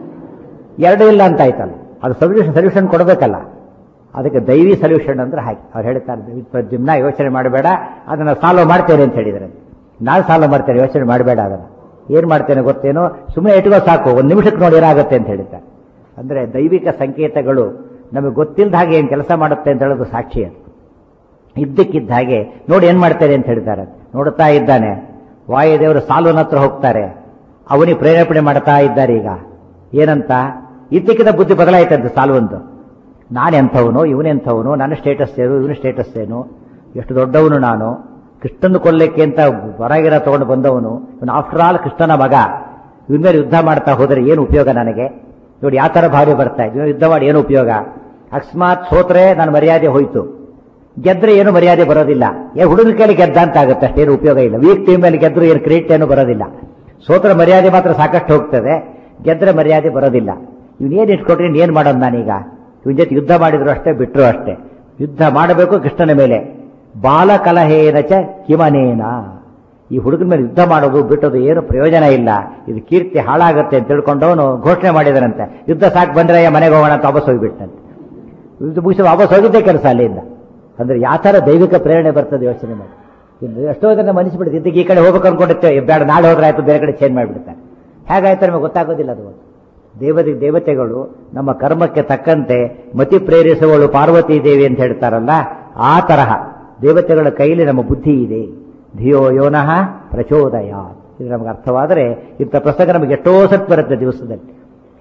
ಎರಡೂ ಇಲ್ಲ ಅಂತ ಆಯ್ತಲ್ಲ ಅದು ಸೊಲ್ಯೂಷನ್ ಸೊಲ್ಯೂಷನ್ ಕೊಡಬೇಕಲ್ಲ ಅದಕ್ಕೆ ದೈವಿ ಸೊಲ್ಯೂಷನ್ ಅಂದ್ರೆ ಹಾಗೆ ಅವ್ರು ಹೇಳ್ತಾರೆ ಪ್ರದ್ಯುಮ್ನ ಯೋಚನೆ ಮಾಡಬೇಡ ಅದನ್ನ ಸಾಲ್ವ್ ಮಾಡ್ತೇನೆ ಅಂತ ಹೇಳಿದ್ರೆ ನಾನು ಸಾಲ್ವ್ ಮಾಡ್ತೇನೆ ಯೋಚನೆ ಮಾಡಬೇಡ ಅದನ್ನ ಏನ್ ಮಾಡ್ತೇನೆ ಗೊತ್ತೇನೋ ಸುಮ್ಮನೆ ಇಟ್ಕೋ ಸಾಕು ಒಂದು ನಿಮಿಷಕ್ಕೆ ನೋಡಿ ಏನಾಗುತ್ತೆ ಅಂತ ಹೇಳಿದ್ದಾರೆ ಅಂದ್ರೆ ದೈವಿಕ ಸಂಕೇತಗಳು ನಮಗೆ ಗೊತ್ತಿಲ್ಲದ ಹಾಗೆ ಏನು ಕೆಲಸ ಮಾಡುತ್ತೆ ಅಂತ ಹೇಳೋದು ಸಾಕ್ಷಿ ಅದು ಇದ್ದಕ್ಕಿದ್ದ ಹಾಗೆ ನೋಡಿ ಏನ್ ಮಾಡ್ತಾರೆ ಅಂತ ಹೇಳ್ತಾರೆ ನೋಡ್ತಾ ಇದ್ದಾನೆ ವಾಯುದೇವರು ಸಾಲುನ ಹತ್ರ ಹೋಗ್ತಾರೆ ಅವನಿಗೆ ಪ್ರೇರೇಪಣೆ ಮಾಡ್ತಾ ಇದ್ದಾರೆ ಈಗ ಏನಂತ ಇದ್ದಕ್ಕಿದ್ದ ಬುದ್ಧಿ ಬದಲಾಯ್ತಂತೆ ಸಾಲ್ವಂದು ನಾನೆಂಥವನು ಇವನೆಂಥವನು ನನ್ನ ಸ್ಟೇಟಸ್ ಏನು ಇವನ ಸ್ಟೇಟಸ್ ಏನು ಎಷ್ಟು ದೊಡ್ಡವನು ನಾನು ಕೃಷ್ಣನ ಕೊಲ್ಲಕ್ಕೆ ಅಂತ ಹೊರಗಿರ ತಗೊಂಡು ಬಂದವನು ಇವನು ಆಫ್ಟರ್ ಆಲ್ ಕೃಷ್ಣನ ಮಗ ಇವನ ಮೇಲೆ ಯುದ್ಧ ಮಾಡ್ತಾ ಹೋದರೆ ಏನು ಉಪಯೋಗ ನನಗೆ ನೋಡಿ ಯಾವ ಥರ ಭಾರಿ ಬರ್ತಾ ಇದ್ವಿ ಯುದ್ಧ ಮಾಡಿ ಏನು ಉಪಯೋಗ ಅಕಸ್ಮಾತ್ ಸೋತ್ರೆ ನನ್ನ ಮರ್ಯಾದೆ ಹೋಯ್ತು ಗೆದ್ರೆ ಏನು ಮರ್ಯಾದೆ ಬರೋದಿಲ್ಲ ಏ ಹುಡುಗನ ಕೈಲಿ ಗೆದ್ದ ಅಂತ ಆಗುತ್ತೆ ಅಷ್ಟೇನು ಉಪಯೋಗ ಇಲ್ಲ ವೀಕ್ ಟೀಮ್ ಮೇಲೆ ಗೆದ್ರು ಏನು ಕ್ರೆಡಿಟ್ ಏನು ಬರೋದಿಲ್ಲ ಸೋತ್ರ ಮರ್ಯಾದೆ ಮಾತ್ರ ಸಾಕಷ್ಟು ಹೋಗ್ತದೆ ಗೆದ್ರೆ ಮರ್ಯಾದೆ ಬರೋದಿಲ್ಲ ಇವನೇನು ಇಟ್ಕೊಟ್ರೆ ಏನು ಮಾಡೋದು ನಾನೀಗ ಇವನ್ ಜೊತೆ ಯುದ್ಧ ಮಾಡಿದ್ರು ಅಷ್ಟೇ ಬಿಟ್ಟರು ಅಷ್ಟೇ ಯುದ್ಧ ಮಾಡಬೇಕು ಕೃಷ್ಣನ ಮೇಲೆ ಬಾಲಕಲಹೇನ ಚ ಕಿಮನೇನ ಈ ಹುಡುಗನ ಮೇಲೆ ಯುದ್ಧ ಮಾಡೋದು ಬಿಟ್ಟೋದು ಏನು ಪ್ರಯೋಜನ ಇಲ್ಲ ಇದು ಕೀರ್ತಿ ಹಾಳಾಗುತ್ತೆ ಅಂತ ತಿಳ್ಕೊಂಡವನು ಘೋಷಣೆ ಮಾಡಿದನಂತೆ ಯುದ್ಧ ಸಾಕು ಬಂದ್ರೆ ಮನೆಗೆ ಹೋಗೋಣ ಅಂತ ವಾಪಸ್ ಹೋಗಿಬಿಟ್ಟಂತೆ ಯುದ್ಧ ಮುಗಿಸಿ ವಾಪಸ್ ಹೋಗಿದ್ದೇ ಕೆಲಸ ಅಲ್ಲಿಂದ ಅಂದ್ರೆ ಯಾವ ಥರ ದೈವಿಕ ಪ್ರೇರಣೆ ಬರ್ತದೆ ಯೋಚನೆ ಮಾಡಿ ಇದು ಎಷ್ಟೋ ಜನ ಮನಸ್ಬಿಡುತ್ತೆ ಇದಕ್ಕೆ ಈ ಕಡೆ ಹೋಗ್ಬೇಕು ಅನ್ಕೊಂಡಿರ್ತೇವೆ ಬೇಡ ನಾಳೆ ಹೋದ್ರೆ ಆಯ್ತು ಬೇರೆ ಕಡೆ ಚೇಂಜ್ ಮಾಡಿಬಿಡ್ತಾರೆ ಹೇಗಾಯ್ತು ನಮಗೆ ಗೊತ್ತಾಗೋದಿಲ್ಲ ಅದು ದೇವತೆ ದೇವತೆಗಳು ನಮ್ಮ ಕರ್ಮಕ್ಕೆ ತಕ್ಕಂತೆ ಮತಿ ಪ್ರೇರಿಸುವಳು ಪಾರ್ವತಿ ದೇವಿ ಅಂತ ಹೇಳ್ತಾರಲ್ಲ ಆ ತರಹ ದೇವತೆಗಳ ಕೈಲಿ ನಮ್ಮ ಬುದ್ಧಿ ಇದೆ ಧಿಯೋ ಯೋನಃ ಪ್ರಚೋದಯ ಇದು ನಮಗೆ ಅರ್ಥವಾದರೆ ಇಂಥ ಪ್ರಸಂಗ ನಮಗೆ ಎಷ್ಟೋ ಸತ್ ಬರುತ್ತೆ ದಿವಸದಲ್ಲಿ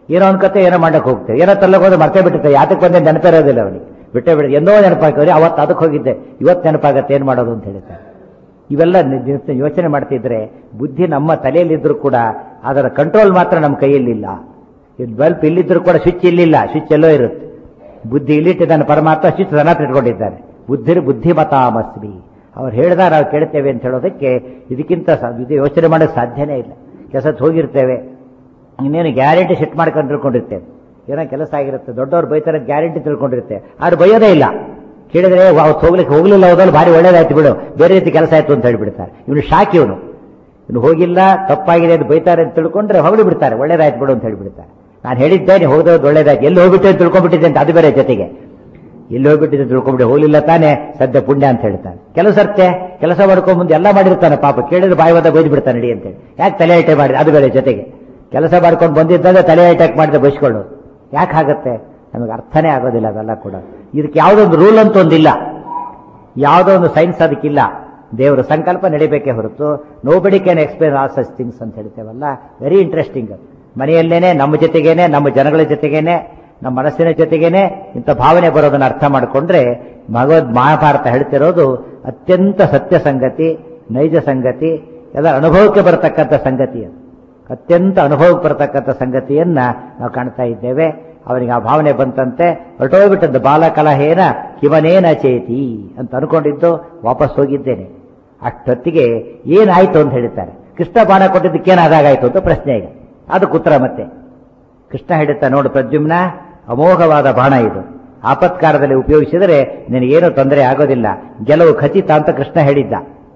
ಏನೋ ಅನ್ಕತ್ತೆ ಏನೋ ಮಾಡಕ್ಕೆ ಹೋಗ್ತೇವೆ ಏನೋ ತಲ್ಲಕ್ಕೆ ಹೋದ್ರೆ ಮರ್ತೇ ಬಿಟ್ಟಿರ್ತಾರೆ ಯಾತಕ್ಕೆ ಬಂದೆ ನೆನಪಿರೋದಿಲ್ಲ ಅವನಿಗೆ ಬಿಟ್ಟೇ ಬಿಡ ಎಂದೋ ನೆನಪಾಗ್ತವ್ರಿ ಅವತ್ತು ಅದಕ್ಕೆ ಹೋಗಿದ್ದೆ ಇವತ್ತು ನೆನಪಾಗತ್ತೆ ಏನು ಮಾಡೋದು ಅಂತ ಹೇಳ್ತಾರೆ ಇವೆಲ್ಲ ನಿ- ನಿ- ಯೋಚನೆ ಮಾಡ್ತಿದ್ರೆ ಬುದ್ಧಿ ನಮ್ಮ ತಲೆಯಲ್ಲಿದ್ರೂ ಕೂಡ ಅದರ ಕಂಟ್ರೋಲ್ ಮಾತ್ರ ನಮ್ಮ ಕೈಯಲ್ಲಿಲ್ಲ ಇದು ಬಲ್ಪ್ ಇಲ್ಲಿದ್ರೂ ಕೂಡ ಸ್ವಿಚ್ ಇಲ್ಲಿಲ್ಲ ಸ್ವಿಚ್ ಎಲ್ಲೋ ಇರುತ್ತೆ ಬುದ್ಧಿ ಇಲ್ಲಿಟ್ಟಿದ್ದಾನೆ ಪರಮಾತ್ಮ ಸ್ವಿಚ್ ತನ್ನ ಇಟ್ಕೊಂಡಿದ್ದಾನೆ ಬುದ್ಧಿರ್ ಬುದ್ಧಿಮತಾಮಸ್ಮಿ ಅವ್ರು ಹೇಳ್ದ ನಾವು ಕೇಳ್ತೇವೆ ಅಂತ ಹೇಳೋದಕ್ಕೆ ಇದಕ್ಕಿಂತ ಸ- ಇದು ಯೋಚನೆ ಮಾಡೋಕ್ಕೆ ಸಾಧ್ಯನೇ ಇಲ್ಲ ಕೆಲಸಕ್ಕೆ ಹೋಗಿರ್ತೇವೆ ಇನ್ನೇನು ಗ್ಯಾರಂಟಿ ಸೆಟ್ ಮಾಡ್ಕೊಂಡು ತಿಳ್ಕೊಂಡಿರ್ತೇವೆ ಏನೋ ಕೆಲಸ ಆಗಿರುತ್ತೆ ದೊಡ್ಡವ್ರು ಬೈತಾರೆ ಗ್ಯಾರಂಟಿ ತಿಳ್ಕೊಂಡಿರುತ್ತೆ ಆದ್ರೆ ಬೈಯೋದೇ ಇಲ್ಲ ಕೇಳಿದ್ರೆ ಅವತ್ತು ಹೋಗ್ಲಿಕ್ಕೆ ಹೋಗ್ಲಿಲ್ಲ ಹೋದಲ್ಲಿ ಭಾರಿ ಒಳ್ಳೇದಾಯ್ತು ಬಿಡು ಬೇರೆ ರೀತಿ ಕೆಲಸ ಆಯ್ತು ಅಂತ ಹೇಳ್ಬಿಡ್ತಾರೆ ಇವನು ಶಾಕ್ ಇವನು ಇನ್ನು ಹೋಗಿಲ್ಲ ತಪ್ಪಾಗಿದೆ ಅಂತ ಬೈತಾರೆ ಅಂತ ತಿಳ್ಕೊಂಡ್ರೆ ಹೊಗಳಿ ಬಿಡ್ತಾರೆ ಒಳ್ಳೇದಾಯ್ತು ಬಿಡು ಅಂತ ಹೇಳ್ಬಿಡ್ತಾರೆ ನಾನು ಹೇಳಿದ್ದೆ ನೀವು ಹೋಗದೆ ಹೋದ್ ಒಳ್ಳೇದಾಯ್ತು ಎಲ್ಲಿ ಹೋಗ್ಬಿಟ್ಟೆ ಅಂತ ತಿಳ್ಕೊಂಡ್ಬಿಟ್ಟಿದ್ದೆ ಅಂತ ಅದು ಬೇರೆ ಜೊತೆಗೆ ಎಲ್ಲಿ ಹೋಗ್ಬಿಟ್ಟಿದ್ದೆ ತಿಳ್ಕೊಂಡ್ಬಿಟ್ಟು ಹೋಗ್ಲಿಲ್ಲ ತಾನೇ ಸದ್ಯ ಪುಣ್ಯ ಅಂತ ಹೇಳ್ತಾನೆ ಕೆಲಸ ಸರ್ತೆ ಕೆಲಸ ಮಾಡ್ಕೊಂಡ್ ಮುಂದೆ ಎಲ್ಲ ಮಾಡಿರ್ತಾನೆ ಪಾಪ ಕೇಳಿದ್ರೆ ಬಾಯಿ ಬಂದ ಬೈದು ಬಿಡ್ತಾನೆ ನಡಿ ಅಂತೇಳಿ ಯಾಕೆ ತಲೆ ಐಟೆ ಮಾಡಿ ಅದು ಬೇರೆ ಜೊತೆಗೆ ಕೆಲಸ ಮಾಡ್ಕೊಂಡು ಬಂದಿದ್ದಂದ್ರೆ ತಲೆ ಅಟ್ಯಾಕ್ ಮಾಡಿದ್ರೆ ಬೈಸ್ಕೊಳ್ಳೋದು ಯಾಕೆ ಆಗತ್ತೆ ನಮಗೆ ಅರ್ಥನೇ ಆಗೋದಿಲ್ಲ ಅವೆಲ್ಲ ಕೂಡ ಇದಕ್ಕೆ ಯಾವುದೊಂದು ರೂಲ್ ಅಂತ ಒಂದಿಲ್ಲ ಯಾವುದೋ ಒಂದು ಸೈನ್ಸ್ ಅದಕ್ಕಿಲ್ಲ ದೇವರ ಸಂಕಲ್ಪ ನಡಿಬೇಕೇ ಹೊರತು nobody can explain all such things ಅಂತ ಹೇಳ್ತೇವಲ್ಲ ವೆರಿ ಇಂಟ್ರೆಸ್ಟಿಂಗ್ ಮನೆಯಲ್ಲೇನೆ ನಮ್ಮ ಜೊತೆಗೇನೆ ನಮ್ಮ ಜನಗಳ ಜೊತೆಗೇನೆ ನಮ್ಮ ಮನಸ್ಸಿನ ಜೊತೆಗೇನೆ ಇಂಥ ಭಾವನೆ ಬರೋದನ್ನ ಅರ್ಥ ಮಾಡಿಕೊಂಡ್ರೆ ಭಗವದ್ ಮಹಾಭಾರತ ಹೇಳ್ತಿರೋದು ಅತ್ಯಂತ ಸತ್ಯ ಸಂಗತಿ ನೈಜ ಸಂಗತಿ ಎಲ್ಲ ಅನುಭವಕ್ಕೆ ಬರತಕ್ಕಂಥ ಸಂಗತಿ ಅದು ಅತ್ಯಂತ ಅನುಭವಕ್ಕೆ ಬರತಕ್ಕಂಥ ಸಂಗತಿಯನ್ನ ನಾವು ಕಾಣ್ತಾ ಇದ್ದೇವೆ ಅವನಿಗೆ ಆ ಭಾವನೆ ಬಂತಂತೆ ಹೊರಟೋಗ್ಬಿಟ್ಟದ್ದು ಬಾಲಕಲಹೇನ ಕಿವನೇನ ಚೇತಿ ಅಂತ ಅನ್ಕೊಂಡಿದ್ದು ವಾಪಸ್ ಹೋಗಿದ್ದೇನೆ ಅಷ್ಟೊತ್ತಿಗೆ ಏನಾಯ್ತು ಅಂತ ಹೇಳ್ತಾರೆ ಕೃಷ್ಣ ಬಾಣ ಕೊಟ್ಟಿದ್ದಕ್ಕೇನಾದಾಗಾಯ್ತು ಅಂತ ಪ್ರಶ್ನೆ ಈಗ ಅದಕ್ಕೆ ಉತ್ತರ ಮತ್ತೆ ಕೃಷ್ಣ ಹೇಳುತ್ತಾ ನೋಡು ಪ್ರದ್ಯುಮ್ನ ಅಮೋಘವಾದ ಬಾಣ ಇದು ಆಪತ್ಕಾರದಲ್ಲಿ ಉಪಯೋಗಿಸಿದರೆ ನಿನಗೇನು ತೊಂದರೆ ಆಗೋದಿಲ್ಲ ಗೆಲುವು ಖಚಿತ ಅಂತ ಕೃಷ್ಣ ಹೇಳಿದ್ದ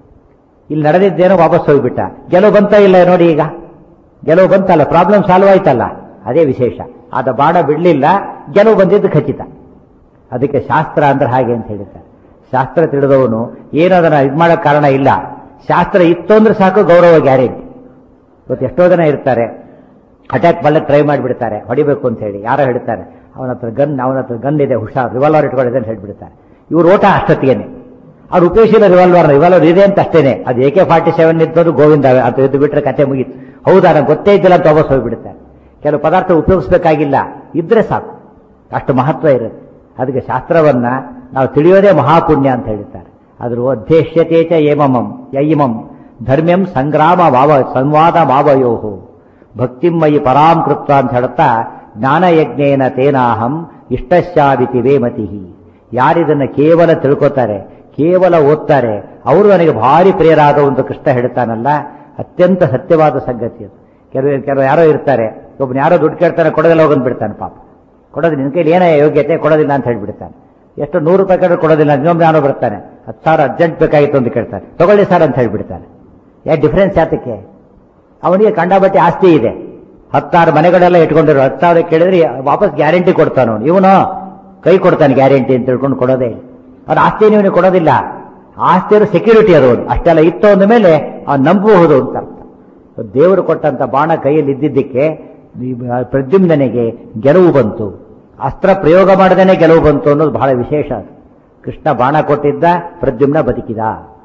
ಇಲ್ಲಿ ನಡೆದಿದ್ದೇನೋ ವಾಪಸ್ ಹೋಗ್ಬಿಟ್ಟ ಗೆಲುವು ಬಂತ ಇಲ್ಲ ನೋಡಿ ಈಗ ಗೆಲುವು ಬಂತಲ್ಲ ಪ್ರಾಬ್ಲಮ್ ಸಾಲ್ವ್ ಆಯ್ತಲ್ಲ ಅದೇ ವಿಶೇಷ ಆದ ಬಾಣ ಬಿಡ್ಲಿಲ್ಲ ಗೆಲುವು ಬಂದಿದ್ದು ಖಚಿತ ಅದಕ್ಕೆ ಶಾಸ್ತ್ರ ಅಂದ್ರೆ ಹಾಗೆ ಅಂತ ಹೇಳಿದ್ದಾರೆ ಶಾಸ್ತ್ರ ತಿಳಿದವನು ಏನು ಅದನ್ನ ಇದು ಮಾಡೋ ಕಾರಣ ಇಲ್ಲ ಶಾಸ್ತ್ರ ಇತ್ತು ಅಂದ್ರೆ ಸಾಕು ಗೌರವ ಗ್ಯಾರಂಟಿ ಇವತ್ತು ಎಷ್ಟೋ ಜನ ಇರ್ತಾರೆ ಅಟ್ಯಾಕ್ ಮಾಡಕ್ಕೆ ಟ್ರೈ ಮಾಡಿಬಿಡ್ತಾರೆ ಹೊಡಿಬೇಕು ಅಂತ ಹೇಳಿ ಯಾರೋ ಹೇಳ್ತಾರೆ ಅವನ ಹತ್ರ ಗನ್ ಅವನ ಹತ್ರ ಗನ್ ಇದೆ ಹುಷಾರ್ ರಿವಾಲ್ವರ್ ಇಟ್ಕೊಂಡಿದೆ ಅಂತ ಹೇಳ್ಬಿಡ್ತಾರೆ ಇವ್ರು ಓಟ ಅಷ್ಟೊತ್ತಿಗೆನೆ ಅವ್ರು ಉಪಯೋಗಿಸಿಲ್ಲ ರಿವಾಲ್ವರ್ ರಿವಾಲ್ವರ್ ಇದೆ ಅಂತ ಅಷ್ಟೇನೆ ಅದು ಎ ಕೆ ಫಾರ್ಟಿ ಸೆವೆನ್ ಇದ್ದದ್ದು ಗೋವಿಂದ ಅದು ಎದ್ದು ಬಿಟ್ರೆ ಕತೆ ಮುಗೀತು ಹೌದಾ ನಂಗೆ ಗೊತ್ತೇ ಇದ್ದಿಲ್ಲ ಅಂತ ವಾಪಸ್ ಹೋಗ್ಬಿಡ್ತಾರೆ ಕೆಲವು ಪದಾರ್ಥ ಉಪಯೋಗಿಸ್ಬೇಕಾಗಿಲ್ಲ ಇದ್ರೆ ಸಾಕು ಅಷ್ಟು ಮಹತ್ವ ಇರುತ್ತೆ ಅದಕ್ಕೆ ಶಾಸ್ತ್ರವನ್ನ ನಾವು ತಿಳಿಯೋದೇ ಮಹಾಪುಣ್ಯ ಅಂತ ಹೇಳ್ತಾರೆ ಅದ್ರ ಅಧ್ಯಕ್ಷತೆ ಚ ಏಮಮಂ ಯಯಿಮಂ ಧರ್ಮ್ಯಂ ಸಂಗ್ರಾಮ ವಾವ ಸಂವಾದ ವಾವಯೋಹು ಭಕ್ತಿಮಯಿ ಪರಾಂ ಕೃತ್ವ ಅಂತ ಹೇಳುತ್ತಾ ಜ್ಞಾನಯಜ್ಞೇನ ತೇನಾಹಂ ಇಷ್ಟಶ್ಚಾವಿತಿ ವೇಮತಿ ಯಾರಿದನ್ನ ಕೇವಲ ತಿಳ್ಕೊತಾರೆ ಕೇವಲ ಓದ್ತಾರೆ ಅವರು ನನಗೆ ಭಾರಿ ಪ್ರಿಯರಾದ ಒಂದು ಕೃಷ್ಣ ಹೇಳ್ತಾನಲ್ಲ ಅತ್ಯಂತ ಸತ್ಯವಾದ ಸಂಗತಿ ಅದು ಕೆಲವು ಕೆಲವು ಯಾರೋ ಇರ್ತಾರೆ ಒಬ್ಬನು ಯಾರೋ ದುಡ್ಡು ಕೇಳ್ತಾನೆ ಕೊಡೋದಿಲ್ಲ ಹೋಗಂದ್ ಬಿಡ್ತಾನೆ ಪಾಪ ಕೊಡೋದು ನಿನ್ನ ಕೈಲಿ ಏನೇ ಯೋಗ್ಯತೆ ಕೊಡೋದಿಲ್ಲ ಅಂತ ಹೇಳ್ಬಿಡ್ತಾನೆ ಎಷ್ಟು ನೂರು ರೂಪಾಯಿ ಕಡೆ ಕೊಡೋದಿಲ್ಲ ಇನ್ನೊಬ್ಬ ಯಾರೋ ಬರ್ತಾನೆ ಹತ್ತು ಸಾವಿರ ಅರ್ಜೆಂಟ್ ಬೇಕಾಗಿತ್ತು ಅಂತ ಕೇಳ್ತಾನೆ ತಗೊಳ್ಳಿ ಸರ್ ಅಂತ ಹೇಳ್ಬಿಡ್ತಾನೆ ಯಾ ಡಿಫ್ರೆನ್ಸ್ ಯಾತಕ್ಕೆ ಅವನಿಗೆ ಕಂಡಬಟ್ಟೆ ಆಸ್ತಿ ಇದೆ ಹತ್ತಾರು ಮನೆಗಳೆಲ್ಲ ಇಟ್ಕೊಂಡಿರೋ ಹತ್ತು ಸಾವಿರ ಕೇಳಿದ್ರೆ ವಾಪಸ್ ಗ್ಯಾರಂಟಿ ಕೊಡ್ತಾನ ಅವನು ಇವನು ಕೈ ಕೊಡ್ತಾನೆ ಗ್ಯಾರಂಟಿ ಅಂತ ತಿಳ್ಕೊಂಡು ಕೊಡೋದೇ ಇಲ್ಲ ಅವ್ನ ಆಸ್ತಿ ಇವನಿಗೆ ಕೊಡೋದಿಲ್ಲ ಆಸ್ತಿ ಸೆಕ್ಯೂರಿಟಿ ಅದು ಒಂದು ಅಷ್ಟೆಲ್ಲ ಇತ್ತು ಅಂದ ಮೇಲೆ ಅವ್ನು ನಂಬಬಹುದು ಅಂತ ಅರ್ಥ ದೇವರು ಕೊಟ್ಟಂತ ಬಾಣ ಕೈಯಲ್ಲಿ ಇದ್ದಿದ್ದಕ್ಕೆ ಈ ಪ್ರದ್ಯುಮ್ನನಿಗೆ ಗೆಲುವು ಬಂತು ಅಸ್ತ್ರ ಪ್ರಯೋಗ ಮಾಡದೇನೆ ಗೆಲುವು ಬಂತು ಅನ್ನೋದು ಬಹಳ ವಿಶೇಷ ಅದು ಕೃಷ್ಣ ಬಾಣ ಕೊಟ್ಟಿದ್ದ ಪ್ರದ್ಯುಮ್ನ ಬದುಕಿದ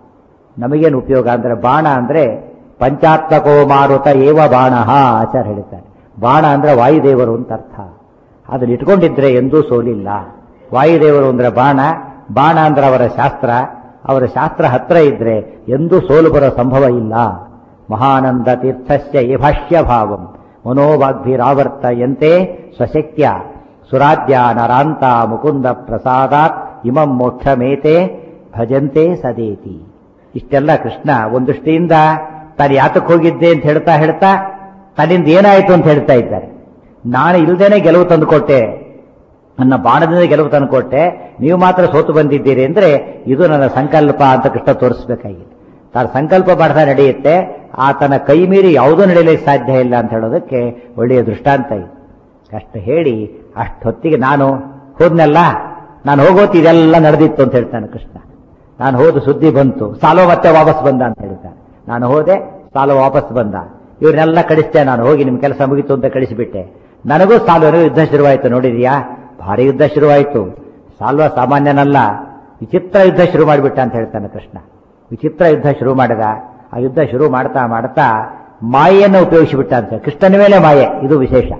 ನಮಗೇನು ಉಪಯೋಗ ಅಂದ್ರೆ ಬಾಣ ಅಂದ್ರೆ ಪಂಚಾತ್ಮಕೋ ಮಾರುತ ಏವ ಬಾಣ ಆಚಾರ ಹೇಳ್ತಾರೆ ಬಾಣ ಅಂದ್ರೆ ವಾಯುದೇವರು ಅಂತ ಅರ್ಥ ಅದನ್ನ ಇಟ್ಕೊಂಡಿದ್ರೆ ಎಂದೂ ಸೋಲಿಲ್ಲ ವಾಯುದೇವರು ಅಂದ್ರೆ ಬಾಣ ಬಾಣ ಅಂದ್ರೆ ಅವರ ಶಾಸ್ತ್ರ ಅವರ ಶಾಸ್ತ್ರ ಹತ್ರ ಇದ್ರೆ ಎಂದೂ ಸೋಲು ಬರೋ ಸಂಭವ ಇಲ್ಲ ಮಹಾನಂದ ತೀರ್ಥಸ್ಯ ಈ ಭಾಷ್ಯ ಭಾವಂ ಮನೋವಾಗ್ಭಿರಾವರ್ತಯಂತೆ ಸ್ವಶಕ್ಯ ಸುರಾಧ್ಯ ನರಾಂತ ಮುಕುಂದ ಪ್ರಸಾದಾತ್ ಇಮಂ ಮೋಕ್ಷಮೇತೆ ಭಜಂತೆ ಸದೇತಿ ಇಷ್ಟೆಲ್ಲ ಕೃಷ್ಣ ಒಂದೃಷ್ಟಿಯಿಂದ ತಾನು ಯಾತಕ್ಕೆ ಹೋಗಿದ್ದೆ ಅಂತ ಹೇಳ್ತಾ ಹೇಳ್ತಾ ತನ್ನಿಂದ ಏನಾಯಿತು ಅಂತ ಹೇಳ್ತಾ ಇದ್ದಾರೆ ನಾನು ಇಲ್ದೇನೆ ಗೆಲುವು ತಂದುಕೊಟ್ಟೆ ನನ್ನ ಬಾಣದಿಂದ ಗೆಲುವು ತಂದುಕೊಟ್ಟೆ ನೀವು ಮಾತ್ರ ಸೋತು ಬಂದಿದ್ದೀರಿ ಅಂದ್ರೆ ಇದು ನನ್ನ ಸಂಕಲ್ಪ ಅಂತ ಕೃಷ್ಣ ತೋರಿಸ್ಬೇಕಾಗಿದೆ ತಾನು ಸಂಕಲ್ಪ ಮಾಡ್ತಾ ನಡೆಯುತ್ತೆ ಆತನ ಕೈ ಮೀರಿ ಯಾವುದೂ ನಡೆಯಲಿಕ್ಕೆ ಸಾಧ್ಯ ಇಲ್ಲ ಅಂತ ಹೇಳೋದಕ್ಕೆ ಒಳ್ಳೆಯ ದೃಷ್ಟಾಂತ ಇದೆ ಅಷ್ಟು ಹೇಳಿ ಅಷ್ಟೊತ್ತಿಗೆ ನಾನು ಹೋದ್ನಲ್ಲ ನಾನು ಹೋಗೋತಿ ಇದೆಲ್ಲ ನಡೆದಿತ್ತು ಅಂತ ಹೇಳ್ತಾನೆ ಕೃಷ್ಣ ನಾನು ಹೋದ ಸುದ್ದಿ ಬಂತು ಸಾಲೋ ಮತ್ತೆ ವಾಪಸ್ ಬಂದ ಅಂತ ಹೇಳ್ತಾನೆ ನಾನು ಹೋದೆ ಸಾಲೋ ವಾಪಸ್ ಬಂದ ಇವ್ರನ್ನೆಲ್ಲ ಕಳಿಸ್ತೇ ನಾನು ಹೋಗಿ ನಿಮ್ ಕೆಲಸ ಮುಗಿತು ಅಂತ ಕಳಿಸಿಬಿಟ್ಟೆ ನನಗೂ ಸಾಲ್ವನಿಗೂ ಯುದ್ಧ ಶುರುವಾಯಿತು ನೋಡಿದ್ಯಾ ಭಾರಿ ಯುದ್ಧ ಶುರುವಾಯಿತು ಸಾಲ್ವ ಸಾಮಾನ್ಯನಲ್ಲ ವಿಚಿತ್ರ ಯುದ್ಧ ಶುರು ಮಾಡಿಬಿಟ್ಟ ಅಂತ ಹೇಳ್ತಾನೆ ಕೃಷ್ಣ ವಿಚಿತ್ರ ಯುದ್ಧ ಶುರು ಮಾಡಿದ ಆ ಯುದ್ಧ ಶುರು ಮಾಡ್ತಾ ಮಾಡ್ತಾ ಮಾಯೆಯನ್ನು ಉಪಯೋಗಿಸಿಬಿಟ್ಟ ಅಂತ ಕೃಷ್ಣನ ಮೇಲೆ ಮಾಯೆ ಇದು ವಿಶೇಷ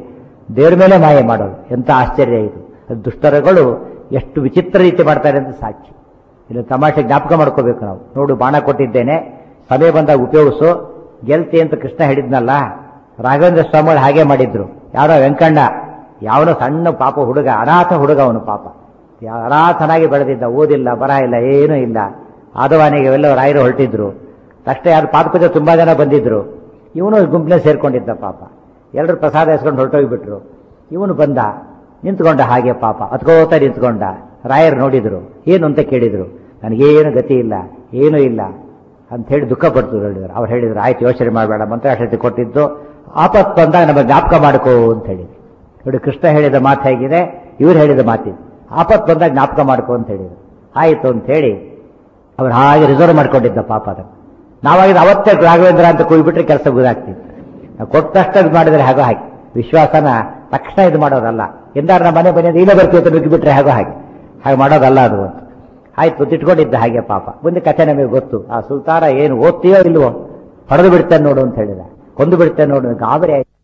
ದೇವ್ರ ಮೇಲೆ ಮಾಯೆ ಮಾಡೋದು ಎಂತ ಆಶ್ಚರ್ಯ ಇದು ಅದು ದುಷ್ಟರುಗಳು ಎಷ್ಟು ವಿಚಿತ್ರ ರೀತಿ ಮಾಡ್ತಾರೆ ಅಂತ ಸಾಕ್ಷಿ ಇಲ್ಲಿ ತಮಾಷೆ ಜ್ಞಾಪಕ ಮಾಡ್ಕೋಬೇಕು ನಾವು ನೋಡು ಬಾಣ ಕೊಟ್ಟಿದ್ದೇನೆ ಸಭೆ ಬಂದಾಗ ಉಪಯೋಗಿಸು ಗೆಲ್ತಿ ಅಂತ ಕೃಷ್ಣ ಹೇಳಿದ್ನಲ್ಲ ರಾಘವೇಂದ್ರ ಸ್ವಾಮಿಗಳು ಹಾಗೆ ಮಾಡಿದ್ರು ಯಾರೋ ವೆಂಕಣ್ಣ ಯಾವನೋ ಸಣ್ಣ ಪಾಪ ಹುಡುಗ ಅನಾಥ ಹುಡುಗ ಅವನು ಪಾಪ ಯಾ- ಅನಾಥನಾಗಿ ಬೆಳೆದಿದ್ದ ಓದಿಲ್ಲ ಬರ ಇಲ್ಲ ಏನೂ ಇಲ್ಲ ಆದವಾನಿಗೆ ಎಲ್ಲ ರಾಯರು ಹೊರಟಿದ್ರು ತಕ್ಷಣ ಯಾರು ಪಾದಪೂಜೆ ತುಂಬಾ ಜನ ಬಂದಿದ್ರು ಇವನು ಗುಂಪಿನ ಸೇರ್ಕೊಂಡಿದ್ದ ಪಾಪ ಎಲ್ಲರೂ ಪ್ರಸಾದ ಎಸ್ಕೊಂಡು ಹೊರಟೋಗ್ಬಿಟ್ರು ಇವನು ಬಂದ ನಿಂತ್ಕೊಂಡ ಹಾಗೆ ಪಾಪ ಹತ್ಕೋತ ನಿಂತ್ಕೊಂಡ ರಾಯರು ನೋಡಿದ್ರು ಏನು ಅಂತ ಕೇಳಿದ್ರು ನನಗೇನು ಗತಿ ಇಲ್ಲ ಏನೂ ಇಲ್ಲ ಅಂತ ಹೇಳಿ ದುಃಖ ಪಡ್ತು ಹೇಳಿದ್ರು ಅವ್ರು ಹೇಳಿದ್ರು ಆಯ್ತು ಯೋಚನೆ ಮಾಡಬೇಡ ಮಂತ್ರಾಕ್ಷತೆ ಕೊಟ್ಟಿದ್ದು ಆಪತ್ತು ಬಂದಾಗ ನಮಗೆ ಜ್ಞಾಪಕ ಮಾಡ್ಕೋ ಅಂತ ಹೇಳಿದ್ರು ನೋಡಿ ಕೃಷ್ಣ ಹೇಳಿದ ಮಾತು ಹೇಗಿದೆ ಇವ್ರು ಹೇಳಿದ ಮಾತಿದೆ ಆಪತ್ತು ಬಂದಾಗ ಜ್ಞಾಪಕ ಮಾಡ್ಕೋ ಅಂತ ಹೇಳಿದ್ರು ಆಯಿತು ಅಂತ ಹೇಳಿ ಅವ್ರು ಹಾಗೆ ರಿಸರ್ವ್ ಮಾಡ್ಕೊಂಡಿದ್ದ ಪಾಪ ಅದನ್ನು ನಾವಾಗಿದ ಅವತ್ತೇ ರಾಘವೇಂದ್ರ ಅಂತ ಕೂಗ್ಬಿಟ್ರೆ ಕೆಲಸ ಗೊತ್ತಾಗ್ತಿತ್ತು ನಾವು ಕೊಟ್ಟ ತಕ್ಷಣ ಇದು ಮಾಡಿದ್ರೆ ಹಾಗೋ ಹಾಗೆ ವಿಶ್ವಾಸನ ತಕ್ಷಣ ಇದು ಮಾಡೋದಲ್ಲ ಎಂದಾರು ನಮ್ಮ ಮನೆ ಬಂದಿದ್ದು ಇಲ್ಲೇ ಬರ್ತೀವಿ ಅಂತ ಬಿಟ್ಟರೆ ಹಾಗೋ ಹಾಗೆ ಹಾಗೆ ಮಾಡೋದಲ್ಲ ಅದು ಅಂತ ಆಯ್ತು ತಿಟ್ಕೊಂಡಿದ್ದ ಹಾಗೆ ಪಾಪ ಮುಂದೆ ಕಥೆ ನಮಗೆ ಗೊತ್ತು ಆ ಸುಲ್ತಾನ ಏನು ಓದ್ತೀಯೋ ಇಲ್ವೋ ಹೊಡೆದು ಬಿಡ್ತೇನೆ ನೋಡು ಅಂತ ಹೇಳಿದ ಕೊಂದು ಬಿಡ್ತೇನೆ ನೋಡು ಗಾಬರಿ ಆಯ್ತು